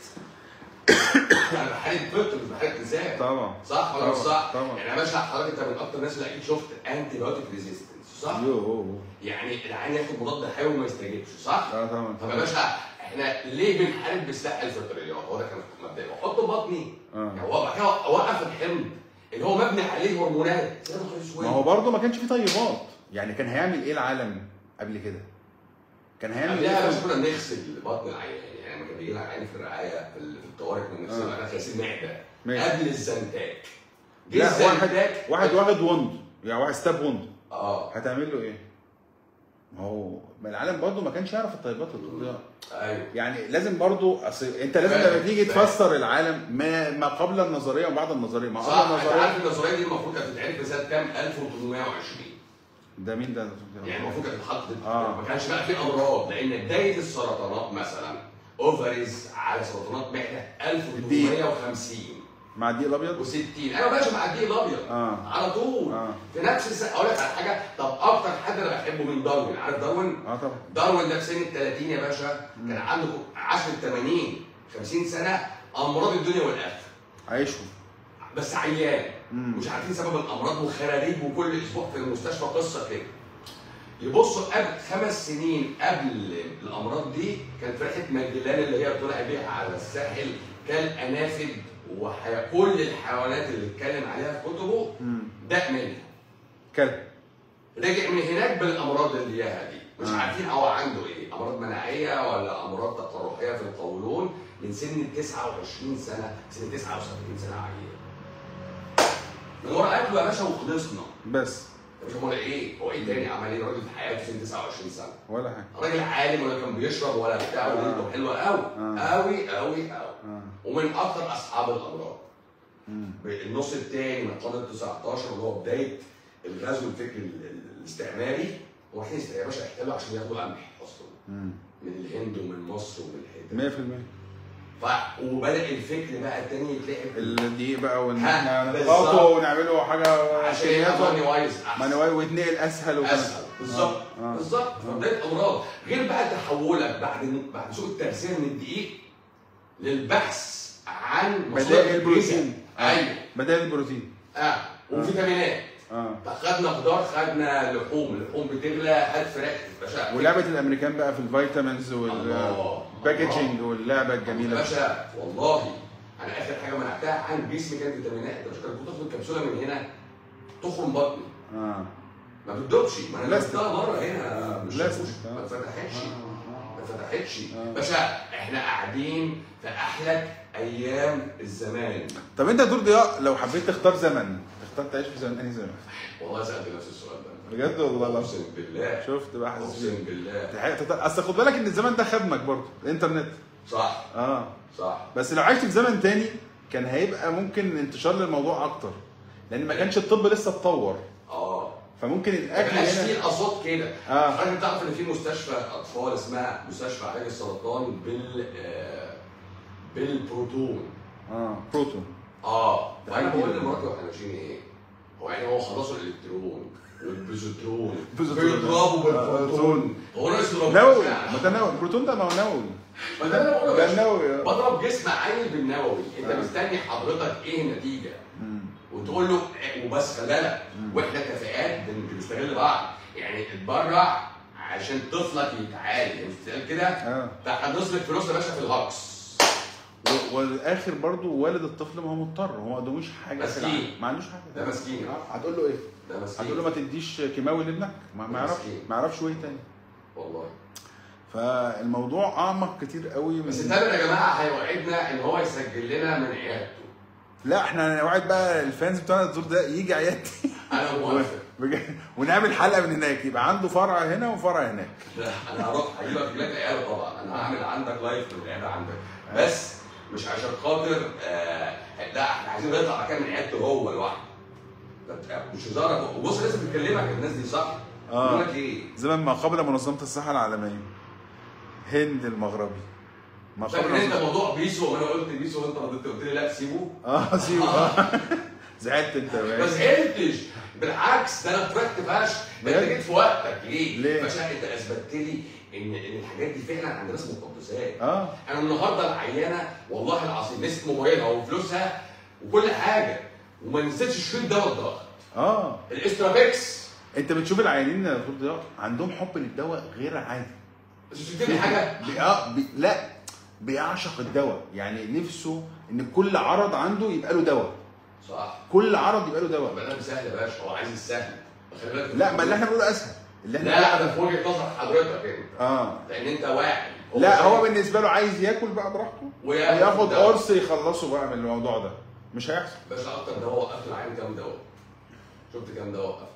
انا بحارب فطر مش بحارب انسان طبعا صح ولا مش طبعا، صح؟ طبعا. يعني يا باشا حضرتك انت من اكتر الناس اللي اكيد شفت انتي بايوتيك ريزيستنس صح؟ يو يعني العين ياخد مضاد حيوي وما يستجيبش صح؟ اه طبعا طب يا باشا احنا ليه بنحارب بسلاح الفطريات؟ هو ده كان مبدئي واحطه في بطني آه. يعني هو بعد كده اوقف الحمض اللي هو مبني عليه هرمونات يا نهار اسود ما هو برضه ما كانش فيه طيبات يعني كان هيعمل ايه العالم قبل كده كان هيعمل قبلها يا ايه باشا كنا بنغسل بطن العيان يعني لما كان بيجي لنا عيان في الرعايه في ال- في الطوارئ كنا بنغسل آه. على غسيل معده ماشي. قبل الزنتاك جه لا واحد الزنتاك واحد واخد وند يعني واحد ستاب وند اه هتعمل له ايه؟ ما هو ما العالم برضه ما كانش يعرف الطيبات والتطبيقات ايوه يعني لازم برضه اصل انت لازم فاهم، لما تيجي فاهم. تفسر العالم ما ما قبل النظريه وبعد النظريه ما صح قبل انت النظريه عارف النظريه دي المفروض كانت تتعرف في سنه كام 1820 ده مين ده؟ يعني المفروض كانت تتحط آه. ما كانش بقى في امراض لان بدايه السرطانات مثلا اوفريز على سرطانات معده 1850 مع الدقيق الابيض؟ و60 ايوه باشا مع الدقيق الابيض اه على طول آه. في نفس السنه اقول لك على حاجه طب اكتر حد انا بحبه من داروين عارف داروين؟ اه طبعا داروين ده في سن ال 30 يا باشا كان عنده 10 80 50 سنه امراض الدنيا والاخره عايشهم بس عيان مم. مش عارفين سبب الامراض وخراريج وكل اسبوع في المستشفى قصه كده يبصوا قبل خمس سنين قبل الامراض دي كانت ريحه مجلان اللي هي طلع بيها على الساحل كالانافد وكل الحيوانات اللي اتكلم عليها في كتبه مم. داق منها كلب رجع من هناك بالامراض اللي هي دي مش آه. عارفين هو عنده ايه امراض مناعيه ولا امراض تقرحيه في القولون من سن ال 29 سنه سن 79 سنه عيان من ورا اكله يا باشا وخلصنا بس مش امال ايه هو ايه تاني عمل ايه راجل في حياته سن 29 سنه ولا حاجه راجل عالم ولا كان بيشرب ولا بتاع ولا آه. آه. حلوه قوي آه. قوي قوي قوي اه ومن اكثر اصحاب الامراض مم. النص الثاني من القرن ال 19 اللي هو بدايه الغزو الفكري ال- ال- الاستعماري هو رايحين يا باشا يحتلوا عشان ياخدوا قمح اصلا مم. من الهند ومن مصر ومن الحته 100% ف... وبدا الفكر بقى التاني يتلعب الدقيق بقى وان ها، احنا بالظبط. نضغطه ونعمله حاجه عشان يبقى ماني وايز احسن مانوال ويتنقل اسهل وكده. اسهل بالظبط آه. آه. بالظبط فبدايه امراض غير بقى تحولك بعد بعد سوق التغذيه من الدقيق للبحث عن مصادر بدائل غذاء. البروتين ايوه بدائل البروتين اه وفيتامينات اه فخدنا خضار خدنا لحوم اللحوم بتغلى هات فراخ باشا ولعبه الامريكان بقى في الفيتامينز الله. والباكجينج واللعبه الجميله باشا والله انا اخر حاجه منعتها عن جسمي كانت فيتامينات انت مش كنت بتاخد الكبسوله من هنا تخرم بطني اه ما بتدوبش ما انا بلاستيك. جبتها مره هنا مش بلاستيك. مش- ما فتحتش آه. ما فتحتش آه. باشا احنا قاعدين في احلى ايام الزمان طب انت يا دور ضياء لو حبيت تختار زمن تختار تعيش في زمن انهي زمن؟ والله سالت نفس السؤال ده بجد والله لا اقسم بالله شفت بقى حاسس اقسم بيه بالله تحقيق- تط- اصل خد بالك ان الزمن ده خدمك برضه الانترنت صح اه صح بس لو عشت في زمن تاني كان هيبقى ممكن انتشار للموضوع اكتر لان ما كانش الطب لسه اتطور اه فممكن ما الاكل بقاش فيه هنا الاصوات كده اه حضرتك تعرف ان في مستشفى اطفال اسمها مستشفى علاج السرطان بال آه، بالبروتون اه بروتون اه وانا عادي. بقول لمراتي واحنا ماشيين ايه؟ هو يعني هو خلصوا الالكترون والبيزوترون البيزوترون. بيضربوا بالبروتون هو ناقص يضرب نووي جسم. متنوع البروتون ده ما هو نووي ما ده انا بقوله ده يا باشا. نووي آه. بضرب جسم عيل بالنووي انت آه. مستني حضرتك ايه النتيجه مم. وتقول له وبس خلي بالك واحنا كفاءات بن- بنستغل بعض يعني اتبرع عشان طفلك يتعالج يعني بتتقال كده اه ده هنصرف فلوس يا باشا في الهجص و- والاخر برضو والد الطفل ما هو مضطر هو ما قداموش حاجه في مسكين. العالم. ما عندوش حاجه ده مسكين. آه، هتقول له ايه؟ ده مسكين هتقول له ما تديش كيماوي لابنك ما ما يعرفش مسكين. ما يعرفش ايه تاني والله فالموضوع اعمق كتير قوي بس من تامر يا جماعه هيوعدنا ان هو يسجل لنا من عيادته لا احنا هنوعد بقى الفانز بتوعنا الدور ده يجي عيادتي انا موافق بجد. ونعمل حلقه من هناك يبقى عنده فرع هنا وفرع هناك لا انا هروح هجيبك هناك عياده طبعا انا هعمل عندك لايف من العياده عندك بس مش عشان خاطر آه لا احنا عايزين نطلع مكان من عيادته هو لوحده ده مش هزار وبص لازم بتكلمك الناس دي صح؟ آه. بيقول لك ايه؟ زمان ما قبل منظمه الصحه العالميه هند المغربي ما فاكر قبل انت منظمة- موضوع بيسو وانا قلت بيسو وانت رديت قلت لي لا سيبه اه سيبه آه. زعلت انت ما بقى. زعلتش بالعكس ده انا فرحت فشخ ده انت بجد؟ جيت في وقتك ليه؟ ليه؟ باشا انت اثبتت لي ان ان الحاجات دي فعلا عند ناس مقدسات اه انا النهارده العيانه والله العظيم نسيت موبايلها وفلوسها وكل حاجه وما نسيتش شريط دواء الضغط اه الاسترافيكس انت بتشوف العيانين يا دكتور ضياء عندهم حب للدواء غير عادي بس مش بتديني حاجه بي... آه بي... لا بيعشق الدواء يعني نفسه ان كل عرض عنده يبقى له دواء صح كل عرض يبقى له دواء بقى سهل يا باشا هو عايز السهل خلي بالك لا ما اللي احنا بنقوله اسهل اللي احنا لا ده في وجهه نظر حضرتك انت اه لان انت واعي لا هو شايف. بالنسبه له عايز ياكل بقى براحته وياخد وياخد دواء. قرص يخلصه بقى من الموضوع ده مش هيحصل باشا اكتر دواء وقفت العين كام دواء؟ شفت كام دواء وقفت؟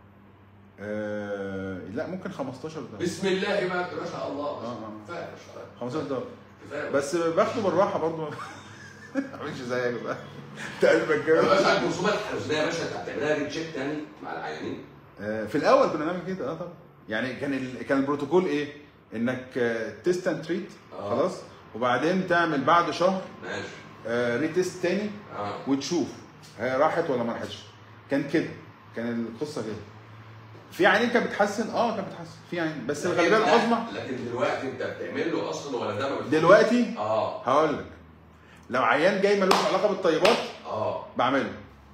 آه لا ممكن 15 ده بسم الله ما ما شاء الله آه، آه. كفايه يا باشا 15 ده كفايه بس باخده بالراحه برضه ما اعملش زيك بقى انت قلبك يا كده باشا الرسومات الحلزونيه يا باشا انت بتعملها ريت تشيك تاني مع العيانين آه، في الاول كنا بنعمل كده اه طبعا يعني كان ال... كان البروتوكول ايه؟ انك تيست اند تريت آه. خلاص وبعدين تعمل بعد شهر ماشي ريتيست تاني اه وتشوف هي راحت ولا ما راحتش كان كده كان القصه كده في عينين كانت بتحسن اه كانت بتحسن في عين بس لكن الغالبيه لا، العظمى لكن دلوقتي انت بتعمل له اصلا ولا ده ما بتفوتش؟ دلوقتي اه هقول لك لو عيان جاي ملوش علاقه بالطيبات اه بعمله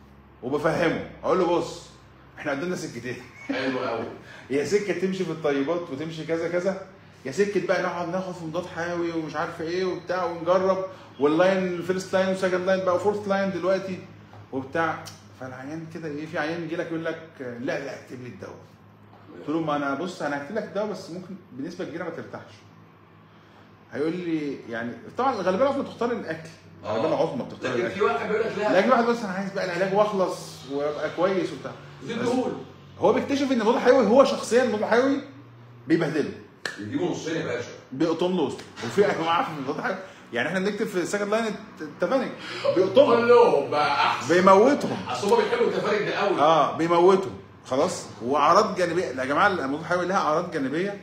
وبفهمه اقول له بص احنا قدامنا سكتين حلو قوي يا سكه تمشي في الطيبات وتمشي كذا كذا يا سكه بقى نقعد ناخد في مضاد حيوي ومش عارف ايه وبتاع ونجرب واللاين فيرست لاين وسكند لاين بقى فورث لاين دلوقتي وبتاع فالعيان كده ايه في عيان يجي لك يقول لك لا لا اكتب لي الدواء قلت له ما انا بص انا هكتب لك الدواء بس ممكن بنسبه كبيره ما ترتاحش هيقول لي يعني طبعا الغالبيه العظمى بتختار الاكل الغالبيه العظمى بتختار لكن الاكل في واحد بيقول لك لا لكن واحد بس انا عايز بقى العلاج واخلص وابقى كويس وبتاع زيد دهون هو بيكتشف ان المضاد الحيوي هو شخصيا المضاد الحيوي بيبهدله يجيبوا نصين يا باشا بيقطم له وسطه وفي انواع في المضاد الحيوي يعني احنا بنكتب في السكند لاين التفانك بيقطمهم كلهم بقى احسن بيموتهم اصل هم بيحبوا التفارق ده قوي اه بيموتهم خلاص واعراض جانبيه يا جماعه المضاد الحيوي لها اعراض جانبيه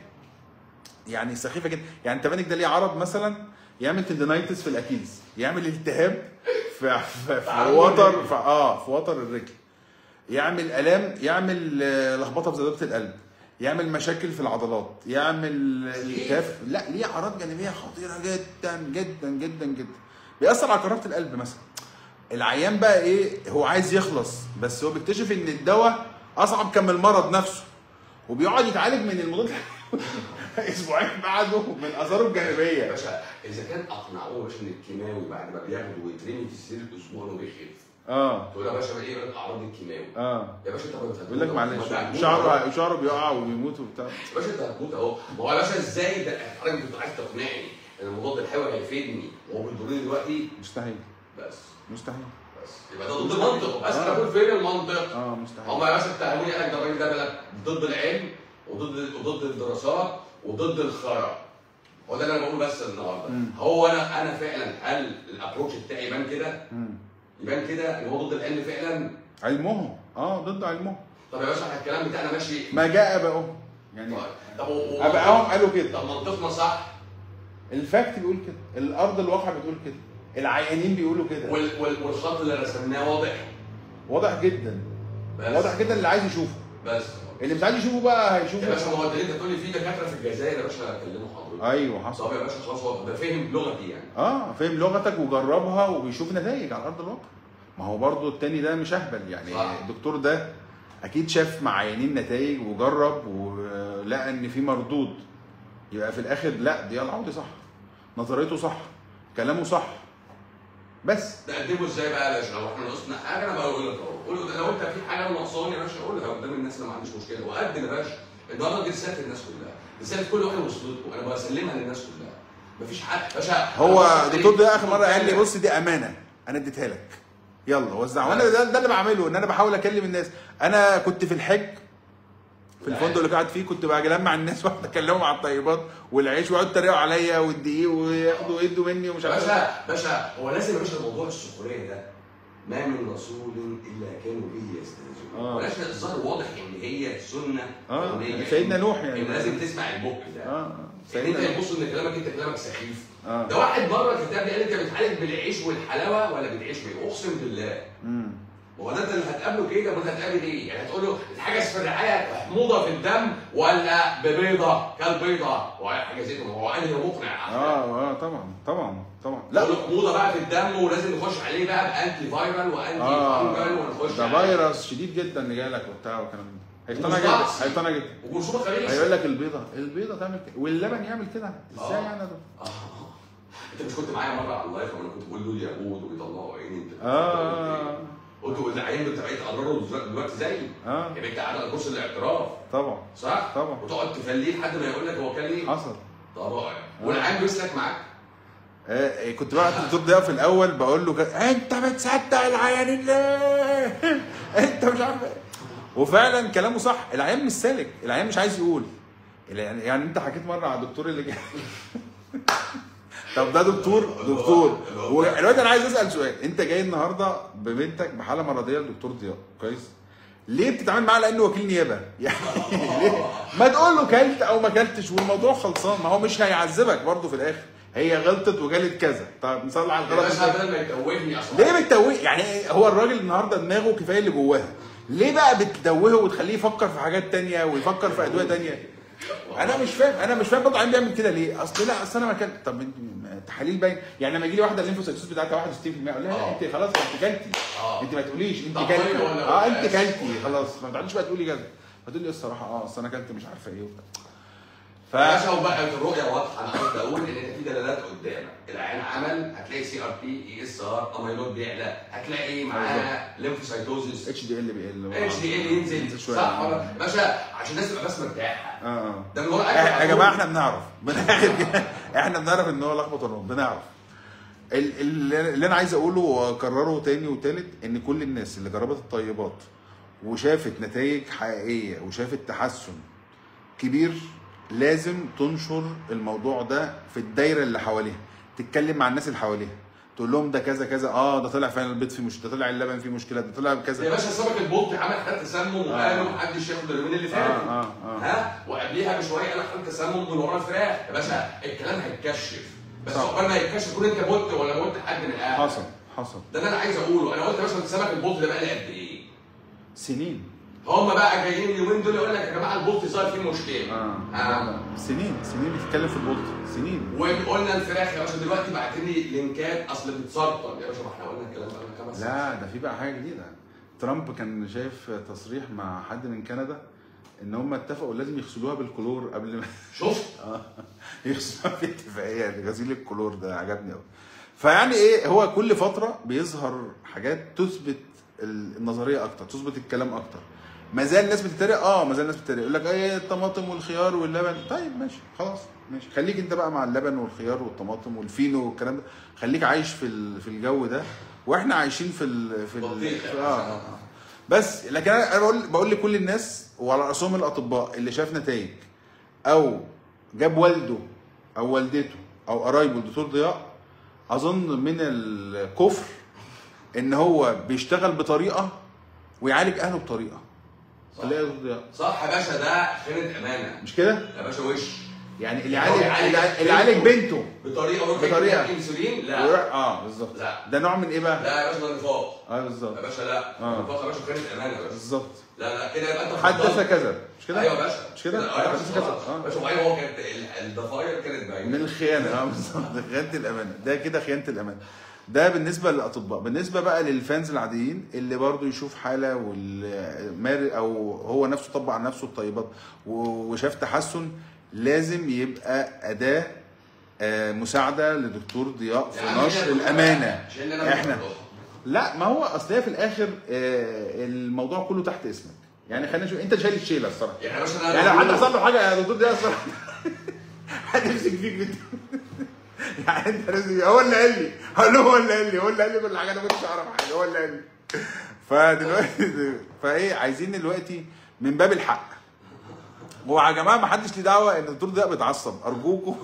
يعني سخيفه جدا يعني التفانك ده ليه عرض مثلا يعمل تندينايتس في الاكيلز يعمل التهاب في في, في عرض وتر الرجل. في اه في وتر الرجل يعمل الام يعمل آه، لخبطه في ذبابه القلب يعمل مشاكل في العضلات يعمل التهاب لا ليه اعراض جانبيه خطيره جدا جدا جدا جدا بيأثر على كهربة القلب مثلا العيان بقى ايه هو عايز يخلص بس هو بيكتشف ان الدواء اصعب كان من المرض نفسه وبيقعد يتعالج من المضاد الحيوي اسبوعين بعده من اثاره يا الجانبيه باشا اذا كان اقنعوه يا باشا ان الكيماوي بعد ما بياخده ويترمي في سرير اسبوع انه بيخف اه تقول يا باشا ايه يقول لك اعراض الكيماوي اه يا باشا انت ما بتهدوش. يقول لك ما معلش أنت هتموت أهو. شعره شعره بيقع وبيموت وبتاع يا باشا انت هتموت اهو ما هو يا باشا ازاي ده حضرتك كنت عايز تقنعني ان المضاد الحيوي هيفيدني وهو بيضرني دلوقتي مستحيل بس مستحيل بس يبقى ده ضد المنطق بس انا بقول فين المنطق اه مستحيل هم يا باشا اتهموني قال لك ده الراجل ده بلد ضد العلم وضد وضد الدراسات وضد الخرا هو ده اللي انا بقوله بس النهارده مم. هو انا انا فعلا هل الابروتش بتاعي يبان كده مم. يبان كده ان هو ضد العلم فعلا علمهم اه ضد علمهم طب يا باشا احنا الكلام بتاعنا ماشي ما جاء ابائهم يعني طب و- و- ابائهم قالوا كده طب منطقنا صح الفاكت بيقول كده الارض الواقع بتقول كده العيانين بيقولوا كده وال وال والخط اللي رسمناه واضح واضح جدا بس واضح جدا اللي عايز يشوفه بس اللي مش عايز يشوفه بقى يا باشا هيشوفه ما هو انت تقول لي في دكاتره في الجزائر يا باشا كلموا حضرتك ايوه حصل طب يا باشا خلاص هو ده فهم لغتي يعني اه فاهم لغتك وجربها وبيشوف نتائج على ارض الواقع ما هو برضو التاني ده مش اهبل يعني صح. الدكتور ده اكيد شاف مع عيانين نتائج وجرب ولقى ان في مردود يبقى في الاخر لا دي العودة صح نظريته صح كلامه صح بس تقدمه ازاي بقى يا باشا لو احنا ناقصنا حاجه انا بقول لك اهو قول لو انت في حاجه ناقصاني يا باشا قولها قدام الناس انا ما عنديش مشكله وقدم يا باشا النهارده دي رساله الناس كلها رساله كل واحد وصلت له انا بسلمها للناس كلها مفيش حد باشا هو أنا بص الدكتور ده عليك. اخر مره قال لي بص دي امانه انا اديتها لك يلا وزع وانا ده, ده اللي بعمله ان انا بحاول اكلم الناس انا كنت في الحج في الفندق اللي قاعد فيه كنت باجي مع الناس واقعد اكلمهم على الطيبات والعيش ويقعدوا يتريقوا عليا والدقيق وياخدوا ويدوا مني ومش عارف إيه. باشا باشا هو لازم يا باشا موضوع السخريه ده ما من رسول الا كانوا به يستهزئون آه. بلاش الظاهر واضح ان هي سنه اه كونية. سيدنا نوح ان يعني لازم تسمع البق ده اه ان انت سيدنا نوح يبص ان كلامك انت كلامك سخيف اه ده واحد بره الكتاب قال انت بتعالج بالعيش والحلاوه ولا بتعيش بايه؟ اقسم بالله امم هو ده انت اللي هتقابله كده امال هتقابل ايه؟ يعني هتقول له الحاجه في الرعايه حموضه في الدم ولا ببيضه كالبيضه وحاجه زي كده هو انهي مقنع اه اه طبعا طبعا طبعا لا لا حموضه بقى في الدم ولازم نخش عليه بقى بانتي فايرال وانتي اه فانجل ونخش ده عليه. فيروس شديد جدا اللي جاي لك وبتاع والكلام ده هيقتنع ومش ناقص. جدا هيقتنع جدا وجرثومه خبيثه هيقول لك البيضه البيضه تعمل كده واللبن يعمل كده ازاي آه. يعني يا دكتور؟ آه. انت مش كنت معايا مره على اللايف وانا كنت بقول دول يهود وبيطلعوا عيني انت كنت بتقول اه إيه؟ قلت والعيان انت بقيت اضراره دلوقتي زيي اه يا بنت قاعده على كرسي الاعتراف طبعا صح؟ طبعا وتقعد تفليه لحد ما يقول لك هو كان ايه؟ حصل ده رائع والعيان بيسلك معاك آه كنت بقى الدكتور ده في الاول بقول له كده انت بتصدق العيانين ليه؟ انت مش عارف ايه وفعلا كلامه صح العيان مش سالك العيان مش عايز يقول يعني يعني انت حكيت مره على الدكتور اللي جاي طب ده دكتور دكتور والوقت انا عايز اسال سؤال انت جاي النهارده ببنتك بحاله مرضيه لدكتور ضياء كويس ليه بتتعامل معاه لانه وكيل نيابه يعني ليه؟ ما تقول له كلت او ما كلتش والموضوع خلصان ما هو مش هيعذبك برضه في الاخر هي غلطت وجالت كذا طب نصلي على يا الغلط باشا إزاي؟ بدل ما يتوهني اصلا ليه بتتوه يعني إيه؟ هو الراجل النهارده دماغه كفايه اللي جواها ليه بقى بتدوهه وتخليه يفكر في حاجات تانية ويفكر في ادويه تانية انا مش فاهم انا مش فاهم برضه عم بيعمل كده ليه اصل لا اصل انا ما كان طب انت تحاليل باين يعني لما يجي لي واحده الليمفوسايتوس بتاعتها 61% اقول لها لا آه. انت خلاص انت كلتي اه انت ما تقوليش انت طب كلتي طيب ولا اه ولا انت إيه؟ كلتي خلاص ما تعرفيش بقى تقولي كذا فتقول لي الصراحه اه اصل انا كلت مش عارفه ايه وبتاع ف يا باشا وبقى الرؤيه واضحه انا عايز اقول ان انت في دلالات قدامك العين عمل هتلاقي سي ار بي اي اس ار اميلود بيعلى هتلاقي معاه ليمفوسايتوزيس اتش دي ال بيقل اتش دي ال ينزل شويه صح ولا باشا عشان الناس تبقى بس مرتاحه اه اه ده من ورا إح- يا جماعه احنا بنعرف من الاخر كده احنا بنعرف ان هو لخبط الروم بنعرف ال- ال- اللي انا عايز اقوله واكرره تاني وتالت ان كل الناس اللي جربت الطيبات وشافت نتائج حقيقيه وشافت تحسن كبير لازم تنشر الموضوع ده في الدايره اللي حواليها تتكلم مع الناس اللي حواليها تقول لهم ده كذا كذا اه ده طلع فعلا البيض فيه مشكله ده طلع اللبن فيه مشكله ده طلع يا كذا باشا سمك البلطي عمل حاله تسمم وقالوا محدش ياخد اليومين اللي اه فاتوا اه اه ها وقبليها بشويه قال حاله تسمم من ورا الفراخ يا باشا الكلام هيتكشف بس صح. عقبال ما يتكشف تكون انت مت ولا مت حد من الاهل حصل حصل ده اللي انا عايز اقوله انا قلت يا باشا سمك البلطي ده بقى لي قد ايه؟ سنين هم بقى جايين اليومين دول يقول لك يا جماعه البلطي صار فيه مشكله اه آه. سنين سنين بتتكلم في البولت سنين وقلنا الفراخ يا باشا دلوقتي بعتين لي لينكات اصل بتسرطن يا باشا ما احنا قلنا الكلام ده من خمس لا ده في بقى حاجه جديده ترامب كان شايف تصريح مع حد من كندا ان هم اتفقوا لازم يغسلوها بالكلور قبل ما شفت اه يغسلوها في اتفاقيه غسيل الكلور ده عجبني قوي فيعني ايه هو كل فتره بيظهر حاجات تثبت النظريه اكتر تثبت الكلام اكتر ما زال الناس بتتريق اه ما زال الناس بتتريق يقول لك ايه الطماطم والخيار واللبن طيب ماشي خلاص ماشي خليك انت بقى مع اللبن والخيار والطماطم والفينو والكلام ده خليك عايش في ال- في الجو ده واحنا عايشين في ال في, ال بطيخ في يا آه, باشا. آه, آه. بس لكن انا أنا بقول بقول لكل الناس وعلى راسهم الاطباء اللي شاف نتائج او جاب والده او والدته او قرايبه الدكتور ضياء اظن من الكفر ان هو بيشتغل بطريقه ويعالج اهله بطريقه صح. تلاقي الدكتور ضياء صح يا باشا ده خيانه امانه مش كده؟ يا باشا وش يعني اللي يعني هو يعالج بيعالج اللي يعالج بنته. بنته بطريقه ويروح بطريقة. يديها انسولين لا ويروح اه بالظبط لا. ده نوع من ايه بقى؟ لا يا باشا ده نفاق اه يا بالظبط باشا لا آه. نفاق يا باشا خيانه امانه يا باشا بالظبط لا لا كده يبقى انت حدث فضلت. كذا مش كده؟ ايوه يا باشا مش كده؟ اه يا باشا حدث كذا خلاص. اه باشا وبعدين هو كانت ال- الضفاير كانت باينه من الخيانه اه بالظبط خيانه الامانه ده كده خيانه الامانه ده بالنسبه للاطباء بالنسبه بقى للفانز العاديين اللي برضو يشوف حاله والمار او هو نفسه طبق على نفسه الطيبات و- وشاف تحسن لازم يبقى اداه آه، مساعده لدكتور ضياء في يا عم نشر هي كلها- الامانه عشان انا احنا لا ما هو اصل هي في الاخر آه، الموضوع كله تحت اسمك يعني خلينا نشوف انت شايل الشيله الصراحه يعني يا باشا انا يعني لو حد حصل له حاجه يا دكتور ضياء الصراحه هتمسك فيك بنت يعني انت لازم هو اللي قال لي هقول له هو اللي قال لي هو اللي قال لي كل حاجه انا ما كنتش اعرف حاجه هو اللي قال لي فدلوقتي فايه عايزين دلوقتي من باب الحق هو يا جماعه ما حدش ليه دعوه ان الدكتور ضياء بيتعصب ارجوكم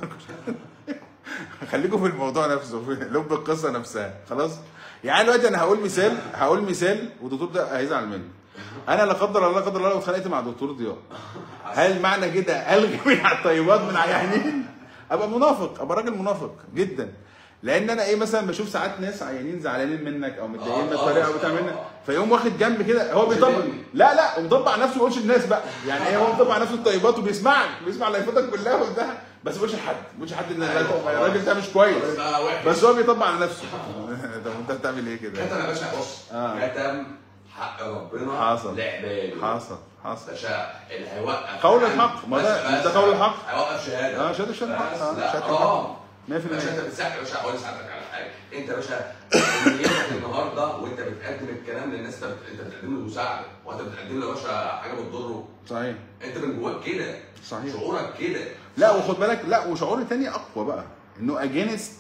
خليكم في الموضوع نفسه في لب القصه نفسها خلاص يعني دلوقتي انا هقول مثال هقول مثال والدكتور ده هيزعل مني انا لا قدر الله لا قدر الله لو اتخانقت مع دكتور ضياء هل معنى كده الغي من الطيبات من عيانين ابقى منافق ابقى راجل منافق جدا لان انا ايه مثلا بشوف ساعات ناس عيانين زعلانين منك او متضايقين من آه، الطريقه آه، او بتاع آه، منك آه. فيقوم واخد جنب كده هو بيطبق يشتمني. لا لا ومطبق على نفسه ما يقولش للناس بقى يعني ايه هو مطبق على نفسه الطيبات وبيسمعك بيسمع لايفاتك كلها وبتاع بس ما يقولش لحد ما يقولش لحد ان أيوة، الراجل- خلاص. الراجل ده مش كويس بس ده وحش بس هو بيطبق على نفسه طب انت بتعمل ايه كده كتم يا باشا بص آه. كتم حق ربنا حصل. لعباده حصل حصل باشا اللي هيوقف قول عن- الحق. ما بس- ده- بس ده قول الحق. هيوقف شهاده اه شهاده شهاده حق بس آه، لا شهاده حرام حق 100% باشا انت بتساعد يا باشا اقول لساعتك على حاجه انت يا باشا نيتك النهارده وانت بتقدم الكلام للناس انت بت- انت بتقدم له مساعده وانت بتقدم له يا باشا حاجه بتضره صحيح انت من جواك كده صحيح شعورك كده لا وخد بالك لا وشعور تاني اقوى بقى انه اجينست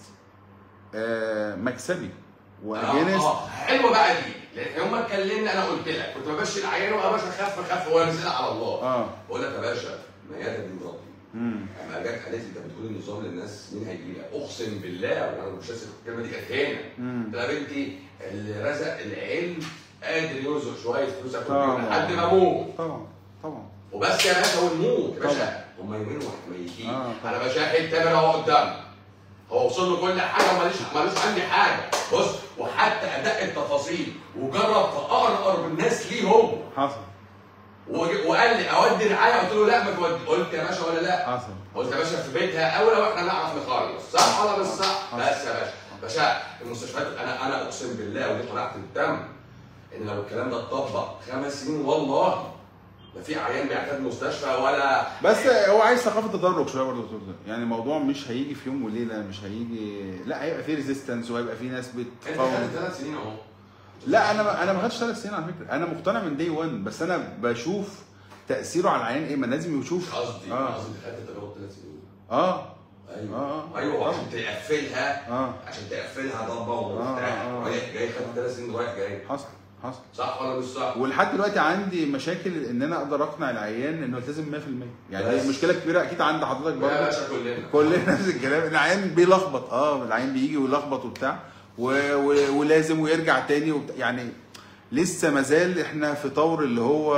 مكسبي اه واجينست اه حلوه بقى دي لان يوم ما اتكلمنا انا قلت لك كنت بمشي العيان ويا باشا خف خف هو نزل على الله اه بقول لك يا باشا ما هي ده دي مراتي امم لما جت قالت لي انت بتقول النظام للناس مين هيجي لك؟ اقسم بالله وانا مش ناسي الكلمه دي كانت هنا امم قلت لها يا بنتي اللي رزق العلم قادر يرزق شويه فلوس اكل طبعا. بيهم لحد ما اموت طبعا طبعا وبس يا باشا ونموت يا طبعا. باشا هم يومين واحنا ميتين آه، طبعا. انا بشاهد تامر اهو قدامي هو وصل له كل حاجه وماليش مالوش عندي حاجه بص وحتى اداء التفاصيل وجرب في اقرب الناس ليه هو حصل وج- وقال لي اودي رعايه قلت له لا ما تودي قلت يا باشا ولا لا حصل قلت يا باشا في بيتها اولى واحنا نعرف نخلص صح ولا مش صح؟ حصل. بس يا باشا باشا المستشفيات انا انا اقسم بالله ودي قناعه الدم ان لو الكلام ده اتطبق خمس سنين والله ما في عيان بيعتاد مستشفى ولا بس هو عايز ثقافه تدرج شويه برضه الدكتور ده يعني الموضوع مش هيجي في يوم وليله مش هيجي لا هيبقى في ريزيستنس وهيبقى في ناس انت بتقاوم خدت ثلاث سنين اهو لا انا ما انا ما خدتش ثلاث سنين على فكره انا مقتنع من دي 1 بس انا بشوف تاثيره على العيان ايه ما لازم مش يشوف قصدي اه قصدي خدت تجربه ثلاث سنين اه ايوه آه، آه. ايوه طبعا. عشان تقفلها اه عشان تقفلها ضبه آه، ومفتاح آه، آه. رايح جاي خدت ثلاث سنين رايح جاي حصل حصل صح ولا مش صح؟ ولحد دلوقتي عندي مشاكل ان انا اقدر اقنع العيان انه يلتزم 100% يعني بس. دي مشكله كبيره اكيد عند حضرتك يا برضه باشا كلنا كلنا نفس الكلام العيان بيلخبط اه العيان بيجي ويلخبط وبتاع و... و... ولازم ويرجع تاني وبتاع يعني لسه مازال احنا في طور اللي هو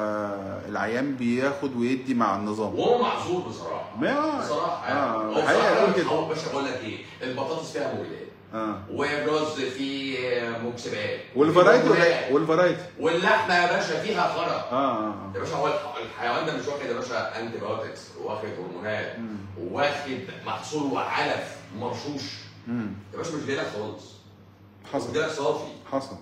العيان بياخد ويدي مع النظام وهو معذور بصراحه ما بصراحه آه، يعني هو الحقيقة بصراحه يقول أنا كده. هو باشا بقول لك ايه البطاطس فيها مولات اه والرز فيه مكسبات والفرايتي وفيه ولا- والفرايتي واللحمه يا باشا فيها خرق اه اه يا باشا هو الح- الحيوان ده مش واخد يا باشا انتي بايوتكس واخد هرمونات مم. واخد محصول وعلف مرشوش امم يا باشا مش جاي لك خالص هو حصل جاي لك صافي حصل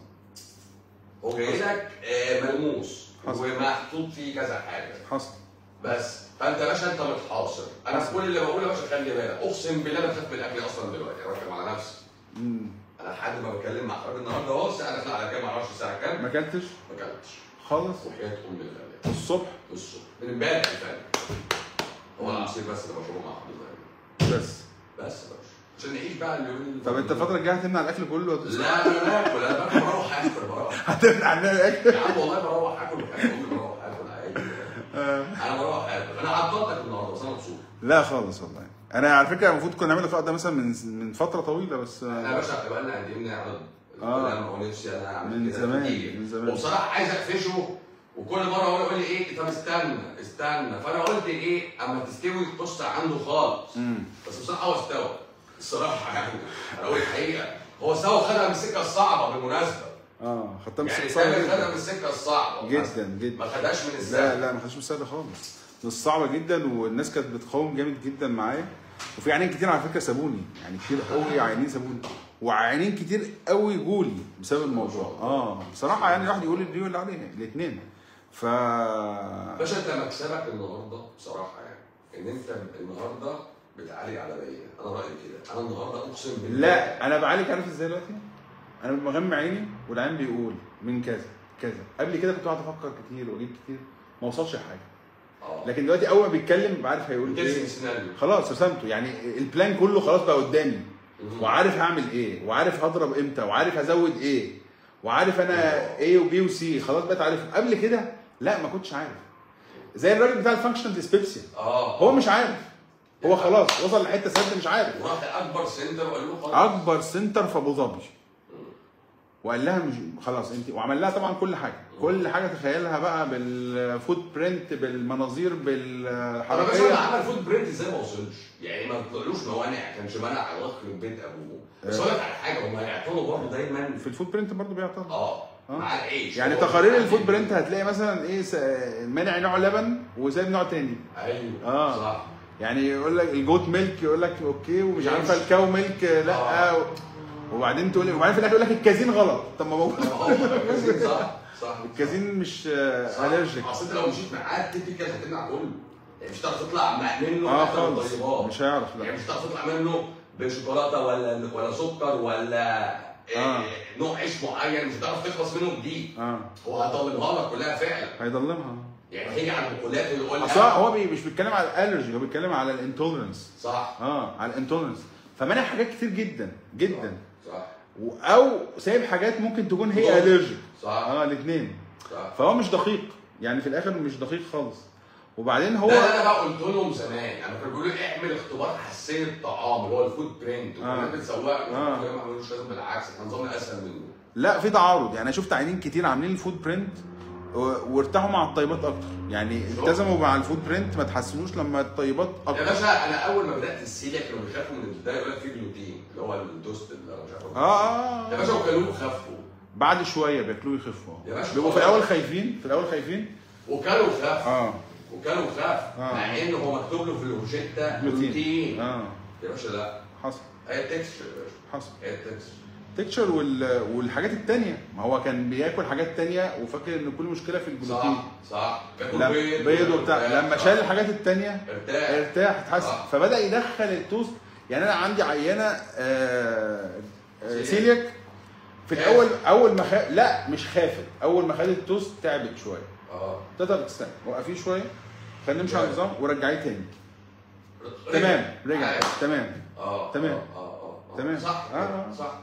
هو جاي لك آه، ملموس حصل. ومحطوط فيه كذا حاجه حصل بس فانت يا باشا انت متحاصر انا حصل. كل اللي بقوله يا باشا خلي بالك اقسم بالله انا بخاف من الاكل اصلا دلوقتي انا بتكلم على نفسي مم. انا لحد ما بتكلم مع حضرتك النهارده اهو الساعه داخله على كام ما اعرفش الساعه كام ما اكلتش ما اكلتش خالص وحياه ام الغاليه الصبح الصبح من امبارح اللي فات هو العصير بس اللي بشربه مع حضرتك بس بس يا باشا عشان نعيش بقى اليومين اللي طب انت الفتره الجايه هتمنع الاكل كله ولا لا انا باكل انا باكل بروح اكل بروح هتمنع عننا الاكل يا عم والله بروح اكل وحياه امي بروح اكل عادي آه. انا بروح اكل انا عضلتك النهارده بس انا مبسوط لا خالص والله انا على فكره المفروض كنا نعمل اللقاء ده مثلا من من فتره طويله بس احنا يا آه، باشا بقى لنا قد ايه بنعرض آه. انا هو نفسي انا اعمل من كده زمان، كتير. من زمان. وبصراحه عايز اقفشه وكل مره هو يقول لي ايه طب استنى استنى فانا قلت ايه اما تستوي تبص عنده خالص امم بس بصراحه هو استوى الصراحه يعني انا اقول الحقيقه هو استوى وخدها من السكه الصعبه بالمناسبه اه خدتها من يعني السكة صعبة تامر خدها جدا من السكه الصعبه جدا جدا ما خدهاش من لا السهل لا ما كانتش سهله خالص مش صعبه جدا والناس كانت بتقاوم جامد جدا معايا وفي عيانين كتير على فكره سابوني يعني كتير قوي عيانين سابوني وعيانين كتير قوي جولي بسبب الموضوع اه بصراحه يعني الواحد يقول اللي اللي عليه الاثنين ف باشا انت مكسبك النهارده بصراحه يعني ان انت النهارده بتعالج على بيا انا رايي كده انا النهارده اقسم بالله لا انا بعالج عارف ازاي دلوقتي؟ انا بغمى عيني والعين بيقول من كذا كذا قبل كده كنت قاعد افكر كتير واجيب كتير ما اوصلش لحاجه اه لكن دلوقتي اول ما بيتكلم بعرف هيقول بترسم ايه سيناريو خلاص رسمته يعني البلان كله خلاص بقى قدامي مم. وعارف هعمل ايه وعارف هضرب امتى وعارف هزود ايه وعارف انا ايه وبي وسي خلاص بقيت عارف قبل كده لا ما كنتش عارف زي الراجل بتاع الفانكشنال ديسبيبسيا اه هو مش عارف هو خلاص وصل لحته سد مش عارف وراح اكبر سنتر وقال له خلاص اكبر سنتر في ابو ظبي وقال لها مش خلاص انت وعمل لها طبعا كل حاجه كل حاجه تخيلها بقى بالفوت برنت بالمناظير انا بس بالحركيه عمل فوت برنت ازاي ما وصلش يعني ما طلعلوش موانع كانش مانع الله يخرب بيت ابوه بس اقول لك على حاجه هم هيعطلوا برضه دايما في الفوت برنت برضه بيعترض اه آه. مع العيش يعني هو تقارير مع الفوت العيش. برنت هتلاقي مثلا ايه س- مانع نوع لبن وسايب نوع تاني ايوه آه. صح يعني يقول لك الجوت ميلك يقول لك اوكي ومش عارفه يمشي. الكاو ميلك لا آه. وبعدين تقول وبعدين في الاخر يقول لك الكازين غلط طب ما موجود هو الكازين صح صح الكازين مش صح. الرجيك اصل انت لو مشيت معاه التيبيكال هتمنع كله يعني مش هتعرف تطلع مع- منه اه حتى خالص بالطيبات. مش هيعرف يعني لا مش هتعرف تطلع منه بشوكولاته ولا ولا سكر ولا آه. آه. نوع عيش معين مش هتعرف تخلص منه جديد اه هو هيضلمها لك كلها فعلا هيضلمها يعني هيجي على البقولات ويقول اصل هو بي- مش بيتكلم على الالرجي هو بيتكلم على الانتولرنس صح اه على الانتولرنس فمنع حاجات كتير جدا جدا صح و- او سايب حاجات ممكن تكون هي صح. الرجيك صح اه الاثنين صح فهو مش دقيق يعني في الاخر مش دقيق خالص وبعدين هو ده اللي انا بقى قلت لهم زمان يعني كانوا بيقولوا لي اعمل اختبار حساسيه الطعام اللي هو الفود برنت آه. وكنا بنسوق آه. ما عملوش لازم بالعكس احنا نظامنا اسهل منه لا في تعارض يعني انا شفت عينين كتير عاملين الفود برنت و- وارتاحوا مع الطيبات اكتر يعني التزموا مع الفود برنت ما تحسنوش لما الطيبات يا اكتر باشا انا اول ما بدات السيليا كانوا بيخافوا من ده يقول لك فيه جلوتين اللي هو التوست اللي انا مش عارف اه يا باشا وكلوه خفوا بعد شويه بياكلوه يخفوا يا باشا بيبقوا في خلاص. الاول خايفين في الاول خايفين وكلوا خف اه وكلوا خف آه. مع ان هو مكتوب له في الروشته جلوتين اه يا باشا لا حصل هي التكستشر يا باشا حصل هي التكستشر تكتشر وال... والحاجات التانية ما هو كان بياكل حاجات تانية وفاكر ان كل مشكله في الجلوتين صح صح بياكل لما بيض بيض وبتاع وبتاع. لما صح. شال الحاجات التانية ارتاح ارتاح اتحسن صح. فبدا يدخل التوست يعني انا عندي عينه آه آه سيلياك. سيلياك في خافت. الاول اول ما خ... لا مش خافت اول ما خدت التوست تعبت شويه اه تقدر تستنى وقفيه شويه خلينا نمشي على رجع. النظام ورجعيه تاني رجع. تمام رجع عادي. تمام اه تمام. اه اه اه تمام. صح آه، آه. صح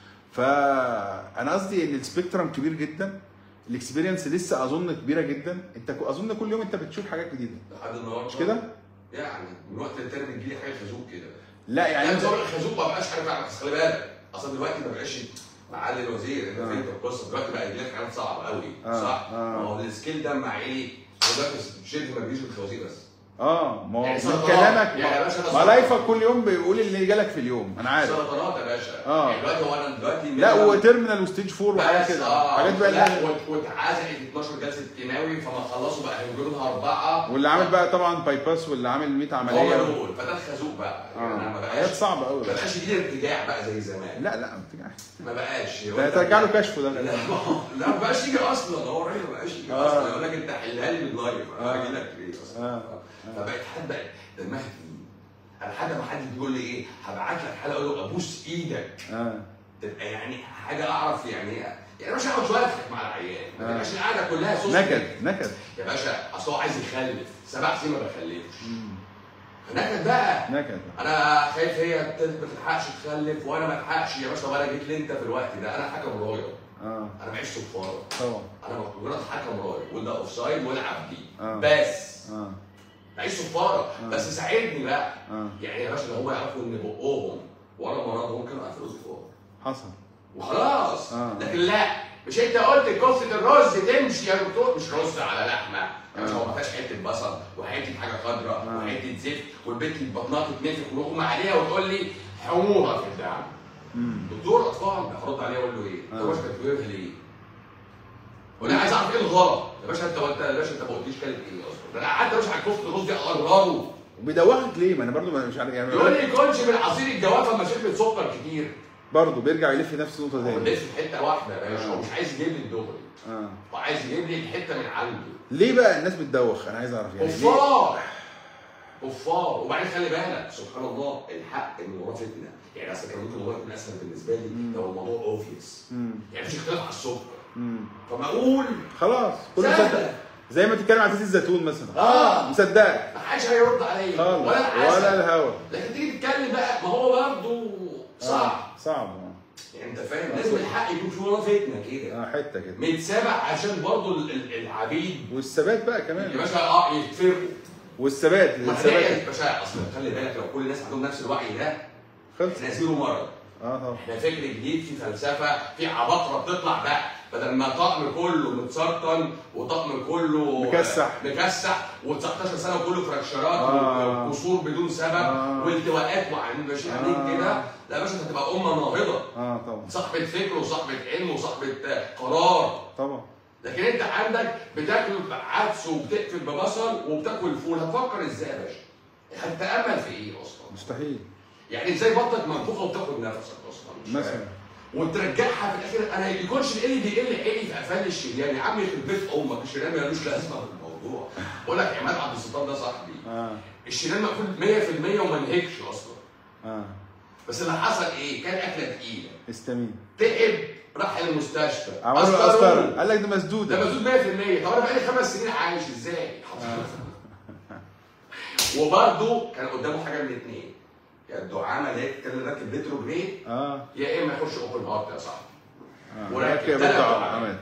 فانا قصدي ان السبيكترم كبير جدا الاكسبيرينس لسه اظن كبيره جدا انت ك- اظن كل يوم انت بتشوف حاجات جديده لحد النهارده مش كده؟ يعني من وقت للتاني بتجيلي حاجه خازوق كده لا يعني يعني نظام انت الخازوق ما بقاش عارف اعمل بس خلي بالك اصل دلوقتي ما بقاش معالي الوزير انت آه. فهمت القصه دلوقتي بقى يجي لك حاجات صعبه قوي آه، صح؟ آه. ما هو السكيل ده مع ايه؟ هو دلوقتي شبه ما بيجيش بالخوازيق بس اه ما هو يعني من سرطان. كلامك يعني يا باشا ما- ده ما سرطان. لايفك كل يوم بيقول اللي جالك في اليوم انا عارف سرطانات يا باشا آه. يعني دلوقتي هو انا دلوقتي لا مثلاً وتيرمينال وستيج فور وحاجات بس كده اه حاجات بقى لا اللي- وات- واتعزقت 12 جلسه كيماوي فما خلصوا بقى هيجوا لها اربعه واللي عامل بقى طبعا باي باس واللي عامل 100 هم عمليه دول فده الخازوق بقى يعني أنا ما اه بقاش حاجات صعبه قوي ما بقاش يجي لي ارتجاع بقى زي زمان لا لا ما بتجيش. ما بقاش ده ترجع له كشفه ده لا غالبا ما هو- لا ما بقاش يجي اصلا هو الراجل ما بقاش يجي آه. اصلا يقول لك انت حلها لي باللايف آه. انا اجي لك ليه اصلا آه. فبقت حد بقى دمها تقيل انا لحد ما حد بيقول لي ايه هبعت لك حلقه اقول له ابوس ايدك اه تبقى يعني حاجه اعرف يعني ايه يعني مش هقعد شويه اضحك مع العيال ما آه. تبقاش القعده كلها سوس نكد نكد يا باشا اصل هو عايز يخلف سبع سنين ما بخلفش نكد بقى نكد انا خايف هي ت- ما تلحقش تخلف وانا ما الحقش يا باشا طب انا جيت لي انت في الوقت ده انا حكم رايه اه انا معيش صفاره طبعا انا مجرد حكم رايه وده اوف سايد والعب دي آه. بس اه معيش صفاره آه. بس ساعدني بقى اه يعني يا باشا لو هم يعرفوا ان بقهم ورا مرضهم كانوا قفلوا صفاره حصل وخلاص آه. لكن لا مش انت قلت كفته الرز تمشي يا دكتور مش رز على لحمه يا باشا هو ما فيهاش حته بصل وحته حاجه خضراء آه. وحته زفت والبنت اللي بطنها تتنفخ ونغمى عليها وتقول لي حموضه في الدم مم. دكتور اطفال هرد عليه اقول له ايه؟ آه. انت يا باشا كنت بتقولها ليه؟ وانا عايز اعرف ايه الغلط يا باشا انت قلت يا باشا انت ما قلتليش كلمه ايه اصلا ده انا قعدت يا باشا على كفته الرز دي اقرره وبيدوخك ليه؟ ما انا برضو مش عارف يعني يقول لي كلش من عصير الجوافه لما شربت سكر كتير برضه بيرجع يلف نفس النقطه هو تاني لسه في حته واحده يا باشا هو مش عايز يجيب لي الدغري اه هو عايز يجيب لي الحته من عنده ليه بقى الناس بتدوخ انا عايز اعرف يعني ليه؟ كفار كفار وبعدين خلي بالك سبحان الله الحق ان وراه فتنه يعني اصل كان ممكن الموضوع يكون اسهل بالنسبه لي مم. لو الموضوع اوفيس مم. يعني مش اختلاف على السكر مم. فما اقول خلاص كله سهلة. مصدق زي ما تتكلم عن زيت الزيتون مثلا آه. مصدقك ما حدش هيرد عليا خالص ولا العسل ولا الهوا لكن تيجي تتكلم بقى ما هو برضه صعب آه. صعب آه. يعني انت فاهم لازم الحق يكون في وراه فتنه كده اه حته كده متسابع عشان برضه ال- ال- العبيد والثبات بقى يا كمان باشا اه يتفرقوا والثبات ما الثبات هي يا باشا اصل خلي بالك لو كل الناس عندهم نفس الوعي ده خلص احنا زيرو مرض اه طبعا احنا فكر جديد في فلسفه في عباقره بتطلع بقى بدل ما طقم كله متسرطن وطقم كله مكسح. مكسح و19 سنه وكله فراكشرات آه. وكسور بدون سبب آه. والتواءات وعاملين ماشيين آه. عليك كده لا يا باشا انت هتبقى امه ناهضه اه طبعا صاحبه فكر وصاحبه علم وصاحبه قرار طبعا لكن انت عندك بتاكل عدس وبتقفل ببصل وبتاكل فول هتفكر ازاي يا باشا؟ هتتامل في ايه اصلا؟ مستحيل يعني ازاي بطنك منفوخه وبتاخد نفسك اصلا مش فاهم. مثلا وترجعها في الاخر انا يكونش القلي بيقل حقي في قفال الشريان يا عم يخرب بيت امك الشريان ملوش لازمه في الموضوع بقول لك عماد عبد السلطان ده صاحبي اه الشريان مقفول 100% وما نهكش اصلا اه بس اللي حصل ايه؟ كان اكله تقيله استمين تعب راح المستشفى عملوا قسطروه. قسطره قال لك ده ده مسدوده مسدود 100% طب انا بقالي خمس سنين عايش ازاي؟ وبرده كان قدامه حاجه من الاثنين يا الدعامه اللي هي كان راكب ريتروجريد اه يا اما يخش اوبن هارت يا صاحبي اه ولكن ركب ده بضع طبعاً. عملت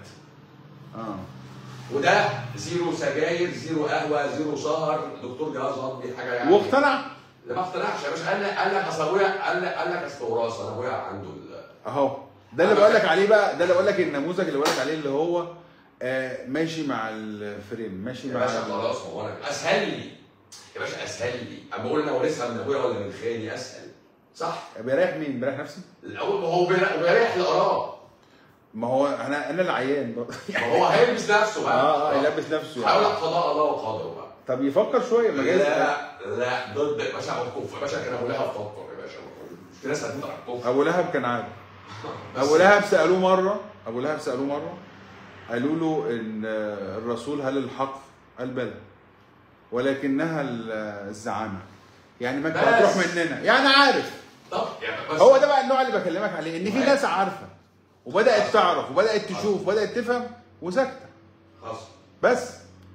اه وده زيرو سجاير زيرو قهوه زيرو سهر دكتور جهاز هضمي حاجه يعني واقتنع لا ما اقتنعش يا باشا قال لك قال لك اصل ابويا قال لك قال لك اصل وراثه انا ابويا عنده ال- اهو ده اللي بقول لك عليه بقى ده اللي بقول لك النموذج اللي بقول لك عليه اللي هو آه ماشي مع الفريم ماشي يا مع باشا خلاص هو انا اسهل لي يا باشا اسهل لي اما اقول انا وارثها من ابويا ولا من خالي اسهل صح بيريح مين بيريح نفسي الاول هو بيريح بيريح الاراء ما هو انا انا العيان بقى. ما هو هيلبس نفسه بقى اه اه يلبس نفسه حاول يعني. قضاء الله وقدره بقى طب يفكر شويه ما جايز لا لا ضد يا باشا على الكفر يا باشا كان ابو لهب فكر يا باشا في ناس هتموت على الكفر ابو لهب كان عادي بس- ابو لهب سالوه مره ابو لهب سالوه مره قالوا له ان الرسول هل الحق قال بلى ولكنها الزعامه يعني مكه بس. هتروح مننا يعني عارف طب يعني بس هو ده بقى النوع اللي بكلمك عليه ان في واحد. ناس عارفه وبدات تعرف وبدات تشوف وبدات تفهم وساكته خلاص بس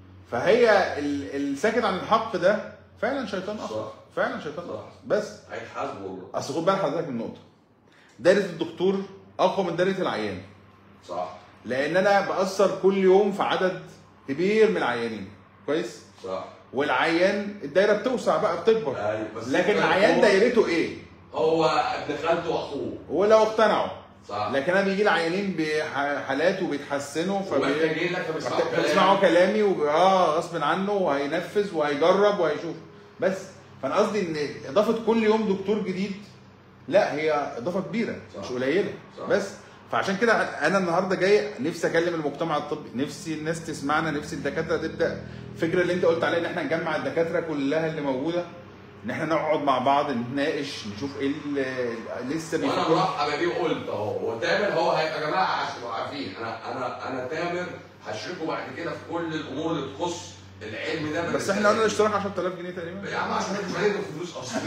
فهي ال- الساكت عن الحق ده فعلا شيطان اخر صح. فعلا شيطان صح. اخر بس هيتحاسبوا والله اصل خد بال حضرتك من نقطه دايره الدكتور اقوى من دايره العيان صح لان انا باثر كل يوم في عدد كبير من العيانين كويس صح والعيان الدايره بتوسع بقى بتكبر ايوه بس لكن هو- العيان دايرته ايه هو ابن خالته واخوه ولو اقتنعوا صح لكن انا بيجي لي عيانين بحالات وبيتحسنوا فبي- ومحتاجين لك فبيسمعوا فبيسمعوا كلام كلامي وب... اه غصب عنه وهينفذ وهيجرب وهيشوف بس فانا قصدي ان اضافه كل يوم دكتور جديد لا هي اضافه كبيره صح. مش قليله صح. بس فعشان كده انا النهارده جاي نفسي اكلم المجتمع الطبي نفسي الناس تسمعنا نفسي الدكاتره تبدا الفكره اللي انت قلت عليها ان احنا نجمع الدكاتره كلها اللي موجوده ان احنا نقعد مع بعض نتناقش نشوف ايه اللي لسه وانا بيفكروا مرحب بيه وقلت اهو وتامر هو هيبقى يا جماعه عشان تبقوا عارفين انا انا انا تامر هشركه بعد كده في كل الامور اللي تخص العلم ده بس احنا قلنا الاشتراك 10000 جنيه تقريبا يا عم عشان انتوا مش هندفع فلوس اصلا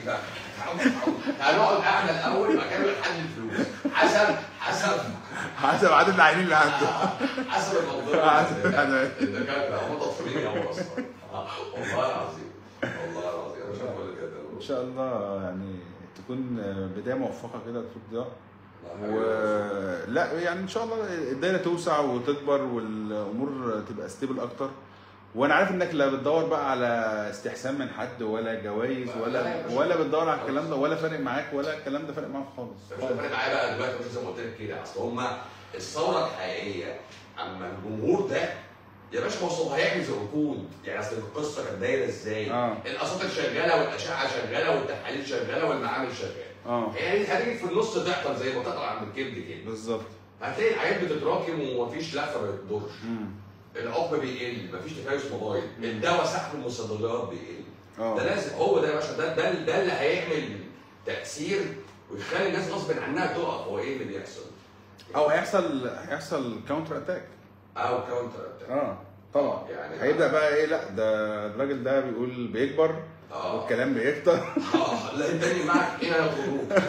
هنقعد قاعده الاول بعد كده نحدد الفلوس حسب حسب حسب عدد العيانين اللي عنده حسب الموضوع حسب العدد. الدكاتره هم تطفيلين قوي اصلا والله العظيم والله العظيم انا مش عارف اقول لك إيه ان شاء الله يعني تكون بدايه موفقه كده دكتور ضياء ده. ولا يعني ان شاء الله الدايره توسع وتكبر والامور تبقى ستيبل اكتر وانا عارف انك لا بتدور بقى على استحسان من حد ولا جوائز لا، ولا لا، مش- ولا بتدور على الكلام ده ولا فارق معاك ولا الكلام ده فارق معاك خالص مش فارق معايا بقى دلوقتي مش زي ما قلت لك كده اصل هم الثوره الحقيقيه اما الجمهور ده يا باشا ما هو هيعمل زي ركود يعني اصل القصه كانت دايره ازاي؟ آه. الاساطير شغاله والاشعه شغاله والتحاليل شغاله والمعامل شغاله اه يعني هتيجي في النص تحصل زي ما تقطع عند الكبد كده بالظبط هتلاقي الحاجات بتتراكم ومفيش لفه ما بتدورش مم. العقم بيقل مفيش تكيس مبايض الدواء سحب المصدرات بيقل اه ده لازم هو ده يا باشا ده ده, ده اللي هيعمل تاثير ويخلي الناس غصب عنها تقف هو ايه اللي بيحصل او هيحصل هيحصل كاونتر اتاك او كاونتر اتاك اه طبعا يعني- هيبدا بقى ايه لا ده الراجل ده بيقول بيكبر اه والكلام بيكتر اه لا التاني معك هنا الخروج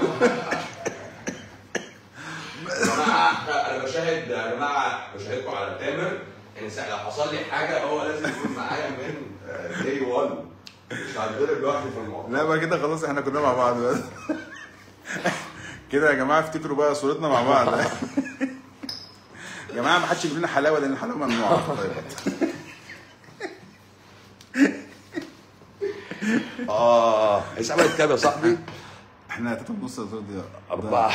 يا جماعه انا بشاهد يا جماعه بشاهدكم على تامر ان سا- لو حصل لي حاجه هو لازم يكون معايا من داي 1 مش هتضرب لوحدي في الموضوع لا بقى كده خلاص احنا كنا مع بعض بس كده يا جماعه افتكروا بقى صورتنا مع بعض يا جماعه ما حدش يجيب لنا حلاوه لان الحلاوه ممنوعه طيب اه ايش عملت كام يا صاحبي؟ احنا تلاته ونص يا دكتور ضياء أربعة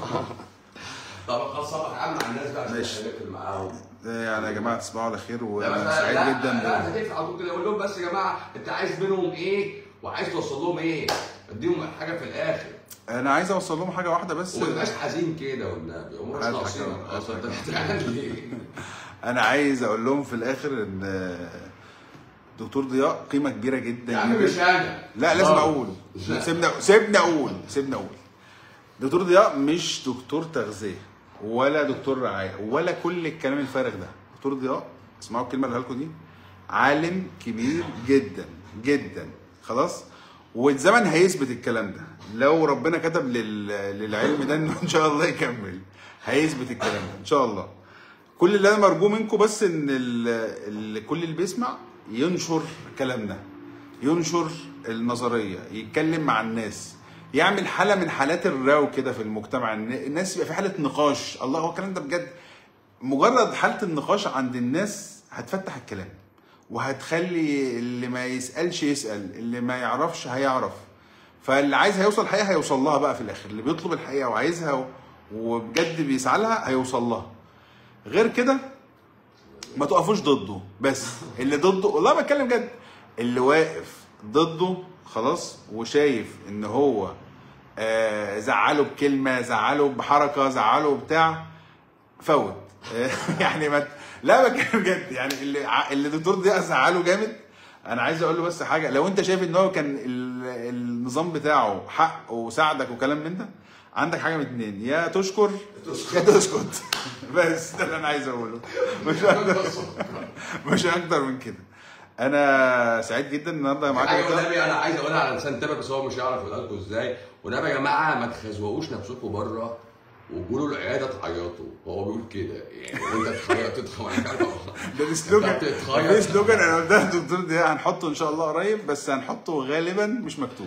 طب خلاص صباح عام مع الناس بقى عشان ماشي. نقفل معاهم ده يعني يا جماعه تصبحوا على خير لا وانا بس سعيد لا جدا لا ب- هتقفل على طول كده اقول لهم بس يا جماعه انت عايز منهم ايه وعايز توصل لهم ايه اديهم حاجه في الاخر انا عايز اوصل لهم حاجه واحده بس وما تبقاش حزين كده والنبي وما تبقاش هضحك ناقصينك أهو، اصلا انت هضحك. بتعمل ايه؟ انا عايز اقول لهم في الاخر ان دكتور ضياء قيمه كبيره جدا يا عم جدا. مش انا لا لازم آه. اقول لا. سيبنا سيبنا اقول سيبنا اقول دكتور ضياء مش دكتور تغذيه ولا دكتور رعايه ولا كل الكلام الفارغ ده دكتور ضياء اسمعوا الكلمه اللي هقولها لكم دي عالم كبير جدا جدا خلاص والزمن هيثبت الكلام ده لو ربنا كتب لل... للعلم ده انه ان شاء الله يكمل هيثبت الكلام ده ان شاء الله كل اللي انا مرجوه منكم بس ان ال... ال... كل اللي بيسمع ينشر كلامنا ينشر النظريه يتكلم مع الناس يعمل حاله من حالات الراو كده في المجتمع إن الناس يبقى في حاله نقاش الله هو الكلام ده بجد مجرد حاله النقاش عند الناس هتفتح الكلام وهتخلي اللي ما يسالش يسال اللي ما يعرفش هيعرف فاللي عايز هيوصل الحقيقه هيوصل لها بقى في الاخر اللي بيطلب الحقيقه وعايزها و- وبجد بيسعى لها هيوصل لها غير كده ما تقفوش ضده بس اللي ضده والله بتكلم جد اللي واقف ضده خلاص وشايف ان هو آه زعله بكلمه زعله بحركه زعله بتاع فوت يعني ما ت- لا بتكلم جد يعني اللي ع- اللي الدكتور ده زعله جامد انا عايز اقول له بس حاجه لو انت شايف ان هو كان ال- النظام بتاعه حق وساعدك وكلام من ده عندك حاجه من اتنين يا تشكر يا تسكت بس ده اللي انا عايز اقوله مش اكتر مش اكتر من كده انا سعيد جدا النهارده معاك حاجه يا دكتور. والنبي انا عايز اقولها على لسان تامر بس هو مش هيعرف يقولها لكم ازاي والنبي يا جماعه ما تخزوقوش نفسكم بره وقولوا العياده تعيطوا هو بيقول كده يعني انت تخيط تضخم انا مش عارف أقولها. ده السلوجان أنت بتتخيط. في سلوجان انا قلتها الدكتور ده هنحطه ان شاء الله قريب بس هنحطه غالبا مش مكتوب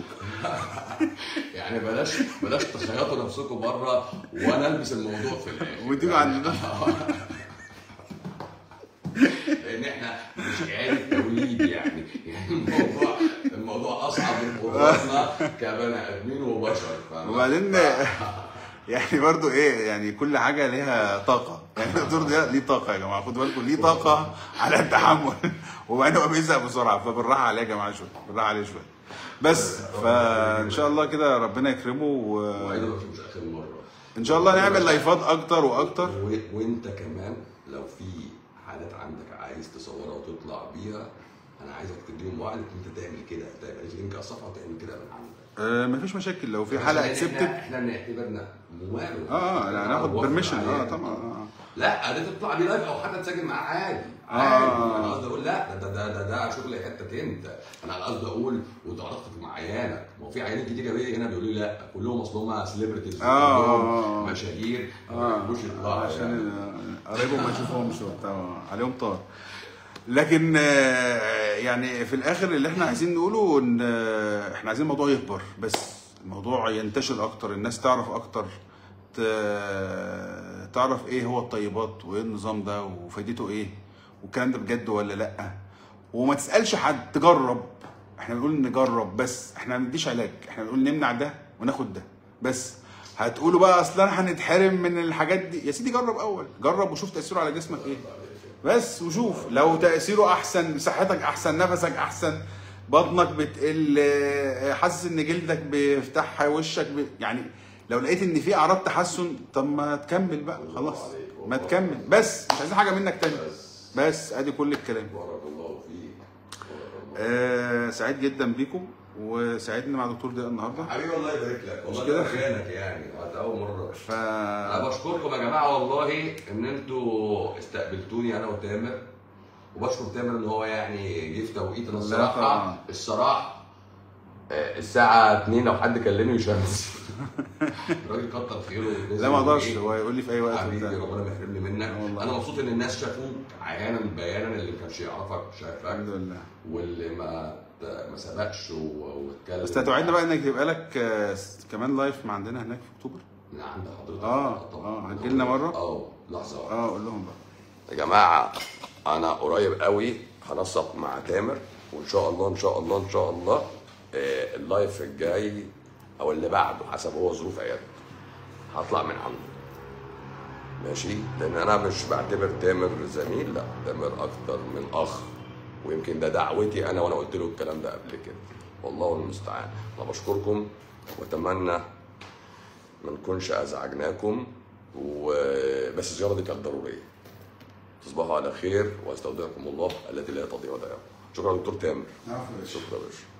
يعني بلاش بلاش تخيطوا نفسكم بره وانا البس الموضوع في الاخر وتيجوا عندنا. لان احنا مش عياده توليد يعني يعني الموضوع الموضوع اصعب من قدراتنا كبني ادمين وبشر فاهم؟ وبعدين يعني برضو ايه يعني كل حاجه ليها طاقه يعني الدكتور ده ليه طاقه يا جماعه خدوا بالكم ليه طاقه على التحمل وبعدين هو بيزهق بسرعه فبالراحه عليه يا جماعه شويه بالراحه عليه شويه بس فان شاء الله كده ربنا يكرمه وعيد وان ما مش اخر مره شاء الله نعمل لايفات اكتر واكتر و- وانت كمان لو في حالات عندك عايز تصورها وتطلع بيها انا عايزك تديهم وعد ان انت تعمل كده تعمل لينك على الصفحه وتعمل كده من عندك آه مفيش مشاكل لو في حلقه عشان اكسبتد احنا احنا نعتبرنا ممارس اه اه لا هناخد وافق بيرميشن اه عليها. طبعا اه لا ده تطلع بيه لايف او حتى تسجل معاه عادي آه. عادي انا قصدي اقول لا ده ده ده ده شغل حتتك انت انا على قصدي اقول وتعرفت مع عيانك ما هو في عيانين كتير جايين هنا بيقولوا لي لا كلهم اصل هم سليبرتيز آه، آه، آه. مشاهير ما اه بيحبوش يطلعوا يعني. عشان آه، قرايبهم ما يشوفهمش وبتاع عليهم طار لكن آه، يعني في الاخر اللي احنا عايزين نقوله ان آه، احنا عايزين الموضوع يكبر بس الموضوع ينتشر اكتر الناس تعرف اكتر ت- تعرف ايه هو الطيبات وايه النظام ده وفايدته ايه والكلام ده بجد ولا لا وما تسالش حد تجرب احنا بنقول نجرب بس احنا ما بنديش علاج احنا بنقول نمنع ده وناخد ده بس هتقولوا بقى اصلا هنتحرم من الحاجات دي يا سيدي جرب اول جرب وشوف تاثيره على جسمك ايه بس وشوف لو تاثيره احسن صحتك احسن نفسك احسن بطنك بتقل آه، حاسس ان جلدك بيفتح وشك ب... يعني لو لقيت ان في اعراض تحسن طب ما تكمل بقى خلاص ما تكمل بس مش عايزين حاجه منك تاني بس ادي كل الكلام بارك الله فيك آه سعيد جدا بيكم وسعدني مع دكتور ضياء النهارده حبيبي الله يبارك لك والله كده؟ ده خيانك يعني ده اول مره ف انا بشكركم يا جماعه والله ان انتوا استقبلتوني انا وتامر وبشكر تامر ان هو يعني جه في توقيت انا لا الصراحه طبعا. الصراحه آه، الساعة 2 لو حد كلمني شمس الراجل كتر خيره لا ما اقدرش هو يقول لي في اي وقت حبيبي وبتاع. ربنا ما يحرمني منك آه والله. انا مبسوط ان الناس شافوك عيانا بيانا اللي ما كانش يعرفك شافك الحمد لله واللي ما ما سبقش و- واتكلم بس هتوعدنا بقى انك يبقى لك آه، كمان لايف مع عندنا هناك في اكتوبر من عند حضرتك آه، طبعاً. آه، هتجيلنا مرة؟ اه لحظه واحدة. اه قول لهم بقى يا جماعه انا قريب قوي هنسق مع تامر وان شاء الله ان شاء الله ان شاء الله آه، اللايف الجاي او اللي بعده حسب هو ظروف عيادته هطلع من عنده ماشي لان انا مش بعتبر تامر زميل لا تامر اكتر من اخ ويمكن ده دعوتي انا وانا قلت له الكلام ده قبل كده والله المستعان انا بشكركم واتمنى ما نكونش ازعجناكم وبس الزياره دي كانت ضروريه تصبحوا على خير واستودعكم الله التي لا تضيع ودائعه شكرا دكتور تامر عفوا يا باشا. شكرا يا باشا